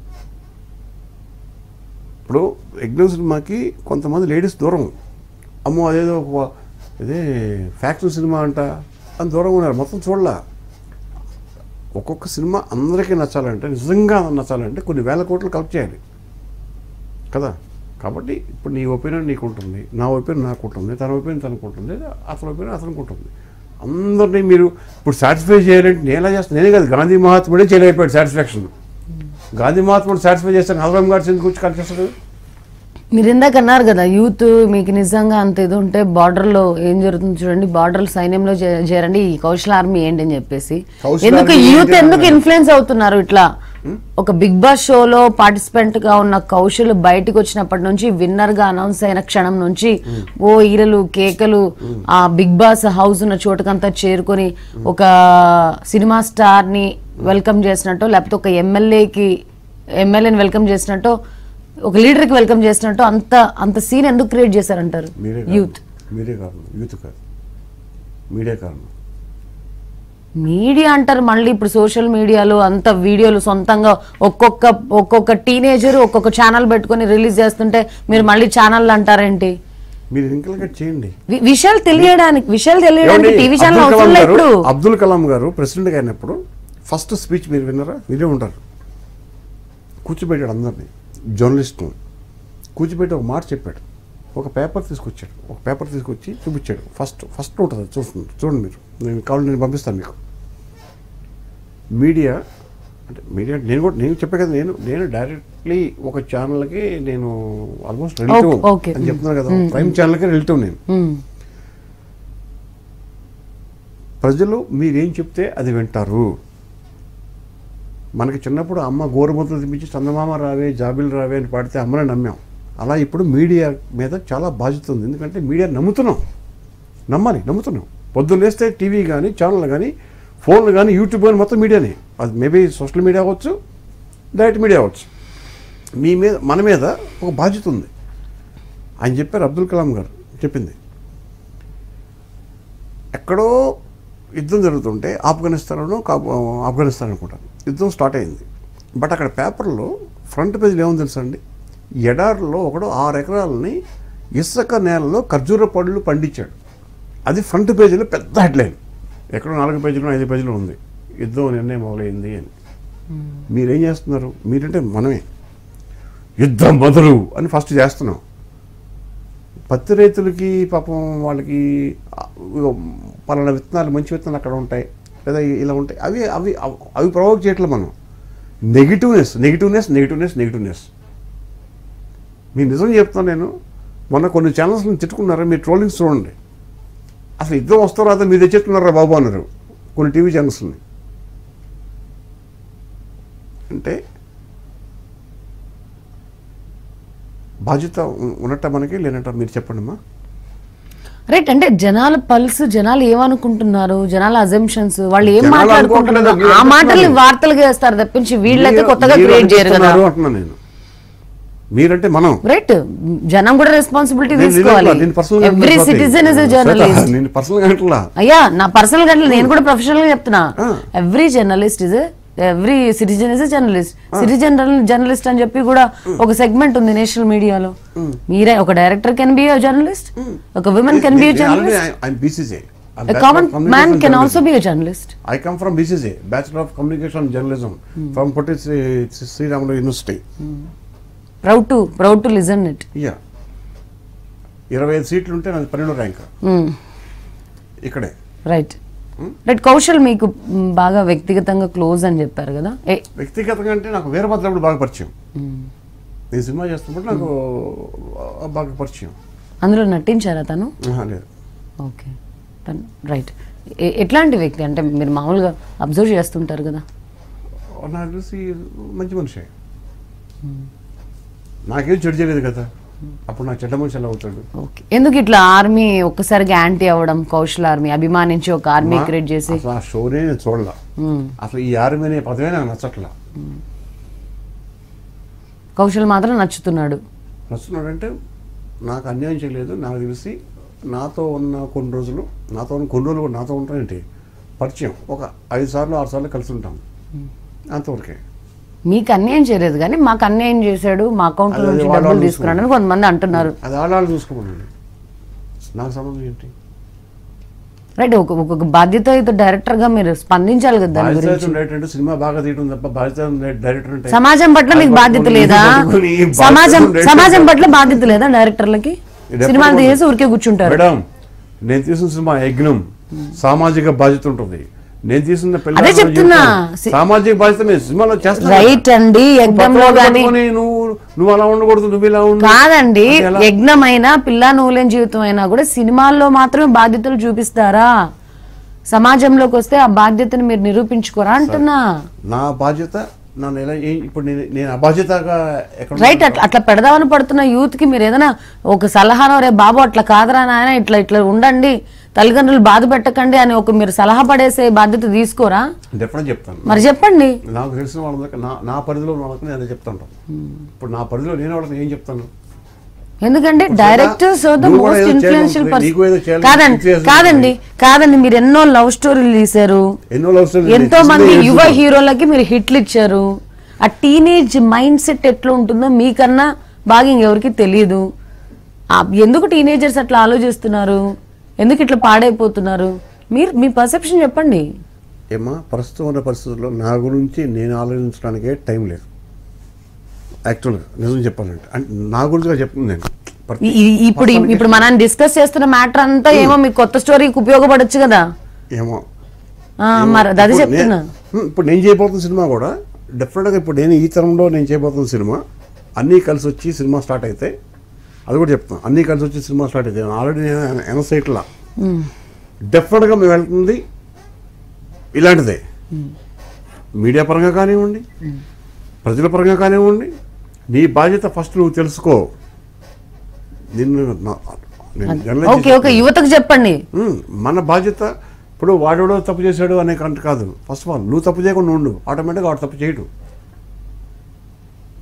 [SPEAKER 2] ఇప్పుడు ఎగ్నూ సినిమాకి కొంతమంది లేడీస్ దూరం అమ్మో అదేదో ఒక ఇదే ఫ్యాక్షన్ సినిమా అంట అని దూరం ఉన్నారు మొత్తం చూడలా ఒక్కొక్క సినిమా అందరికీ నచ్చాలంటే నిజంగా నచ్చాలంటే కొన్ని వేల కోట్లు కలెక్ట్ చేయాలి కదా కాబట్టి ఇప్పుడు నీ ఒపీనియన్ నీకు ఉంటుంది నా ఒపీనియన్ నాకు ఉంటుంది తన ఒపీనియన్ తనకు ఉంటుంది అతని ఒపీనియన్ అతనికి ఉంటుంది అందరినీ మీరు ఇప్పుడు సాటిస్ఫై చేయాలంటే నేను ఎలా చేస్తాను నేనే కాదు గాంధీ మహాత్ముడే చేయలేకపోయాడు సాటిస్ఫాక్షన్ గాంధీ మహాత్ముడు సాటిస్ఫై చేస్తాను హల్రామ్ గారు ఎందుకు వచ్చి కలిసి చేస్తాడు
[SPEAKER 1] మీరు ఇందాక అన్నారు కదా యూత్ మీకు నిజంగా అంత ఇది ఉంటే బార్డర్ లో ఏం జరుగుతుంది చూడండి బార్డర్ సైన్యంలో చే- చేరండి ఈ కౌశల్ ఆర్మీ ఏంటి అని చెప్పేసి
[SPEAKER 2] కౌశల్
[SPEAKER 1] ఎందుకు
[SPEAKER 2] ఆర్మీ
[SPEAKER 1] యూత్
[SPEAKER 2] ఏంటి
[SPEAKER 1] ఎందుకు
[SPEAKER 2] అన్నారు?
[SPEAKER 1] ఇన్ఫ్లుయెన్స్ అవుతున్నారు ఇట్లా ఒక బిగ్ బాస్ షోలో పార్టిసిపెంట్ గా ఉన్న కౌశల్ బయటకు వచ్చినప్పటి నుంచి విన్నర్ గా అనౌన్స్ అయిన క్షణం నుంచి ఓ ఈరలు కేకలు ఆ బిగ్ బాస్ హౌస్ ఉన్న చోటుకంతా చేరుకొని ఒక సినిమా స్టార్ ని వెల్కమ్ చేసినట్టు లేకపోతే ఒక ఎమ్మెల్యేకి ఎమ్మెల్యేని వెల్కమ్ చేసినట్టు ఒక లీడర్ కి వెల్కమ్ చేసినట్టు అంత అంత సీన్ ఎందుకు క్రియేట్ చేశారంటారు
[SPEAKER 2] మీరే
[SPEAKER 1] యూత్
[SPEAKER 2] కారణం మీరే కారణం యూత్ కాదు మీడియా కారణం
[SPEAKER 1] మీడియా అంటారు మళ్ళీ ఇప్పుడు సోషల్ మీడియాలో అంత వీడియోలు సొంతంగా ఒక్కొక్క ఒక్కొక్క టీనేజర్ ఒక్కొక్క ఛానల్ పెట్టుకొని రిలీజ్ చేస్తుంటే మీరు మళ్ళీ ఛానల్ అంటారేంటి
[SPEAKER 2] మీరు ఇంకల్గట్ చేయండి
[SPEAKER 1] వి- విషయాలు తెలియడానికి విషయాలు తెలియడానికి
[SPEAKER 2] ఏమండి,
[SPEAKER 1] టీవీ ఛానల్
[SPEAKER 2] అబ్దుల్
[SPEAKER 1] అవసరం
[SPEAKER 2] కలాం
[SPEAKER 1] లేదు
[SPEAKER 2] గారు
[SPEAKER 1] ఇప్పుడు
[SPEAKER 2] అబ్దుల్ కలాం గారు ప్రెసిడెంట్ గా అయినప్పుడు ఫస్ట్ స్పీచ్ మీరు విన్నారా మీరే ఉంటారు కూర్చోబెట్టాడు అందరినీ జర్నలిస్ట్ను కూర్చోబెట్టి ఒక మాట చెప్పాడు ఒక పేపర్ తీసుకొచ్చాడు ఒక పేపర్ తీసుకొచ్చి చూపించాడు ఫస్ట్ ఫస్ట్ ఉంటుంది అది చూస్తుంది చూడండి మీరు నేను కావాలి నేను పంపిస్తాను మీకు మీడియా అంటే మీడియా నేను కూడా నేను చెప్పే కదా నేను నేను డైరెక్ట్లీ ఒక ఛానల్కి నేను ఆల్మోస్ట్ రిలేటివ్
[SPEAKER 1] Okay, okay.
[SPEAKER 2] అని చెప్తున్నాను కదా ప్రైమ్ ఛానల్కి రిలేటివ్ నేను
[SPEAKER 1] మ్మ్.
[SPEAKER 2] ప్రజలు మీరేం చెప్తే అది వింటారు మనకి చిన్నప్పుడు అమ్మ గోరుముద్దలు తినిపించి చందమామ రావే జాబిలు రావే అని పాడితే అమ్మనే నమ్మాం అలా ఇప్పుడు మీడియా మీద చాలా బాధ్యత ఉంది ఎందుకంటే మీడియా నమ్ముతున్నాం నమ్మాలి నమ్ముతున్నాం పొద్దున్న లేస్తే టీవీ కానీ ఛానల్ కానీ ఫోన్లు కానీ యూట్యూబ్ కానీ మొత్తం మీడియానే అది మేబీ సోషల్ మీడియా అవ్వచ్చు డైరెక్ట్ మీడియా అవ్వచ్చు మీ మీద మన మీద ఒక బాధ్యత ఉంది ఆయన చెప్పారు అబ్దుల్ కలాం గారు చెప్పింది ఎక్కడో యుద్ధం జరుగుతుంటే ఆఫ్ఘనిస్తాన్లో ఆఫ్ఘనిస్తాన్ అనుకుంటాను యుద్ధం స్టార్ట్ అయింది బట్ అక్కడ పేపర్లో ఫ్రంట్ పేజీలో ఏముంది తెలుసా అండి ఎడారిలో ఒకడు ఆరు ఎకరాలని ఇసుక నేలలో ఖర్జూర పళ్ళు పండించాడు అది ఫ్రంట్ పేజీలో పెద్ద హెడ్లైన్ ఎక్కడో నాలుగు పేజీలో ఐదు పేజీలో ఉంది యుద్ధం నిర్ణయం మొదలైంది అని మీరేం చేస్తున్నారు మీరంటే మనమే యుద్ధం మొదలు అని ఫస్ట్ చేస్తున్నాం పత్తి రైతులకి పాపం వాళ్ళకి ఆ, ఇగో పలానా విత్తనాలు మంచి విత్తనాలు అక్కడ ఉంటాయి లేదా ఇలా ఉంటాయి అవి అవి అవి ప్రొవోక్ చేయట్లేదు మనం నెగిటివ్నెస్ నెగిటివ్నెస్ నెగిటివ్నెస్ నెగిటివ్నెస్ మీరు నిజం చెప్తాను నేను మొన్న కొన్ని ఛానల్స్ని తిట్టుకున్నారా మీరు ట్రోలింగ్స్ చూడండి అసలు యుద్ధం వస్తారో అదే మీరు తెచ్చేస్తున్నారా బాబు అన్నారు కొన్ని టీవీ ఛానల్స్ని అంటే బాధ్యత ఉ- ఉన్నట్ట మనకి లేనట్ట మీరు చెప్పండి అమ్మా
[SPEAKER 1] రైట్ అంటే జనాల పల్స్ జనాలు ఏమనుకుంటున్నారు జనాల అజంప్షన్స్ వాళ్ళు ఏం
[SPEAKER 2] జనాలు
[SPEAKER 1] మాట్లాడుకుంటున్నారు
[SPEAKER 2] అనుకోవట్లేదు,
[SPEAKER 1] ఆ
[SPEAKER 2] మీరు
[SPEAKER 1] మాటల్ని
[SPEAKER 2] చెప్తున్నారు.
[SPEAKER 1] వార్తలుగా వేస్తారు తప్పించి వీళ్ళైతే
[SPEAKER 2] మీరు-
[SPEAKER 1] కొత్తగా
[SPEAKER 2] మీరు
[SPEAKER 1] క్రియేట్ చేయరు కదా
[SPEAKER 2] అనిపిస్తున్నారు అంటున్నాను నేను మీరంటే మనం
[SPEAKER 1] రైట్ జనం కూడా రెస్పాన్సిబిలిటీ
[SPEAKER 2] నేను- నేను
[SPEAKER 1] తీసుకోవాలి
[SPEAKER 2] నేను personal గా
[SPEAKER 1] ఎవ్రీ
[SPEAKER 2] అంటున్నా
[SPEAKER 1] citizen is a
[SPEAKER 2] Shweta,
[SPEAKER 1] journalist
[SPEAKER 2] నేను పర్సనల్ గా అంటున్నా
[SPEAKER 1] అయ్యా నా పర్సనల్ గంటలు నేను కూడా ప్రొఫెషనల్ గా చెప్తున్నా
[SPEAKER 2] ఆ.
[SPEAKER 1] Every journalist is every citizen is journalist citizen journalist అని చెప్పి కూడా ఒక సెగ్మెంట్ ఉంది నేషనల్ మీడియాలో మీరే ఒక డైరెక్టర్ కెన్ బి జర్నలిస్ట్ ఒక women can be journalist
[SPEAKER 2] BCJ
[SPEAKER 1] common man can also be journalist
[SPEAKER 2] I come from BCC bachelor of communication journalism from Potti Sri- Sriramulu university
[SPEAKER 1] proud to proud to listen it
[SPEAKER 2] ఇయ్యా ఇరవై ఐదు సీట్లు ఉంటే నాది పన్నెండో ర్యాంక్ ఇక్కడే
[SPEAKER 1] రైట్ రైట్ కౌశల్ మీకు మ్, బాగా వ్యక్తిగతంగా క్లోజ్ అని చెప్పారు కదా ఏ
[SPEAKER 2] వ్యక్తిగతంగా అంటే నాకు వీరభద్రప్పుడు బాగా పరిచయం నేను సినిమా చేస్తున్నప్పుడు నాకు ఆ బాగా పరిచయం
[SPEAKER 1] అందులో నటించారా తను
[SPEAKER 2] ఆహా, లేదు
[SPEAKER 1] ఓకే రైట్ ఎట్లాంటి వ్యక్తి అంటే మీరు మామూలుగా అబ్జర్వ్ చేస్తుంటారు కదా
[SPEAKER 2] నాకు తెలిసి మంచి మనిషి నాకేం చెడు చేయలేదు కదా అప్పుడు నాకు చెడ్డ మనిషి ఎలా అవుతాడు
[SPEAKER 1] ఓకే ఎందుకు ఇట్లా ఆర్మీ ఒక్కసారిగా యాంటీ అవ్వడం కౌశల్ ఆర్మీ అభిమానించి ఒక ఆర్మీ క్రియేట్ చేసి
[SPEAKER 2] అసలు ఆ షోనే నేను చూడలా
[SPEAKER 1] మ్మ్.
[SPEAKER 2] అసలు ఈ ఆర్మీ అనే పదమే నాకు నచ్చట్లా
[SPEAKER 1] కౌశల్ మాత్రం నచ్చుతున్నాడు
[SPEAKER 2] నచ్చున్నాడంటే నాకు అన్యాయం చేయలేదు నాకు తెలిసి నాతో ఉన్న కొన్ని రోజులు నాతో ఉన్న కొన్ని రోజులు కూడా నాతో ఉంటాయంటే పరిచయం ఒక ఐదు సార్లు ఆరు సార్లు కలిసి ఉంటాం అంతవరకే
[SPEAKER 1] మీకు అన్యాయం చేయలేదు కానీ మాకు అన్యాయం చేశాడు మా అకౌంట్
[SPEAKER 2] అదే
[SPEAKER 1] నుంచి
[SPEAKER 2] వాళ్ళు
[SPEAKER 1] డబ్బులు
[SPEAKER 2] వాళ్ళు
[SPEAKER 1] తీసుకున్నాడు అని కొంతమంది అంటున్నారు
[SPEAKER 2] అది ఆడాలు చూసుకోమనండి నాకు సంబంధం ఏంటి
[SPEAKER 1] రైట్ ఒక ఒక బాధ్యత డైరెక్టర్ గా మీరు స్పందించాలి కదా దాని గురించి
[SPEAKER 2] బాధ్యత డైరెక్టర్ అంటే సినిమా బాగా తీయడం తప్ప బాధ్యత డైరెక్టర్ అంటే
[SPEAKER 1] సమాజం పట్ల మీకు
[SPEAKER 2] అది
[SPEAKER 1] బాధ్యత
[SPEAKER 2] పట్టుకొని
[SPEAKER 1] లేదా
[SPEAKER 2] పట్టుకొని బాధ్యత
[SPEAKER 1] సమాజం
[SPEAKER 2] డైరెక్టర్
[SPEAKER 1] సమాజం పట్ల బాధ్యత లేదా డైరెక్టర్లకి
[SPEAKER 2] Definitely
[SPEAKER 1] సినిమాలు
[SPEAKER 2] ఉంది.
[SPEAKER 1] తీసి ఊరికే కూర్చుంటారు
[SPEAKER 2] మేడం నేను తీసిన సినిమా యజ్ఞం సామాజిక బాధ్యత ఉంటుంది నేను తీసిన పిల్లల
[SPEAKER 1] అదే చెప్తున్నా.
[SPEAKER 2] జీవితం, సామాజిక బాధ్యత నేను సినిమాలో చేస్తాను
[SPEAKER 1] రైట్ అండి యజ్ఞంలో గాని
[SPEAKER 2] నువ్వు నువ్వు అలా ఉండకూడదు నువ్వు ఇలా ఉండు
[SPEAKER 1] కాదండి
[SPEAKER 2] అది ఎలా?
[SPEAKER 1] యజ్ఞమైనా పిల్ల నూలెన్ జీవితం అయినా కూడా సినిమాల్లో మాత్రమే బాధ్యతలు చూపిస్తారా సమాజంలోకి వస్తే ఆ బాధ్యతను మీరు నిరూపించుకోరా అంటున్నా
[SPEAKER 2] నా బాధ్యత నన్ను ఎలా ఏం- ఇప్పుడు నేను నేను అబాధ్యతగా ఎక్కడ
[SPEAKER 1] రైట్ అట్లా అట్లా పెడదామని పడుతున్న యూత్ కి మీరు ఏదైనా ఒక సలహానో రే బాబు అట్లా కాదురా నాయన ఇట్లా ఇట్లా ఉండండి తల్లిదండ్రులు బాధ పెట్టకండి అని ఒక మీరు సలహా పడేసే బాధ్యత తీసుకోరా
[SPEAKER 2] డెఫినెట్ చెప్తాను
[SPEAKER 1] మరి చెప్పండి
[SPEAKER 2] నాకు తెలిసిన వాళ్ళ దగ్గర నా నా పరిధిలో ఉన్న వాళ్ళకి నేను అదే చెప్తాను ఇప్పుడు నా పరిధిలో నేను వాళ్ళకి ఏం చెప్తాను
[SPEAKER 1] ఎందుకంటే డైరెక్టర్స్ ద
[SPEAKER 2] నువ్వు కూడా
[SPEAKER 1] మోస్ట్
[SPEAKER 2] ఏదో
[SPEAKER 1] ఇన్ఫ్లుయెన్షియల్
[SPEAKER 2] చేయాలి, నీకు ఏదో చేయాలి,
[SPEAKER 1] కాదండి
[SPEAKER 2] నీకు చేయాలి.
[SPEAKER 1] కాదండి కాదండి మీరు ఎన్నో లవ్ స్టోరీలు తీశారు
[SPEAKER 2] ఎన్నో లవ్ స్టోరీలు
[SPEAKER 1] ఎంతో
[SPEAKER 2] నేను
[SPEAKER 1] మంది
[SPEAKER 2] తీసుకునే
[SPEAKER 1] యువ
[SPEAKER 2] చేస్తున్నాను.
[SPEAKER 1] హీరోలకి మీరు హిట్లు ఇచ్చారు ఆ టీనేజ్ మైండ్ సెట్ ఎట్లా ఉంటుందో మీకన్నా బాగా ఇంకెవరికి తెలియదు ఆ ఎందుకు టీనేజర్స్ అట్లా ఆలోచిస్తున్నారు ఎందుకు ఇట్లా పాడైపోతున్నారు మీరు మీ పర్సెప్షన్ చెప్పండి
[SPEAKER 2] ఏమా ప్రస్తుతం ఉన్న పరిస్థితుల్లో నా గురించి నేను ఆలోచించడానికే టైం లేదు యాక్చువల్గా నిజం చెప్పాలంటే అంటే నా గురించి చెప్తుంది నేను ప్రతి-
[SPEAKER 1] ఈ- ఈ- ఇప్పుడు ఇప్పుడు మనం డిస్కస్ చేస్తున్న మ్యాటర్ అంతా ఏమో మీకు కొత్త స్టోరీకి ఉపయోగపడొచ్చు కదా
[SPEAKER 2] ఏమో
[SPEAKER 1] ఆ, మరి అది
[SPEAKER 2] ఇప్పుడు
[SPEAKER 1] చెప్తున్నా
[SPEAKER 2] నే- హ్మ్, ఇప్పుడు నేను చేయబోతున్న సినిమా కూడా డెఫినెట్గా ఇప్పుడు నేను ఈ తరంలో నేను చేయబోతున్న సినిమా అన్నీ కలిసి వచ్చి సినిమా స్టార్ట్ అయితే అది కూడా చెప్తాను అన్నీ కలిసి వచ్చి సినిమా స్టార్ట్ అయితే ఆల్రెడీ నేను ఎనసైట్లా డెఫినెట్గా మేము వెళ్తుంది ఇలాంటిదే మీడియా పరంగా కానివ్వండి ప్రజల పరంగా కానివ్వండి నీ బాధ్యత ఫస్ట్ నువ్వు తెలుసుకో నిన్ను నా- నేను journalist
[SPEAKER 1] ఓకే ఓకే యువతకు చెప్పండి
[SPEAKER 2] ఉమ్, మన బాధ్యత ఇప్పుడు వాడెవడో తప్పు చేశాడు అనే కంట కాదు ఫస్ట్ ఆఫ్ ఆల్ నువ్వు తప్పు చేయకుండా ఉండు ఆటోమేటిక్గా వాడు తప్పు చేయడు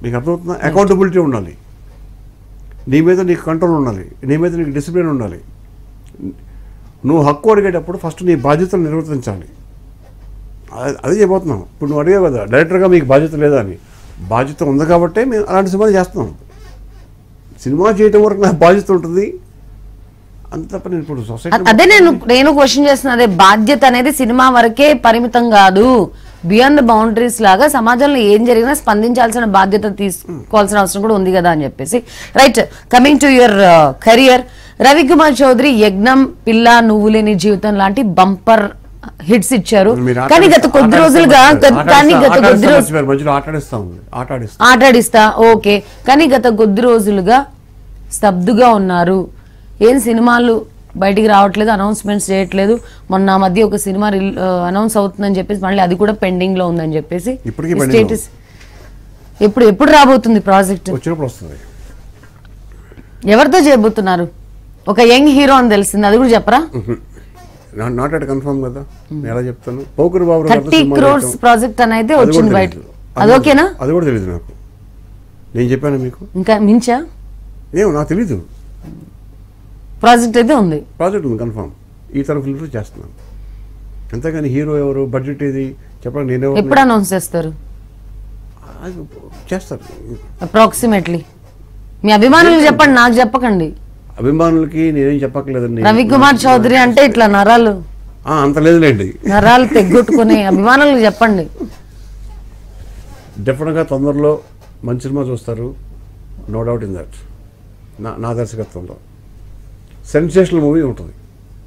[SPEAKER 2] మీకు అర్థమవుతుందా అకౌంటబిలిటీ ఉండాలి నీ మీద నీకు కంట్రోల్ ఉండాలి నీ మీద నీకు డిసిప్లిన్ ఉండాలి నువ్వు హక్కు అడిగేటప్పుడు ఫస్ట్ నీ బాధ్యతలు నిర్వర్తించాలి అదే- అదే చెప్పబోతున్నాం ఇప్పుడు నువ్వు అడిగావు కదా డైరెక్టర్గా మీకు బాధ్యత లేదా అని బాధ్యత ఉంది కాబట్టే మేము అలాంటి సినిమాలు చేస్తున్నాం సినిమా చేయటం వరకు నాకు బాధ్యత ఉంటుంది అంత తప్ప నేను ఇప్పుడు
[SPEAKER 1] అ-
[SPEAKER 2] సొసైటీ
[SPEAKER 1] అదే నేను నేను క్వశ్చన్ చేస్తున్నా అదే బాధ్యత అనేది సినిమా వరకే పరిమితం కాదు బియాండ్ ద బౌండరీస్ లాగా సమాజంలో ఏం జరిగినా స్పందించాల్సిన బాధ్యత తీసుకోవాల్సిన అవసరం కూడా ఉంది కదా అని చెప్పేసి right coming to your career Ravikumar Chowdary Yagnam Pilla నువ్వు లేని జీవితం లాంటి బంపర్ హిట్స్ ఇచ్చారు
[SPEAKER 2] మీరు
[SPEAKER 1] కానీ గత
[SPEAKER 2] ఆటాడిస్తా-
[SPEAKER 1] కొద్ది రోజులుగా
[SPEAKER 2] ఆటాడిస్తా
[SPEAKER 1] గత- కానీ గత
[SPEAKER 2] ఆటాడిస్తా
[SPEAKER 1] కొద్ది రోజు
[SPEAKER 2] మర్చిపోయారు. మధ్యలో ఆటాడిస్తా ఉంది ఆటాడిస్తా
[SPEAKER 1] ఆటాడిస్తా ఓకే కానీ గత కొద్ది రోజులుగా స్తబ్దుగా ఉన్నారు ఏం సినిమాలు బయటికి రావట్లేదు అనౌన్స్మెంట్స్ చేయట్లేదు మొన్న ఆ మధ్య ఒక సినిమా అనౌన్స్ అవుతుందని చెప్పేసి మళ్ళీ అది కూడా పెండింగ్ లో ఉందని చెప్పేసి
[SPEAKER 2] ఇప్పటికీ
[SPEAKER 1] ఈ
[SPEAKER 2] pending లో
[SPEAKER 1] స్టేటస్ ఎప్పుడు ఎప్పుడు రాబోతుంది ప్రాజెక్ట్
[SPEAKER 2] వచ్చినప్పుడు వస్తుంది
[SPEAKER 1] ఎవరితో చేయబోతున్నారు ఒక యంగ్ హీరో అని తెలిసింది అది కూడా చెప్పరా
[SPEAKER 2] నాట్ అట్ కన్ఫర్మ్ కదా నేను ఎలా చెప్తాను పోకురు బాబు గారితో
[SPEAKER 1] థర్టీ
[SPEAKER 2] సినిమా
[SPEAKER 1] క్రోర్స్
[SPEAKER 2] చేయటం.
[SPEAKER 1] ప్రాజెక్ట్ అని అయితే
[SPEAKER 2] అది కూడా
[SPEAKER 1] వచ్చింది బయట
[SPEAKER 2] తెలీదు.
[SPEAKER 1] అది
[SPEAKER 2] కూడా-
[SPEAKER 1] ఓకేనా
[SPEAKER 2] అది కూడా తెలియదు నాకు నేను చెప్పాను మీకు
[SPEAKER 1] ఇంకా మించా
[SPEAKER 2] ఏమో నాకు తెలీదు
[SPEAKER 1] ప్రాజెక్ట్ అయితే ఉంది
[SPEAKER 2] ప్రాజెక్ట్ ఉంది కన్ఫర్మ్ ఈ తర ఫిల్మ్స్ చేస్తున్నాను అంతేగాని హీరో ఎవరు బడ్జెట్ ఏది చెప్పండి నేను
[SPEAKER 1] ఎప్పుడు అనౌన్స్ చేస్తారు
[SPEAKER 2] చేస్తారు
[SPEAKER 1] అప్రాక్సిమేట్లీ మీ అభిమానులు చెప్పండి నాకు చెప్పకండి
[SPEAKER 2] అభిమానులకి నేనేం చెప్పక్కర్లేదండి
[SPEAKER 1] రవికుమార్ చౌదరి అంటే ఇట్లా నరాలు
[SPEAKER 2] ఆ, అంత లేదులేండి
[SPEAKER 1] నరాలు తెగ్గొట్టుకుని అభిమానులకు చెప్పండి
[SPEAKER 2] డెఫినెట్గా తొందరలో మంచి సినిమా చూస్తారు నో డౌట్ ఇన్ దట్ నా నా దర్శకత్వంలో సెన్సేషనల్ మూవీ ఉంటుంది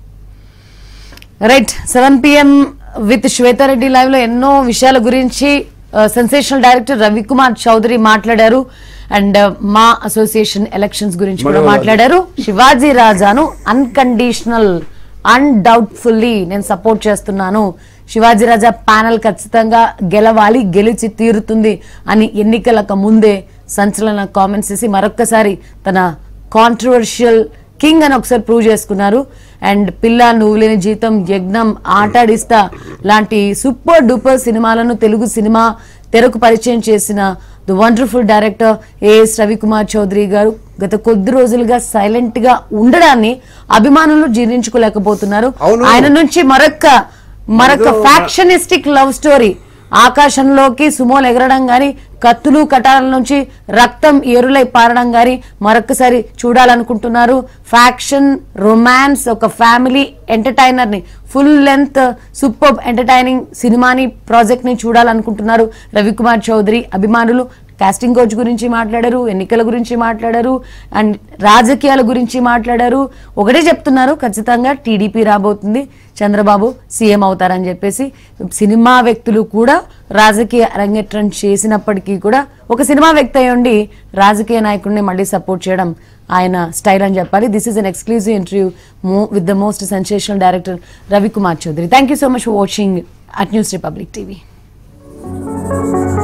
[SPEAKER 1] right seven PM with Swetha Reddy live లో ఎన్నో విషయాల గురించి సెన్సేషనల్ డైరెక్టర్ రవికుమార్ చౌదరి మాట్లాడారు అండ్ మా అసోసియేషన్ ఎలక్షన్స్ గురించి కూడా
[SPEAKER 2] మరో-
[SPEAKER 1] మాట్లాడారు శివాజీ రాజాను అన్కండిషనల్ అన్డౌట్ఫుల్లీ నేను సపోర్ట్ చేస్తున్నాను శివాజీ రాజా ప్యానల్ ఖచ్చితంగా గెలవాలి గెలిచి తీరుతుంది అని ఎన్నికలకు ముందే సంచలన కామెంట్స్ చేసి మరొక్కసారి తన కాంట్రవర్షియల్ కింగ్ అని ఒకసారి ప్రూవ్ చేసుకున్నారు అండ్ పిల్ల నువ్వు లేని జీతం యజ్ఞం ఆటాడిస్తా లాంటి సూపర్ డూపర్ సినిమాలను తెలుగు సినిమా తెరకు పరిచయం చేసిన the wonderful director as Ravikumar Chowdary garu గత కొద్ది రోజులుగా సైలెంట్ గా ఉండడాన్ని అభిమానులు జీర్ణించుకోలేకపోతున్నారు
[SPEAKER 2] అవును.
[SPEAKER 1] ఆయన నుంచి మరొక్క మరొక
[SPEAKER 2] ఏదో-
[SPEAKER 1] ఫ్యాక్షనిస్టిక్ లవ్ స్టోరీ ఆకాశంలోకి సుమోలు ఎగరడం గాని కత్తులు కటాల నుంచి రక్తం ఏరులై పారడం గాని మరొకసారి చూడాలనుకుంటున్నారు ఫ్యాక్షన్ రొమాన్స్ ఒక ఫ్యామిలీ ఎంటర్టైనర్ ని ఫుల్ లెంత్ సూపర్ ఎంటర్టైనింగ్ సినిమాని ప్రాజెక్ట్ ని చూడాలనుకుంటున్నారు రవికుమార్ చౌదరి అభిమానులు కాస్టింగ్ కోచ్ గురించి మాట్లాడారు ఎన్నికల గురించి మాట్లాడారు అండ్ రాజకీయాల గురించి మాట్లాడారు ఒకటే చెప్తున్నారు ఖచ్చితంగా టీడీపీ రాబోతుంది చంద్రబాబు సీఎం అవుతారని చెప్పేసి సినిమా వ్యక్తులు కూడా రాజకీయ అరంగేట్రం చేసినప్పటికీ కూడా ఒక సినిమా వ్యక్తి అయి ఉండి రాజకీయ నాయకుడిని మళ్ళీ సపోర్ట్ చేయడం ఆయన స్టైల్ అని చెప్పాలి this is an exclusive interview with the most sensational director Ravikumar Chowdary thank you so much for watching at news Republic TV